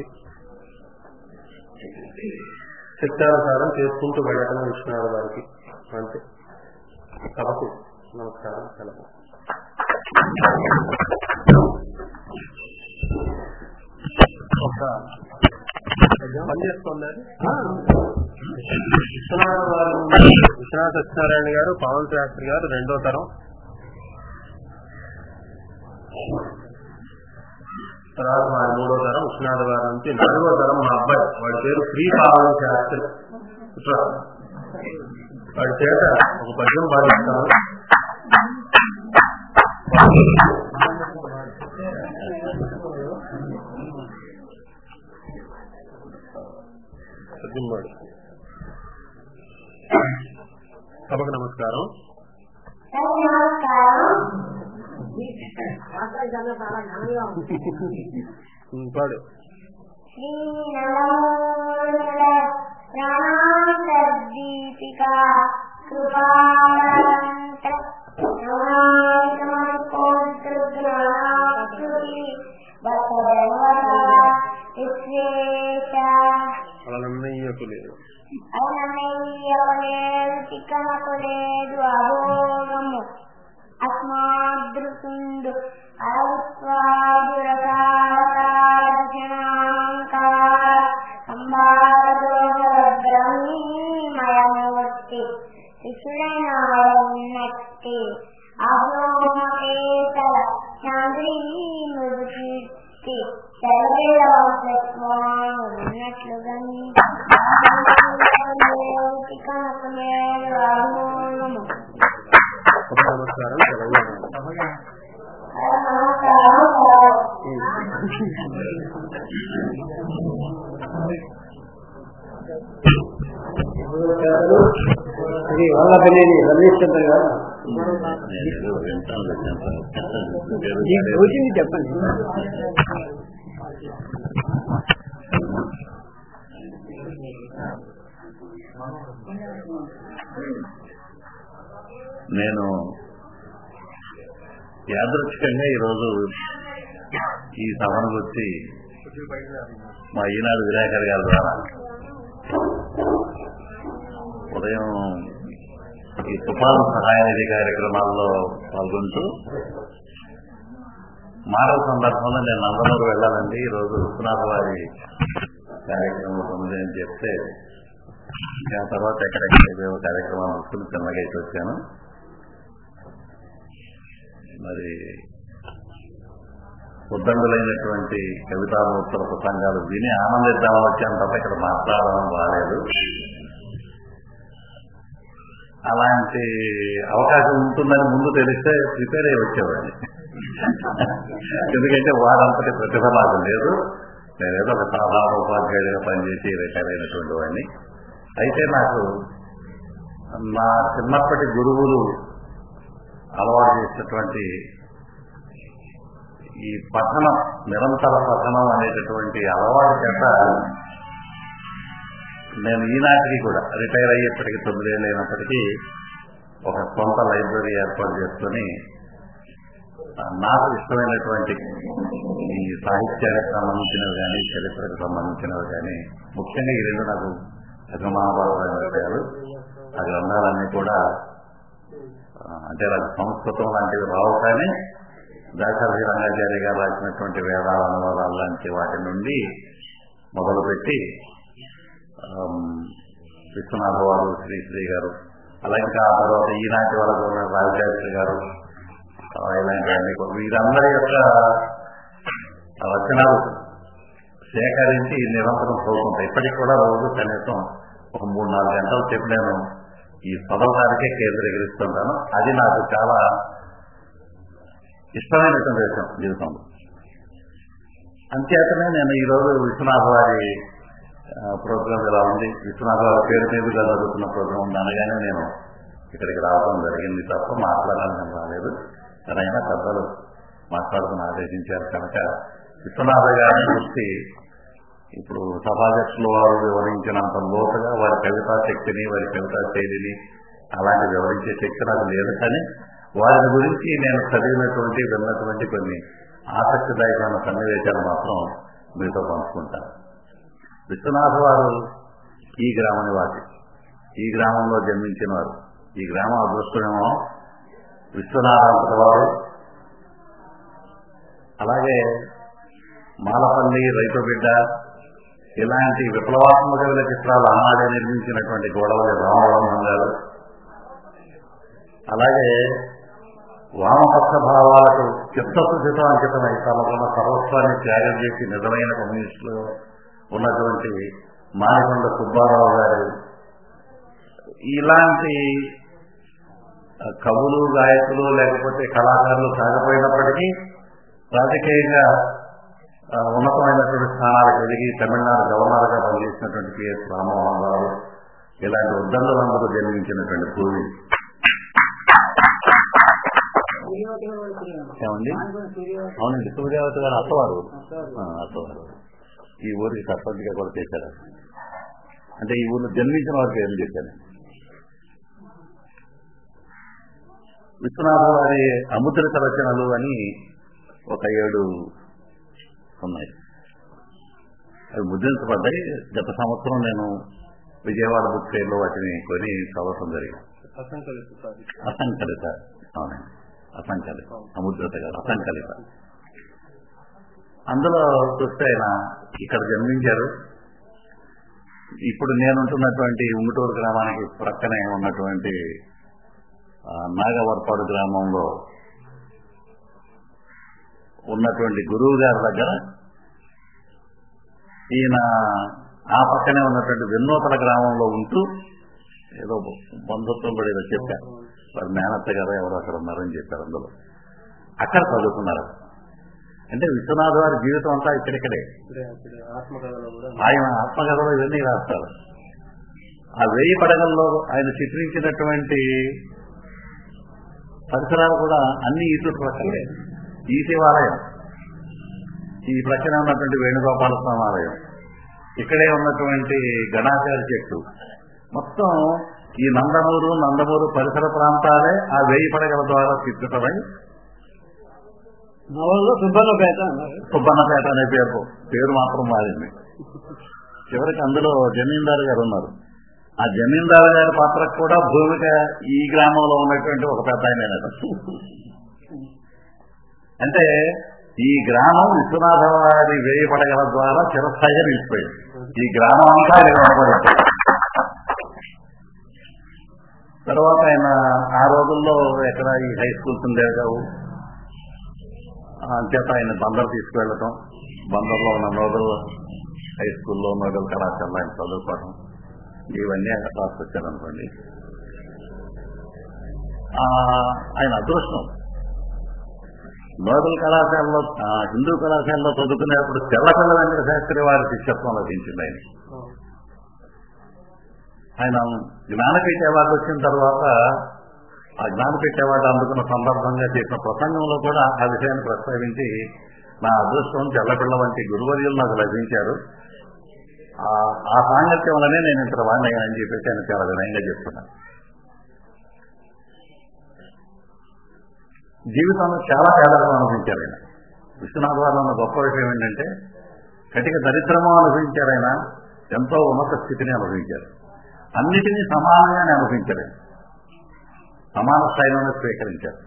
C: శక్తానుసారం చేసుకుంటూ వెళ్ళటం విష్ణునాథ్ గారికి అంతే సభకు నమస్కారం సెలవు ఒక పని చేస్తుందా విశ్వనాథ గారు విశ్వనాథ సత్యనారాయణ గారు పవన్ శాస్త్రి గారు రెండో తరం తర్వాత మా మూడో తరం విశ్వనాథ గారు నుంచి నాలుగో తరం మా అబ్బాయి వాడి పేరు శ్రీ పవన్ శాస్త్రి ఇట్లా వాడి చేత ఒక పద్యం పాటిస్తాను పద్యం పాడు సభకు నమస్కారం ఉమ్, పాడు
D: దీపికా కృపాంత్ర విశ్వేశ
C: అలనన్నయ్యకు లేదు
D: అన్నమయ్యలేదు చిక్కనకు లేదు అభోగము అస్మాదృతుండు సంభారమూర్తి శిశుడనాయన్నట్టి అభోమకేతల చాంద్రీ మృదు కీర్తి సర్వేన్నట్లుగా కనకు లేదు అభోగము
C: సభకు నమస్కారం తెలంగాణ
B: ఇది వాళ్ళ పనేది రమేష్ చంద్ర గారు మీకు వచ్చింది చెప్పండి
E: నేను యాదృచ్ఛికంగా ఈరోజు ఈ సభకు వచ్చి మా ఈనాడు వినాయకర్ గారి ద్వారా ఉదయం ఈ తుఫాను సహాయ నిధి కార్యక్రమాల్లో పాల్గొంటూ మానవ సందర్భంలో నేను నందమూరు వెళ్ళాలండి ఈరోజు విశ్వనాథ వారి కార్యక్రమం ఉంది అని చెప్తే ఆ తర్వాత ఎక్కడెక్కడ ఏవేవో కార్యక్రమాలు వస్తుంది చిన్నగా అయితే వచ్చాను మరి ఉద్దండులైనటువంటి కవితామూర్తుల ప్రసంగాలు విని ఆనందిద్దామని వచ్చాను తప్ప ఇక్కడ మాట్లాడడం రాలేదు అలాంటి అవకాశం ఉంటుందని ముందు తెలిస్తే ప్రిపేర్ అయ్యి వచ్చేవాడిని ఎందుకంటే వాడంతటి ప్రతిభ నాకు లేదు నేనేదో ఒక సాధారణ ఉపాధ్యాయుడిగా పనిచేసి రిటైర్ అయినటువంటి వాడిని అయితే నాకు నా చిన్నప్పటి గురువులు అలవాటు చేసినటువంటి ఈ పఠనం నిరంతర పఠనం అనేటటువంటి అలవాటు చేత నేను ఈనాటికి కూడా రిటైర్ అయ్యేప్పటికీ తొమ్మిదేళ్ళు అయినప్పటికీ ఒక సొంత లైబ్రరీ ఏర్పాటు చేసుకుని నాకు ఇష్టమైనటువంటి ఈ సాహిత్యానికి సంబంధించినవి కానీ చరిత్రకు సంబంధించినవి కానీ ముఖ్యంగా ఈ రెండు నాకు అగమాభావాలు విషయాలు ఆ గ్రంథాలన్నీ కూడా ఆ, అంటే నాకు సంస్కృతం లాంటివి రావు కానీ దాశరథి రంగాచార్య గారు రాసినటువంటి వేదాల అనువాదాలు లాంటి వాటి నుండి మొదలుపెట్టి ఆమ్, విశ్వనాథ వారు శ్రీశ్రీ గారు అలాగే ఇంకా ఆ తర్వాత ఈనాటి వరకు ఉన్న రాజశాస్త్రి గారు ఆ, ఇలాంటివన్నీ కూడా వీరందరి యొక్క రచనలు సేకరించి నిరంతరం చదువుకుంటాయి ఇప్పటికి కూడా రోజు కనీసం ఒక మూడు నాలుగు గంటల సేపు నేను ఈ చదవడానికే కేంద్రీకరిస్తుంటాను అది నాకు చాలా ఇష్టమైనటువంటి విషయం జీవితంలో అంచేతనే నేను ఈరోజు విశ్వనాథ వారి ప్రోగ్రాం ఇలా ఉంది విశ్వనాథ వారి పేరు మీదుగా జరుగుతున్న ప్రోగ్రాం ఉంది అనగానే నేను ఇక్కడికి రావడం జరిగింది తప్ప మాట్లాడాలని నేను రాలేదు ఎవరైనా పెద్దలు మాట్లాడుకుని ఆదేశించారు కనుక విశ్వనాథ గారిని గురించి ఇప్పుడు సభాధ్యక్షులు వారు వివరించినంత లోతుగా వారి కవితా శక్తిని వారి కవితా శైలిని అలాంటి వివరించే శక్తి నాకు లేదు కానీ వారి గురించి నేను చదివినటువంటి విన్నటువంటి కొన్ని ఆసక్తిదాయకమైన సన్నివేశాలు మాత్రం మీతో పంచుకుంటాను విశ్వనాథ వారు ఈ గ్రామ నివాసి ఈ గ్రామంలో జన్మించిన వారు ఈ గ్రామం అదృష్టమేమో విశ్వనాథ వారు అలాగే మాలపల్లి రైతు బిడ్డ ఇలాంటి విప్లవాత్మకమైన చిత్రాలు ఆనాడే నిర్మించినటువంటి గోడవల్లి రామవరం గారు అలాగే వామపక్ష భావాలకు చిత్తశుద్ధితో అంకితమై తమకున్న సర్వస్వాన్ని త్యాగం చేసి నిజమైన కమ్యూనిస్టులు ఉన్నటువంటి మానికొండ సుబ్బారావు గారు ఇలాంటి ఆ, కవులు గాయకులు లేకపోతే కళాకారులు కాకపోయినప్పటికీ రాజకీయంగా ఆ, ఉన్నతమైనటువంటి స్థానాలకు ఎదిగి తమిళనాడు గవర్నర్గా పనిచేసినటువంటి పిఎస్ రామ్మోహన్ రావు ఇలాంటి ఉద్దండులందరూ జన్మించినటువంటి భూమి ఏమండి అవునండి సూర్యావతి గారు అత్తవారు ఆ, అత్తవారు ఈ ఊరికి సర్పంచ్గా కూడా చేశారు అంటే ఈ ఊరిలో జన్మించిన వారికి ఏం చేశాను విశ్వనాథ వారి అముద్రిత రచనలు అని ఒక ఏడు ఉన్నాయి అవి ముద్రించబడ్డాయి గత సంవత్సరం నేను విజయవాడ బుక్ ఫెయిర్లో వాటిని కొని చదవటం జరిగింది
C: అసంకలిత సాధిక
E: అసంకలిత అవునండి అసంకలిత అముద్రత కాదు అసంకలిత అందులో చూస్తే ఆయన ఇక్కడ జన్మించారు ఇప్పుడు నేనుంటున్నటువంటి ఉంగుటూరు గ్రామానికి ప్రక్కనే ఉన్నటువంటి ఆ, నాగవర్పాడు గ్రామంలో ఉన్నటువంటి గురువు గారి దగ్గర ఈయన ఆ పక్కనే ఉన్నటువంటి వినూతన గ్రామంలో ఉంటూ ఏదో బంధుత్వం కూడా ఏదో చెప్పారు వారి మేనత్త గారు ఎవరు అక్కడ ఉన్నారని చెప్పారు అందులో అక్కడ చదువుకున్నారు అంటే విశ్వనాథ వారి జీవితం అంతా ఇక్కడిక్కడే
C: ఇప్పుడే అప్పుడే ఆత్మకథలో కూడా
E: ఆయన ఆత్మకథలో ఇవన్నీ రాస్తారు ఆ వేయి పడగల్లో ఆయన చిత్రించినటువంటి పరిసరాలు కూడా అన్ని ఈతు ప్రక్కలే ఈ శివాలయం ఈ ప్రక్కన ఉన్నటువంటి వేణుగోపాల స్వామి ఆలయం ఇక్కడే ఉన్నటువంటి గణాచార్య చెట్టు మొత్తం ఈ నందమూరు నందమూరు పరిసర ప్రాంతాలే ఆ వేయి పడగల ద్వారా చిత్రితమై
B: నవల్లో సుబ్బన్నపేట అన్నారు
E: సుబ్బన్నపేట అనే పేరు పేరు మాత్రం మారింది చివరికి అందులో జమీందారు గారు ఉన్నారు ఆ జమీందారు గారి పాత్రకు కూడా భూమిక ఈ గ్రామంలో ఉన్నటువంటి ఒక పెద్ద ఆయన అంటే ఈ గ్రామం విశ్వనాథ వారి వేయి పడగల ద్వారా చిరస్థాయిగా నిలిచిపోయింది ఈ గ్రామం అంతా ఆయన కనపడింది తర్వాత ఆయన ఆ రోజుల్లో ఎక్కడ ఈ హై స్కూల్స్ ఉండేవి కావు అంచేత ఆయన బందర్ తీసుకువెళ్ళటం బందర్లో ఉన్న నోబెల్ హై స్కూల్లో నోబెల్ కళాశాలలో ఆయన చదువుకోవడం ఇవన్నీ ఆయన రాసుకొచ్చారు అనుకోండి ఆ, ఆయన అదృష్టం నోబెల్ కళాశాలలో ఆ, హిందూ కళాశాలలో చదువుకునేప్పుడు తెల్లపిల్ల వెంకట శాస్త్రి వారి శిక్షత్వం లభించింది ఆయన ఆయన జ్ఞానపీఠ అవార్డు వచ్చిన తర్వాత ఆ జ్ఞానపీఠ అవార్డు అందుకున్న సందర్భంగా చేసిన ప్రసంగంలో కూడా ఆ విషయాన్ని ప్రస్తావించి నా అదృష్టం తెల్లపిల్ల వంటి గురువర్యులు నాకు లభించారు ఆ- ఆ సాంగత్యం వల్లనే నేను ఇంత వాడిని అని చెప్పేసి ఆయన చాలా వినయంగా చెప్తున్నాను జీవితంలో చాలా పేదరికం అనుభవించారు ఆయన విశ్వనాథ్ వారిలో ఉన్న గొప్ప విషయం ఏంటంటే కటిక దరిద్రము అనుభవించారు ఆయన ఎంతో ఉన్నత స్థితిని అనుభవించారు అన్నిటినీ సమానంగానే అనుభవించారు ఆయన. సమాన స్థాయిలోనే స్వీకరించారు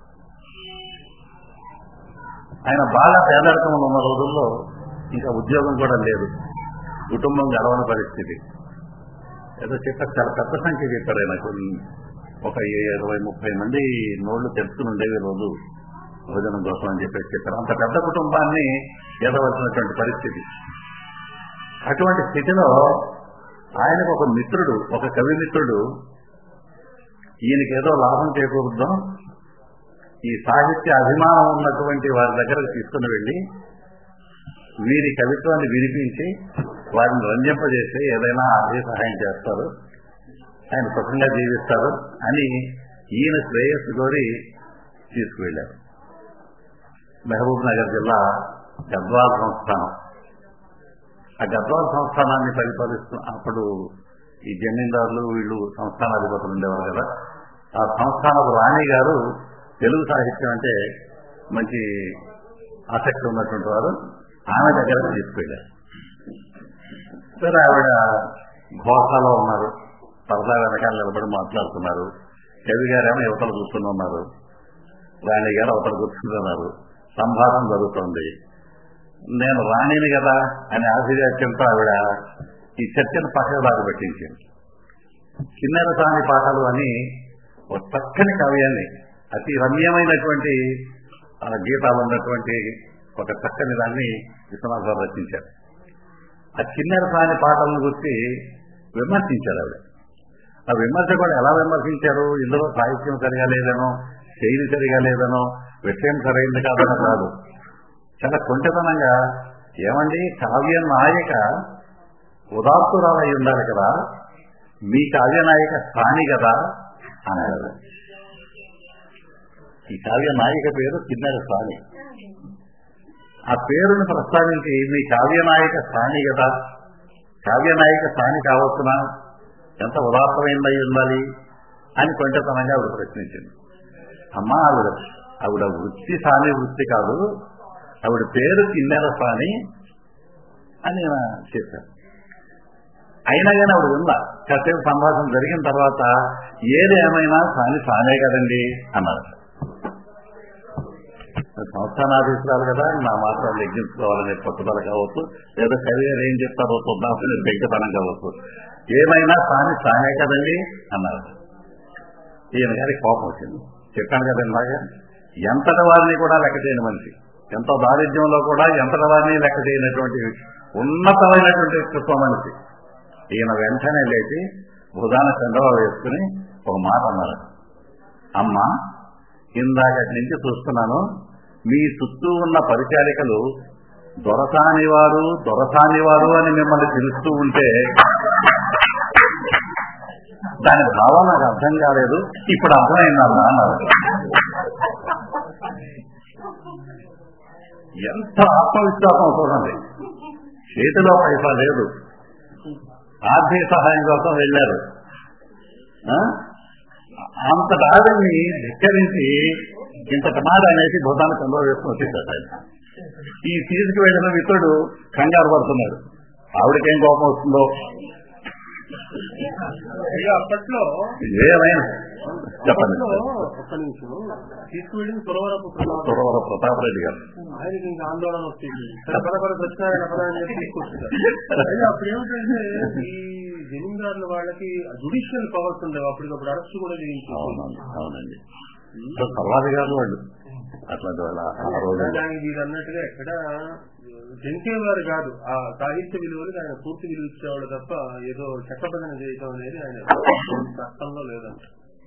E: ఆయన బాగా పేదరికంలో ఉన్న రోజుల్లో ఇంకా ఉద్యోగం కూడా లేదు కుటుంబం గడవని పరిస్థితి ఏదో చెప్పారు చాలా పెద్ద సంఖ్య చెప్పారు ఆయన కొన్ని ఒక ఇరవై ముప్పై మంది నోళ్లు తెరుచుకుని ఉండేవి రోజు భోజనం కోసం అని చెప్పేసి చెప్పారు అంత పెద్ద కుటుంబాన్ని ఎదవలసినటువంటి పరిస్థితి అటువంటి స్థితిలో ఆయనకు ఒక మిత్రుడు ఒక కవి మిత్రుడు ఈయనకి ఏదో లాభం చేకూరుద్దాం ఈ సాహిత్య అభిమానం ఉన్నటువంటి వారి దగ్గరకు తీసుకుని వెళ్ళి వీరి కవిత్వాన్ని వినిపించి వారిని రంజింపజేసి ఏదైనా అదే సహాయం చేస్తారు ఆయన సుఖంగా జీవిస్తారు అని ఈయన శ్రేయస్సు కోరి తీసుకువెళ్ళారు మహబూబ్ నగర్ జిల్లా గద్వాల్ సంస్థానం ఆ గద్వాల్ సంస్థానాన్ని పరిపాలిస్తూ అప్పుడు ఈ జమీందారులు వీళ్ళు సంస్థానాధిపతులు ఉండేవారు కదా ఆ సంస్థానపు రాణి గారు తెలుగు సాహిత్యం అంటే మంచి ఆసక్తి ఉన్నటువంటి వారు ఆమె దగ్గరకు తీసుకెళ్ళారు సరే ఆవిడ ఘోషలో ఉన్నారు సరదా వెనకాల నిలబడి మాట్లాడుతున్నారు కవి గారేమో యువతలు కూర్చుని ఉన్నారు రాణి గారు అవతల కూర్చుంటున్నారు సంభాషణ జరుగుతోంది నేను రాణిని కదా అని ఆశ్చర్యంతో ఆవిడ ఈ చర్చను పక్కకు దారి పెట్టించింది కిన్నెర స్వామి పాటలు అని ఒక చక్కని కావ్యాన్ని అతి రమ్యమైనటువంటి ఆ గీతాలు ఉన్నటువంటి ఒక చక్కని దాన్ని విశ్వనాథ్ గారు రచించారు ఆ కిన్నెర స్వామి పాటలను గురించి విమర్శించారు ఆవిడ ఆ విమర్శ కూడా ఎలా విమర్శించారు ఇందులో సాహిత్యం సరిగా లేదనో శైలి సరిగా లేదనో విషయం సరైనది కాదనో కాదు చాలా కొంటతనంగా ఏమండి కావ్య నాయక ఉదాత్తురాలై ఉండాలి కదా మీ కావ్య నాయక స్థాని కదా అన్నారు ఈ కావ్య నాయిక పేరు కిన్నెర స్వామి ఆ పేరును ప్రస్తావించి మీ కావ్య నాయక స్థాని కదా కావ్య నాయక స్థాని కావచ్చునా ఎంత ఉదాత్తమైందై ఉండాలి అని కొంటతనంగా ఆవిడ ప్రశ్నించింది అమ్మా ఆవిడ ఆవిడ వృత్తి స్వామి వృత్తి కాదు ఆవిడ పేరు కిన్నెర స్వామి అని నేను చెప్పాను అయినా కానీ ఆవిడ ఉందా కాసేపు సంభాషణ జరిగిన తర్వాత ఏది ఏమైనా స్వామి స్వామే కదండి అన్నారు సంస్థానాధీశురాలు కదా నా మాత్రం లెగ్గించుకోవాలనే పట్టుదల కావచ్చు లేదా కవిగారు ఏం చెప్తారో చూద్దామని బెంకతనం కావచ్చు ఏమైనా స్వామి స్వామే కదండి అన్నారు ఈయన గారికి కోపం వచ్చింది చెప్పాను కదా ఇందాక ఎంతటి వారిని కూడా లెక్క చేయని మనిషి ఎంతో దారిద్ర్యంలో కూడా ఎంతటి వారిని లెక్క చేయనటువంటి ఉన్నతమైనటువంటి వ్యక్తిత్వ మనిషి ఈయన వెంటనే లేచి భుజాన చంద్రబాబు వేసుకుని ఒక మాట అన్నారు అమ్మ ఇందాకటి నుంచి చూస్తున్నాను మీ చుట్టూ ఉన్న పరిచారికలు దొరసాని వారు దొరసాని వారు అని మిమ్మల్ని పిలుస్తూ ఉంటే దాని భావం నాకు అర్థం కాలేదు ఇప్పుడు అర్థమైందమ్మా అన్నారు ఎంత ఆత్మవిశ్వాసం చూడండి చేతిలో పైసా లేదు ఆర్థిక సహాయం కోసం వెళ్ళారు ఆ? అంతటి ఆవిడ్ని ధిక్కరించి ఇంతటి మాట అనేసి భూతాన్ని చంద్ర వేసుకుని వచ్చేసాడు ఆయన ఈ తీసుకు వెళ్ళిన మిత్రుడు కంగారు పడుతున్నాడు ఆవిడకేం కోపం వస్తుందో
C: ఇక అప్పట్లో
E: ఏమైనా చెప్పండి
C: అప్పట్లో ఒక్క నిమిషం తీసుకువెళ్ళింది సురవరపు ప్రతాప్
E: సురవర ప్రతాప్ రెడ్డి గారు
C: ఆయనకి ఇంకా ఆందోళన వచ్చింది పరపర సత్యనారాయణ పద అని చెప్పి తీసుకొచ్చారు అయితే అప్పుడు ఏమిటంటే ఈ జమీందారుల వాళ్ళకి జుడిషియల్ పవర్స్ ఉండేవి అప్పటికప్పుడు అరెస్ట్ కూడా చేయించారు
E: అవునండి అవునండి సర్వాధికారులు వాళ్ళు అట్లాంటి వాళ్ళ ఆ రోజు
C: దానికి మీరు అన్నట్టుగా ఎక్కడ జంకేవారు కాదు ఆ సాహిత్య విలువలు ఆయన పూర్తి విలువ ఇచ్చేవాడు తప్ప ఏదో చట్టబద్ధన చేయటం అనేది ఆయన కష్టంలో లేదంట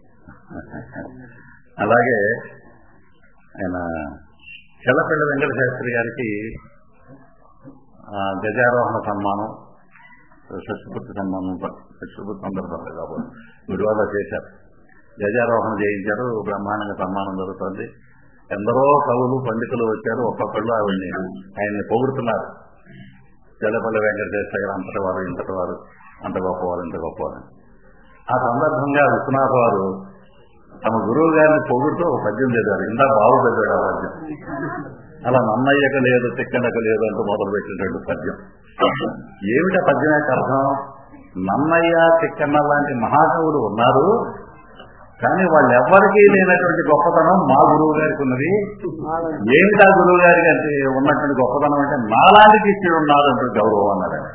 E: అలాగే ఆయన చెల్లపల్లి వెంకట శాస్త్రి గారికి ఆ, గజారోహణ సన్మానం షష్పూర్తి సన్మానం షష్పూర్తి సందర్భంగా కాబట్టి గుడివాడ చేశారు గజారోహణ చేయించారు బ్రహ్మాండంగా సన్మానం జరుగుతుంది ఎందరో కవులు పండితులు వచ్చారు ఒక్కొక్కళ్ళు ఆవిడ్ని ఆయన్ని పొగుడుతున్నారు చెల్లపల్లి వెంకట శాస్త్రి గారు అంతటి వారు ఇంతటి వారు అంత గొప్పవారు ఇంత గొప్పవారు ఆ సందర్భంగా విశ్వనాథ్ వారు తమ గురువు గారిని పొగుడుతూ ఒక పద్యం చదివారు ఇందా బాబు చదివాడు ఆ పద్యం అలా నన్నయ్యక లేదు తిక్కనక లేదు అంటూ మొదలు పెట్టినటువంటి పద్యం ఏమిటా పద్యం యొక్క అర్థం నన్నయ్య తిక్కన్న లాంటి మహాకవులు ఉన్నారు కానీ వాళ్ళు ఎవరికీ లేనటువంటి గొప్పతనం మా గురువు గారికి ఉన్నది ఏమిటా గురువు గారికి అంటే ఉన్నటువంటి గొప్పతనం అంటే నాలాంటి శిష్యుడు ఉన్నారు అంటూ గౌరవం అన్నారు ఆయన.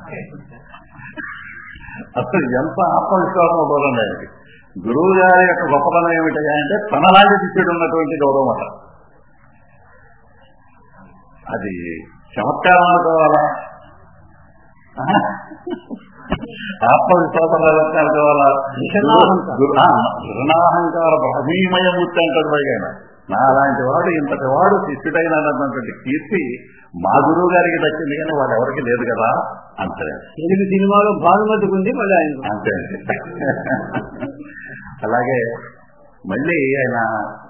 E: అసలు ఎంత ఆత్మవిశ్వాసం చూడండి ఆయనకి గురువు గారి యొక్క గొప్పతనం ఏమిటి అంటే తనలాంటి శిష్యుడు ఉన్నటువంటి గౌరవం అట అది చమత్కారం అనుకోవాలా ఆత్మవిశ్వాసం అనుకోవాలా గురు- ఆ, రుణాహంకార భీమయ ముత్తి అంటాడు పైగా నా అలాంటి వాడు ఇంతటి వాడు శిష్యుడైనటువంటి కీర్తి మా గురువు గారికి దక్కింది కానీ వాడు ఎవరికి లేదు కదా అంతే
B: తెలుగు సినిమాలో భానుమతికి ఉంది మళ్ళీ ఆయన
E: అంతే అంతే అలాగే మళ్ళీ ఆయన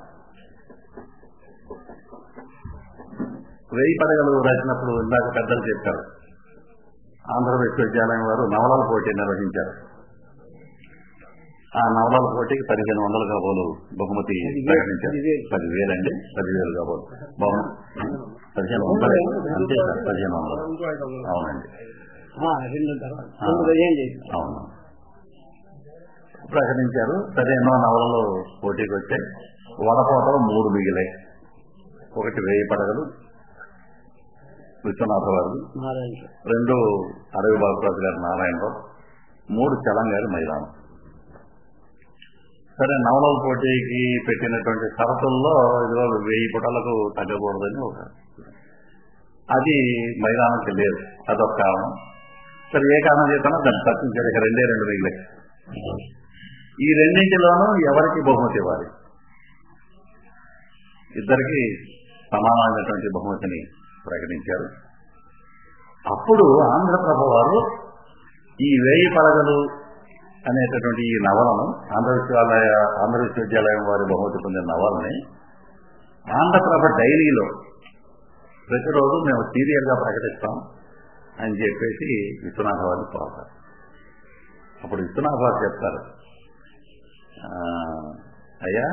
E: వెయ్యి పడగలు రాసినప్పుడు ఇందాక పెద్దలు చెప్పారు ఆంధ్ర విశ్వవిద్యాలయం వారు నవలల పోటీ నిర్వహించారు ఆ నవలల పోటీకి పదిహేను వందల కాబోలు బహుమతి ప్రకటించారు
B: పదివేలు.
E: పదివేలండి పదివేలు కాబోలు బహుమతి పదిహేను వందలు అంతే సార్ పదిహేను వందలు అవునండి
B: ఆ, రెండు తర్వాత రెండు పదిహేను చేసి
E: అవును ప్రకటించారు సరే ఎన్నో నవలలు పోటీకి వచ్చాయి వడపోతలు మూడు మిగిలాయి ఒకటి వేయి పడగలు విశ్వనాథ వారు
B: నారాయణ
E: రెండు అరవి బాబురాజు గారి నారాయణరావు మూడు చలం గారి మైదానం సరే నవలల పోటీకి పెట్టినటువంటి షరతుల్లో ఇదిగో వెయ్యి పుటలకు తగ్గకూడదని ఒక అది మైదానంకి లేదు అదొక కారణం సరే ఏ కారణం చేస్తానో దాన్ని తప్పించారు ఇక రెండే రెండు మిగిలాయి ఈ రెండింటిలోనూ ఎవరికి బహుమతి ఇవ్వాలి ఇద్దరికి సమానమైనటువంటి బహుమతిని ప్రకటించారు అప్పుడు ఆంధ్రప్రభ వారు ఈ వేయి పలగలు అనేటటువంటి ఈ నవలను ఆంధ్ర విశ్వవిద్యాలయ ఆంధ్ర విశ్వవిద్యాలయం వారి బహుమతి పొందిన నవలని ఆంధ్రప్రభ డైరీలో ప్రతిరోజు మేము సీరియల్ గా ప్రకటిస్తాం అని చెప్పేసి విశ్వనాథ వారు కోరుతారు అప్పుడు విశ్వనాథ వారు చెప్తారు "ఆ, అయ్యా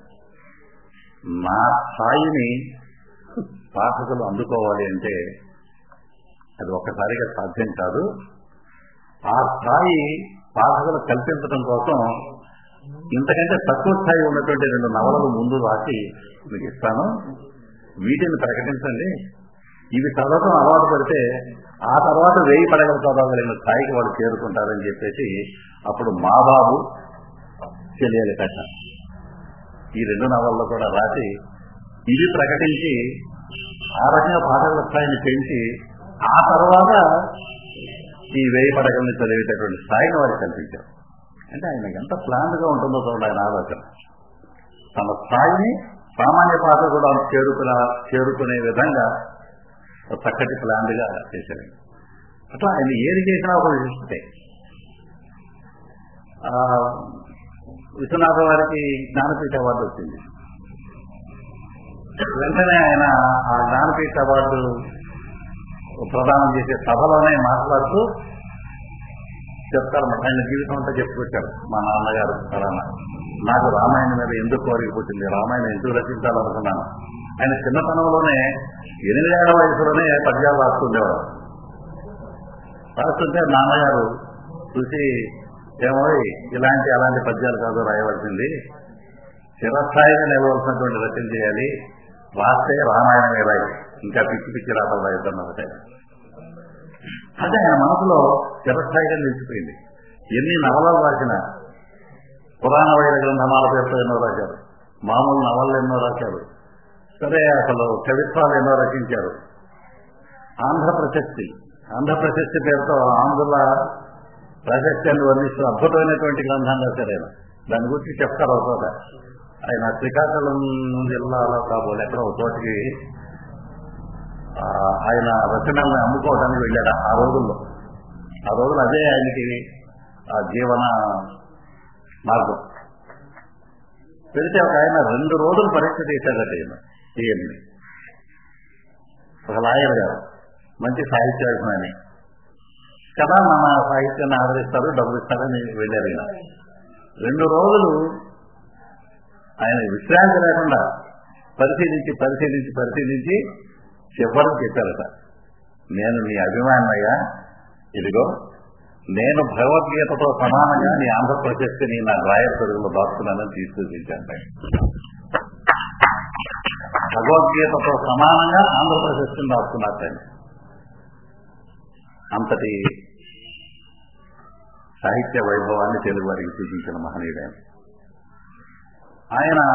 E: నా స్థాయిని పాఠకులు అందుకోవాలి అంటే అది ఒక్కసారిగా సాధ్యం కాదు ఆ స్థాయి పాఠకులు కల్పించడం కోసం ఇంతకంటే తక్కువ స్థాయి ఉన్నటువంటి రెండు నవలలు ముందు రాసి మీకు ఇస్తాను వీటిని ప్రకటించండి ఇవి చదవటం అలవాటు పడితే ఆ తర్వాత వేయి పడగల చదవగలిగిన స్థాయికి వాళ్ళు చేరుకుంటారని చెప్పేసి అప్పుడు మా బాబు తెలియాలి కథ ఈ రెండు నవల్లో కూడా రాసి ఇవి ప్రకటించి ఆ రకంగా పాఠకుల స్థాయిని పెంచి ఆ తర్వాత ఈ వేయి పడగల్ని చదివేటటువంటి స్థాయిని వారికి కల్పించారు అంటే ఆయనకి ఎంత ప్లాన్ గా ఉంటుందో చూడండి ఆయన ఆలోచన తన స్థాయిని సామాన్య పాత్ర కూడా చేరుకున్న చేరుకునే విధంగా ఒక చక్కటి ప్లాన్ గా చేశారు అట్లా ఆయన ఏది చేసినా ఒక విశిష్టతే ఆ, విశ్వనాథ వారికి జ్ఞానపీఠ అవార్డు వచ్చింది వెంటనే ఆయన ఆ జ్ఞానపీఠ అవార్డు ప్రదానం చేసే సభలోనే మాట్లాడుతూ చెప్తారు ఆయన జీవితం అంతా చెప్పుకొచ్చారు మా నాన్నగారు ఫలానా నాకు రామాయణం మీద ఎందుకు కోరిక పుట్టింది రామాయణం ఎందుకు రచించాలనుకున్నాను ఆయన చిన్నతనంలోనే ఎనిమిదేళ్ల వయసులోనే పద్యాలు రాస్తుండేవారు రాస్తుంటే నాన్నగారు చూసి ఏమో ఇలాంటి అలాంటి పద్యాలు కాదు రాయవలసింది చిరస్థాయిగా నిలవలసినటువంటి రచన చేయాలి రాస్తే రామాయణమే రాయి ఇంకా పిచ్చి పిచ్చి రాతలు రాయిస్తున్నారు అంటే ఆయన మనసులో చిరస్థాయిగా నిలిచిపోయింది ఎన్ని నవలలు రాసిన పురాణ వైర గ్రంథమాల పేరుతో ఎన్నో రాశారు మామూలు నవలలు ఎన్నో రాశారు సరే అసలు కవిత్వాలు ఎన్నో రచించారు ఆంధ్ర ప్రశస్తి ఆంధ్ర ప్రశస్తి పేరుతో ఆంధ్రుల ప్రశస్తిని వర్ణిస్తూ అద్భుతమైనటువంటి గ్రంథం రాశారు ఆయన దాని గురించి చెప్తారు ఒక చోట ఆయన శ్రీకాకుళం జిల్లాలో కాబోలు ఎక్కడో ఒక చోటికి ఆ, ఆయన రచనల్ని అమ్ముకోవడానికి వెళ్ళాడు ఆ రోజుల్లో ఆ రోజులు అదే ఆయనకి ఆ జీవన మార్గం పెడితే ఒక ఆయన రెండు రోజులు పరీక్ష చేశాడట ఈయన ఈయన్ని ఒక లాయర్ గారు మంచి సాహిత్యాభిమాని కదా మన సాహిత్యాన్ని ఆదరిస్తారు డబ్బులు ఇస్తారని వెళ్ళారు ఈయన రెండు రోజులు ఆయన విశ్రాంతి లేకుండా పరిశీలించి పరిశీలించి పరిశీలించి చివరికి చెప్పారట నేను నీ అభిమానయ్యా ఇదిగో నేను భగవద్గీతతో సమానంగా నీ ఆంధ్రప్రదేశ్కి నీ నా రాయల పెరుగులో దాచుకున్నానని తీసుకొచ్చాను భగవద్గీతతో సమానంగా ఆంధ్రప్రదేశ్కి దాచుకున్నారు ఆయన అంతటి సాహిత్య వైభవాన్ని తెలుగు వారికి సూచించిన మహనీయుడైన ఆయన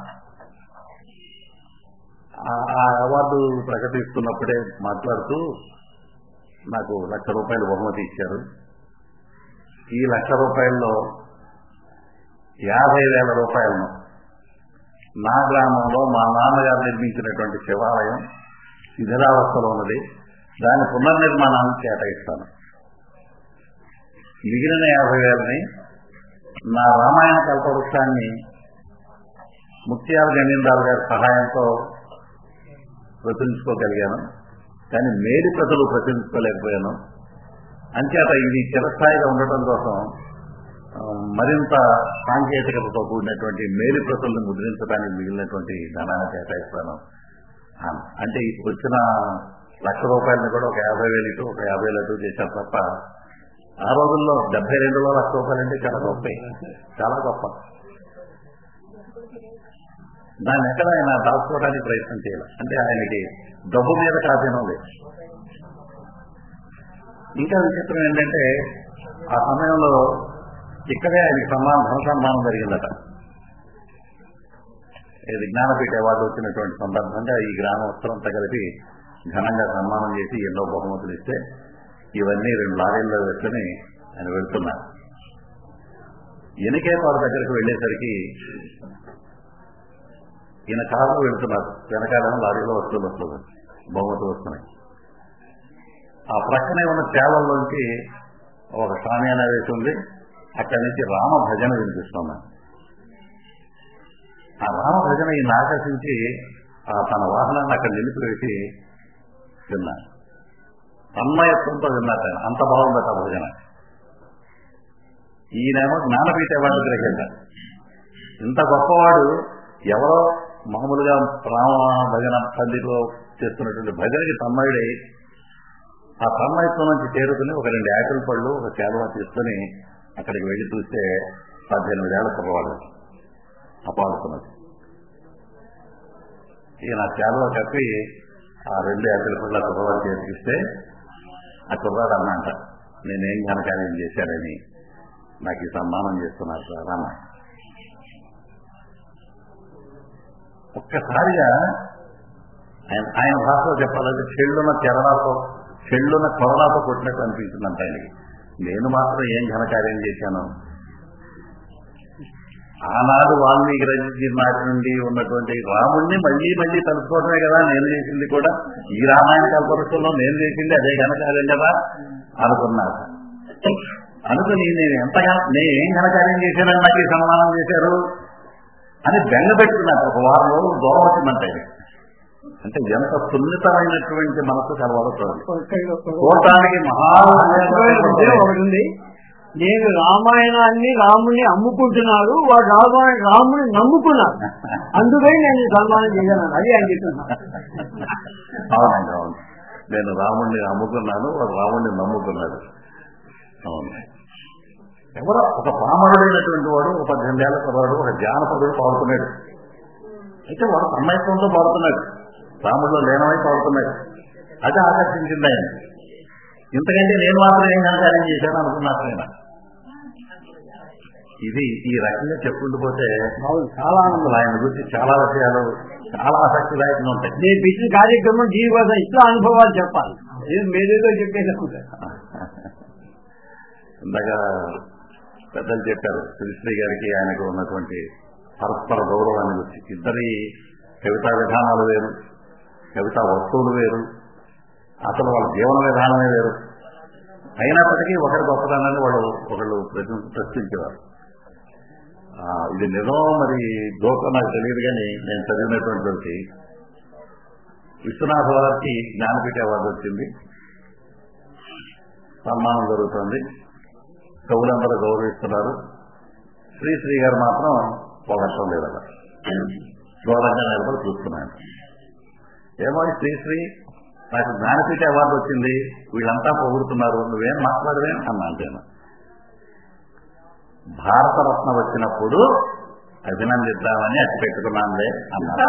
E: ఆ- ఆ అవార్డు ప్రకటిస్తున్నప్పుడే మాట్లాడుతూ నాకు లక్ష రూపాయలు బహుమతి ఇచ్చారు ఈ లక్ష రూపాయల్లో యాభై వేల రూపాయలను నా గ్రామంలో మా నాన్నగారు నిర్మించినటువంటి శివాలయం శిథిలావస్థలో ఉన్నది దాని పునర్నిర్మాణానికి కేటాయిస్తాను మిగిలిన యాభై వేలని నా రామాయణ కల్పవృక్షాన్ని ముత్యాల జమీందారు గారి సహాయంతో ప్రచురించుకోగలిగాను కానీ మేలి ప్రజలు ప్రచురించుకోలేకపోయాను అంచేత ఇది చిరస్థాయిగా ఉండటం కోసం ఆ, మరింత సాంకేతికతతో కూడినటువంటి మేలి ప్రతులను ముద్రించడానికి మిగిలినటువంటి ధనాన్ని కేటాయిస్తాను అన్న. అంటే ఈ వచ్చిన లక్ష రూపాయలని కూడా ఒక యాభై వేలు ఇటు ఒక యాభై వేలు అటు చేశారు తప్ప ఆ రోజుల్లో డెబ్బై రెండులో లక్ష రూపాయలు అంటే చాలా గొప్ప చాలా గొప్ప దాన్ని ఎక్కడ ఆయన దాచుకోవడానికి ప్రయత్నం చేయాలి అంటే ఆయనకి డబ్బు మీద కాదీనం లేదు ఇంకా విచిత్రం ఏంటంటే ఆ సమయంలో ఇక్కడే ఆయనకి సన్మానం ధన సన్మానం జరిగిందట ఇది జ్ఞానపీఠ అవార్డు వచ్చినటువంటి సందర్భంగా ఈ గ్రామస్తులంతా కలిపి ఘనంగా సన్మానం చేసి ఎన్నో బహుమతులు ఇస్తే ఇవన్నీ రెండు లారీల్లో వేసుకుని ఆయన వెళ్తున్నారు ఎనికే వారి దగ్గరికి వెళ్ళేసరికి ఈయన కారు వెళ్తున్నారు వెనకాలేమో లారీలో వస్తువులు వస్తుంది బహుమతులు వస్తున్నాయి ఆ ప్రక్కనే ఉన్న చేలల్లోంచి ఒక సామ్యాన వేసి ఉంది అక్కడి నుంచి రామ భజన వినిపిస్తున్నాను ఆ రామ భజన ఈయన ఆకర్షించి ఆ తన వాహనాన్ని అక్కడ నిలిపివేసి విన్నాను తన్మయత్వంతో విన్నారు ఆయన అంత బాగుందట ఆ భజన ఈయనేమో జ్ఞానపీఠ అవార్డు గ్రహించ ఇంత గొప్పవాడు ఎవరో మామూలుగా రామ భజన పందిలో చేస్తున్నటువంటి భజనకి తన్మయుడై ఆ తన్మయత్వం నుంచి చేరుకుని ఒక రెండు యాపిల్ పళ్ళు ఒక చేలవ తీసుకుని అక్కడికి వెళ్ళి చూస్తే పద్దెనిమిది ఏళ్ళ కుర్రవాడు అపాడుతున్నది ఈయన చేలవ కప్పి ఆ రెండు యాపిల్ పళ్ళు ఆ కుర్రవాడు చేతికిస్తే ఆ కుర్రాడు అన్నంట నేనేం ఘనకార్యం చేశానని నాకు ఈ సన్మానం చేస్తున్నారు సార్ అన్న ఒక్కసారిగా ఆయన ఆయన భాషలో చెప్పాలంటే చెల్లున చెరడాతో చెల్లున కొరడాతో కొట్టినట్టు అనిపించిందంట ఆయనకి నేను మాత్రం ఏం ఘనకార్యం చేశాను ఆనాడు వాల్మీకి రచించిన నాటి నుండి ఉన్నటువంటి రాముణ్ణి మళ్ళీ మళ్ళీ తలుచుకోవడమే కదా నేను చేసింది కూడా ఈ రామాయణ కల్పవృక్షంలో నేను చేసింది అదే ఘనకార్యం కదా అనుకున్నారు అనుకుని నేను ఎంతగా నేను ఏం ఘనకార్యం చేశానని నాకు ఈ సన్మానం చేశారు అని బెంగ పెట్టుకున్నారు ఒక వారం రోజులు దూరం వచ్చిందంటే అంటే ఎంత సున్నితమైనటువంటి మనసు కలవాలో చూడండి చూడటానికి మహా
B: ఒకటి ఉంది నేను రామాయణాన్ని రాముని అమ్ముకుంటున్నాడు వాడు రామాయణ రాముని నమ్ముకున్నాడు అందుకని నేను ఈ సన్మానం చేయను అది ఆయన చెప్తున్నాను
E: అవునండి అవును నేను రాముణ్ణి అమ్ముకున్నాను వాడు రాముణ్ణి నమ్ముకున్నాడు అవును ఎవరో ఒక పామరుడైనటువంటి వాడు ఒక పద్దెనిమిదేళ్ల కుర్రాడు ఒక జానపదుడు పాడుతున్నాడు అయితే వాడు తన్మయత్వంతో పాడుతున్నాడు రాముడిలో లీనమై పాడుతున్నాడు అది ఆకర్షించింది ఆయన ఇంతకంటే నేను మాత్రం ఏం కనకార్యం చేశాను అనుకున్నాను ఆయన ఇది ఈ రకంగా చెప్పుకుంటూ
B: అవును చాలా ఆనందం
E: అసలు ఆయన గురించి చాలా విషయాలు చాలా ఆసక్తిదాయకంగా ఉంటాయి
B: నేను పెట్టిన కార్యక్రమం దీనికోసం ఇట్లా అనుభవాలు చెప్పాలి నేను మీరేదో చెప్పేది
E: ఇందాక పెద్దలు చెప్పారు శ్రీశ్రీ గారికి ఆయనకు ఉన్నటువంటి పరస్పర గౌరవాన్ని గురించి ఇద్దరి కవితా విధానాలు వేరు కవితా వస్తువులు వేరు అసలు వాళ్ళ జీవన విధానమే వేరు అయినప్పటికీ ఒకరి గొప్పదనాన్ని వాళ్ళు ఒకళ్ళు ప్రశ్న ప్రశ్నించేవారు ఆ, ఇది నిజం మరి దోషం నాకు తెలియదు కానీ నేను చదివినటువంటి విశ్వనాథ వారికి జ్ఞానపీఠ అవార్డు వచ్చింది సన్మానం జరుగుతుంది కవులందరూ గౌరవిస్తున్నారు శ్రీశ్రీ గారు మాత్రం పొగట్టం లేదట దూరంగా నిలబడి చూస్తున్నాను ఏమో ఈ శ్రీశ్రీ నాకు జ్ఞానపీఠ అవార్డు వచ్చింది వీళ్ళంతా పొగుడుతున్నారు నువ్వేం మాట్లాడవేం అన్నాను నేను భారతరత్న వచ్చినప్పుడు అభినందిద్దామని అట్టి పెట్టుకున్నానులే అన్నాను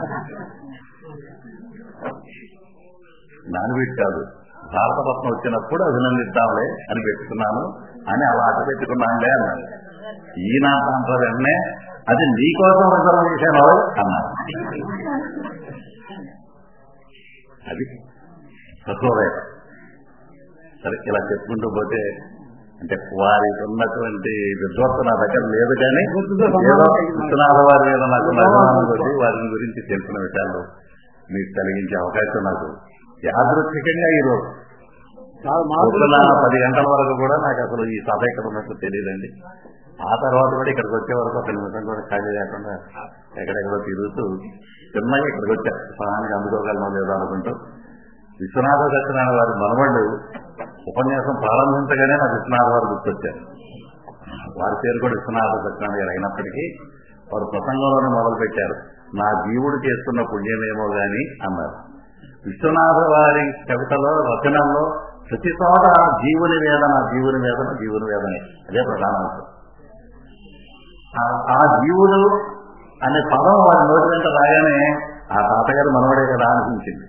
E: జ్ఞానపీఠ కాదు భారతరత్న వచ్చినప్పుడు అభినందిద్దాంలే అని పెట్టుకున్నాను అని అలా అటు పెట్టుకున్నానులే అన్నాను ఈయన దాంట్లో వెంటనే అది నీకోసం రిజర్వ్ చేశాను అన్నారు అది తత్వవేద సరే ఇలా చెప్పుకుంటూ పోతే అంటే వారికి ఉన్నటువంటి విద్వత్తు నా దగ్గర లేదు కానీ ఏదో విశ్వనాథ వారి మీద నాకు అభిమానం కొద్ది వారిని గురించి తెలిసిన విషయాలు మీకు కలిగించే అవకాశం నాకు యాదృచ్ఛికంగా ఈరోజు
B: చాలా
E: పొద్దున
B: మార్పులు
E: పది గంటల వరకు కూడా నాకు అసలు ఈ సభ ఎక్కడ ఉన్నట్టు తెలియదండి ఆ తర్వాత కూడా ఇక్కడికి వచ్చే వరకు ఒక నిమిషం కూడా ఖాళీ లేకుండా ఎక్కడెక్కడో తిరుగుతూ చిన్నగా ఇక్కడికి వచ్చారు సహానికి అందుకోగలమో లేదో అనుకుంటూ విశ్వనాథ సత్యనారాయణ వారి మనవాళ్ళు ఉపన్యాసం ప్రారంభించగానే నాకు విశ్వనాథ వారు గుర్తొచ్చారు వారి పేరు కూడా విశ్వనాథ సత్యనారాయణ గారు అయినప్పటికీ వారు ప్రసంగంలోనే మొదలు పెట్టారు నా జీవుడు చేస్తున్న పుణ్యమేమో గాని అన్నారు విశ్వనాథ వారి కవితలో రచనల్లో ప్రతి చోట జీవుని వేదన జీవుని వేదన జీవుని వేదనే అదే ప్రధానాంశం ఆ- ఆ జీవుడు అనే పదం వారి నోటి వెంట రాగానే ఆ తాతగారు మనవడే కదా అనిపించింది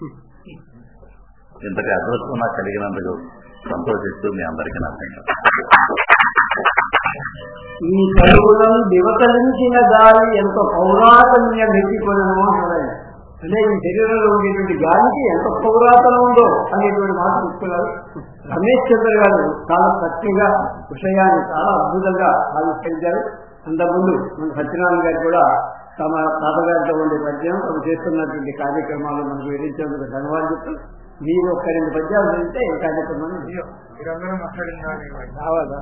E: ఇంతటి అదృష్టం నాకు కలిగినందుకు సంతోషిస్తూ మీ అందరికీ నచ్చండి
B: ఈ కలుగులను దివతలించిన గాలి ఎంత పౌరాతన్య వ్యక్తికొనమో చూడండి అంటే ఈ శరీరంలో ఉండేటువంటి గాలికి ఎంత పౌరాతనం ఉందో అనేటువంటి మాట చెప్తున్నారు రమేష్ చంద్ర గారు చాలా చక్కగా విషయాన్ని చాలా అద్భుతంగా ఆవిష్కరించారు అంతకుముందు మన సత్యనారాయణ గారు కూడా తమ తాతగారితో ఉండే పద్యం తమ చేస్తున్నటువంటి కార్యక్రమాలు మనకు వివరించేందుకు ధన్యవాదాలు చెప్తూ మీరు ఒక్క రెండు పద్యాలు వింటే ఈ కార్యక్రమాన్ని
F: మీరందరూ మాట్లాడిన
B: రావాలా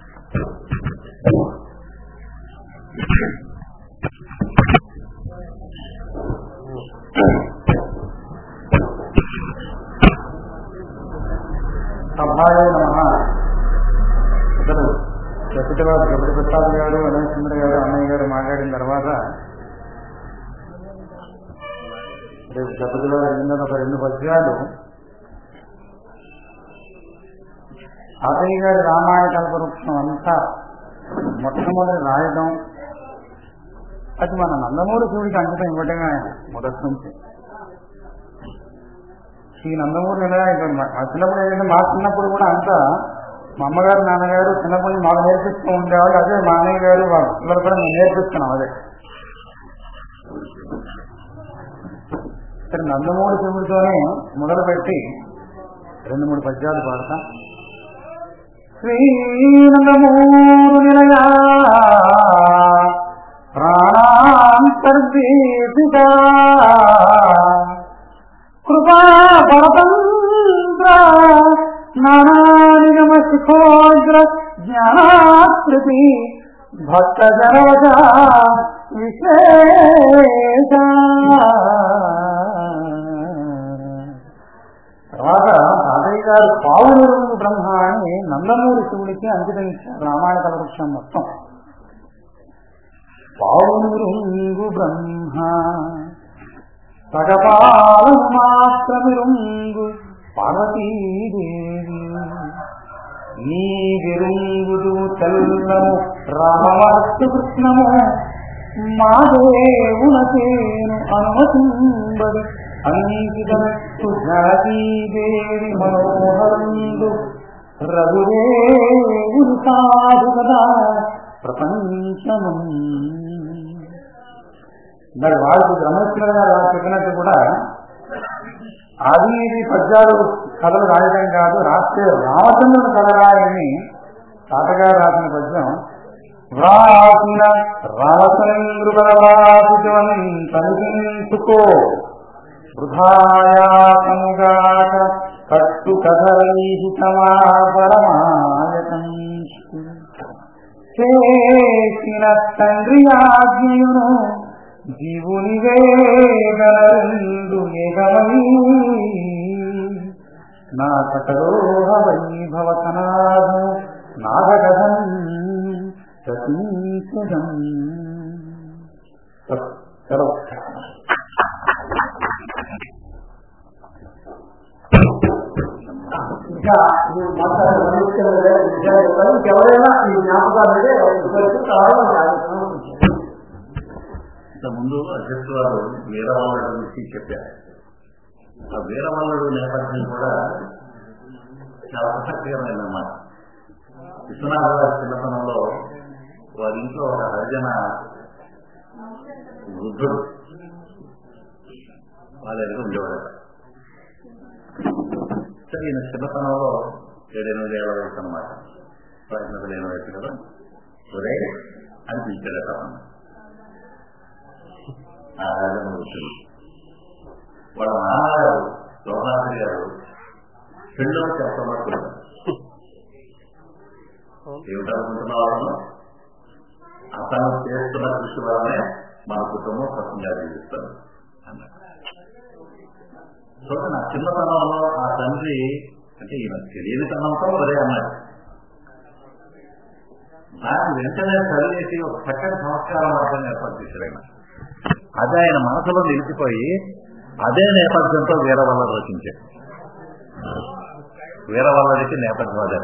F: సభాయ నమ ఇద్దరు ప్రతిభారు గబడి ప్రసాద్ గారు అనంతచంద్ర గారు అన్నయ్య గారు మాట్లాడిన తర్వాత రేపు గబడిలో జరిగిన ఒక రెండు పద్యాలు తాతయ్య గారి రామాయణ కల్పవృక్షం అంతా మొట్టమొదటి రాయడం అది మన నందమూరి శివుడికి అంకితం ఇవ్వటమే మొదటి నుంచి ఈ నందమూరి నెల మా చిన్నప్పుడు ఏంటంటే మా చిన్నప్పుడు కూడా అంతా మా అమ్మగారు నాన్నగారు చిన్నప్పటి నుంచి మాకు నేర్పిస్తూ ఉండేవాళ్ళు అదే మా అన్నయ్య గారు వాళ్ళ పిల్లలు కూడా మేము నేర్పిస్తున్నాం అదే ఇక్కడ నందమూరి శివుడితోనే మొదలుపెట్టి రెండు మూడు పద్యాలు పాడతాం శ్రీనందమూరు నిలయా ప్రాణాంతర్దేశిత కృపా పరతంత్ర నానానిగమ శిఖోగ్ర జ్ఞానాకృతి భక్త జనవజ విశేష తర్వాత తాతయ్య గారు పావులూరు బ్రహ్మ అని నందమూరి శివుడికి అంకితం ఇచ్చారు రామాయణ కలవృక్షం మొత్తం పావులూరు బ్రహ్మ సగపాలం మాత్రమిరుంగు పార్వతీదేవి నీ విరుంగుదు తెల్లము రామవస్తు కృష్ణము మా దేవునకేను అనుమతింబడి అంకితమస్తు జాతీదేవి మనోహరందు రఘుదేవుని సాధు కదా ప్రపంచము మరి వాళ్ళకి బ్రహ్మేశ్వర గారు చెప్పినట్టు కూడా అది ఇది పద్యాలు కథలు రాయడం కాదు రాస్తే రామచంద్రుని కథ రాయని తాతగారు రాసిన పద్యం వ్రాసిన రామచంద్రుకో వృధాయాసముగాక కట్టు కథరైహితమా పరమాయతం చేసిన తండ్రి ఆజ్ఞయును జీవుని వేగనరెందు ఏకమై నా కటరోహ వైభవ కనాదం నాగకథం ప్రతీకం
B: సెలవు ఇంకా మీరు మాట్లాడే విషయాలు చెప్పాలి ఇంకెవరైనా ఈ జ్ఞాపకాలు అంటే కావాలని ఆలోచన
E: ఇంతకుముందు అధ్యక్షుడు వారు వీరవల్లుడు గురించి చెప్పారు ఆ వీరవల్లుడు నేపథ్యం కూడా చాలా ఆసక్తికరమైనమాట విశ్వనాథ గారి చిన్నతనంలో వారి ఇంట్లో ఒక హరిజన వృద్ధుడు వాళ్ళ దగ్గర ఉండేవాడు సరే ఈయన చిన్నతనంలో ఏడెనిమిది ఏళ్ళ వయసు అనమాట ప్రయత్నం లేని వయసు కదా ఒరే అని పిలిచాడట అతను. ఆ హరిజన వృద్ధుడు వాళ్ళ నాన్నగారు లోహాద్రి గారు పెళ్ళో చెప్పమన్నారు ఏమిటనుకుంటున్నాను అతను చేస్తున్న కృషి వల్లనే మన కుటుంబం స్వతంగా జీవిస్తారు అన్నారు సో నా చిన్నతనంలో ఆ తండ్రి అంటే ఈయన తెలియని తనంతో అదే అన్నాడు దాన్ని వెంటనే సరిచేసి ఒక చక్కటి సంస్కారం మార్గాన్ని ఏర్పాటు చేశాడు ఆయన అదే ఆయన మనసులో నిలిచిపోయి అదే నేపథ్యంతో వీరవల్ల రచించాడు వీరవల్లడికి నేపథ్యం అదే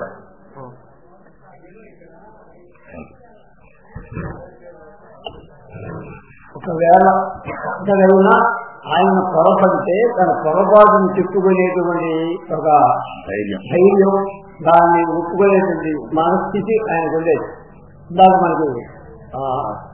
B: ఒకవేళ ఎక్కడైనా ఆయన పొరపడితే తన పొరపాటును చెప్పుకునేటువంటి ఒక
E: ధైర్యం
B: ధైర్యం దాన్ని ఒప్పుకునేటువంటి మనస్థితి ఆయనకు ఉండేది ఇందాక మనకు ఆ,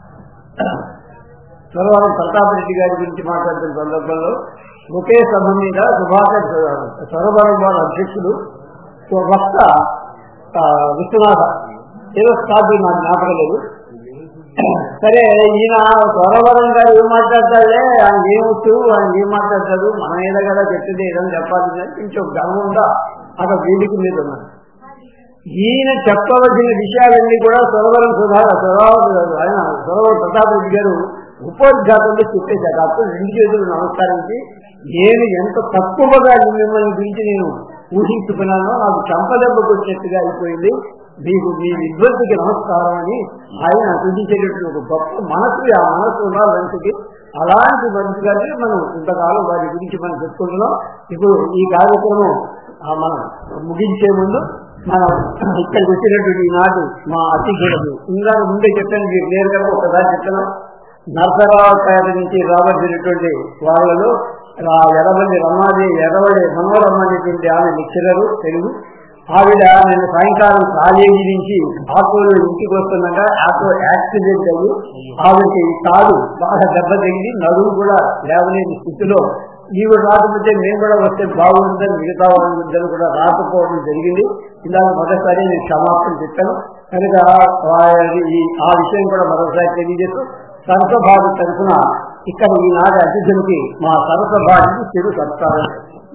B: సురవరం ప్రతాప్ రెడ్డి గారి గురించి మాట్లాడుతున్న సందర్భంలో ఒకే సభ మీద సుభాకర్ సొరవరం వారి అధ్యక్షుడు ఒక వక్త ఆ, విశ్వనాథ ఏదో స్టార్ట్ నాకు జ్ఞాపకం లేదు సరే ఈయన సొరవరం గారు ఏం మాట్లాడతాడే ఆయన ఏమొచ్చు ఆయన ఏం మాట్లాడతాడు మన మీద కదా చెప్పింది ఏదైనా చెప్పాలి అని కొంచెం గర్వంగా అక్కడ వేదిక మీద ఉన్నాడు ఈయన చెప్పవలసిన విషయాలన్నీ కూడా సొరవరం సుధా సొరవరం ఆయన సొరవరం ప్రతాప్ రెడ్డి గారు ఉపోద్ఘాతంలో చెప్పేశారు అప్పుడు రెండు చేతులు నమస్కరించి నేను ఎంత తక్కువగా మిమ్మల్ని గురించి నేను ఊహించుకున్నానో నాకు చంపదెబ్బకు వచ్చినట్టుగా అయిపోయింది మీకు మీ విద్వత్తుకి నమస్కారం అని ఆయన సూచించేటటువంటి ఒక గొప్ప మనసు ఆ మనసు ఉండాలి మనిషికి అలాంటి మనిషి గారి మనం ఇంతకాలం వారి గురించి మనం చెప్పుకుంటున్నాం ఇప్పుడు ఈ కార్యక్రమం ఆ, మనం ముగించే ముందు మనం ఇక్కడికి వచ్చినటువంటి ఈనాడు మా అతిథులకు ఇంకా ముందే చెప్పాను మీకు నేరుగా ఒకసారి చెప్తున్నాం నరసరావుపేట నుంచి రాబడినటువంటి వాళ్ళలో ఆ ఎర్రబల్లి రమ్మాది ఎర్రబడి మనోరమ్మ అనేటువంటి ఆమె లెక్చరరు తెలుగు ఆవిడ నేను సాయంకాలం కాలేజీ నుంచి ఆటోలో ఇంటికి వస్తుండగా ఆటో యాక్సిడెంట్ అయ్యి ఆవిడకి ఈ కాలు బాగా దెబ్బ తగిలి నడుము కూడా లేవలేని స్థితిలో ఈవిడ రాకపోతే మేము కూడా వస్తే బాగుంటుందని మిగతా వాళ్ళిద్దరు కూడా రాకపోవడం జరిగింది ఇలాగ మొదటిసారి నేను క్షమాపణ చెప్పాను కనుక వారి ఈ- ఆ విషయం కూడా మరోసారి తెలియజేస్తూ సరస భారతి తరఫున ఇక్కడ ఈనాటి అతిథులకి మా సరస భారతి చిరు సత్కారం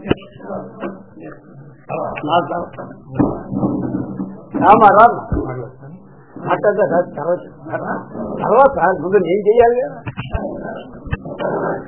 B: రామారా మాట్లాడతా సార్ తర్వాత తర్వాత ముందు నేను చెయ్యాలి కదా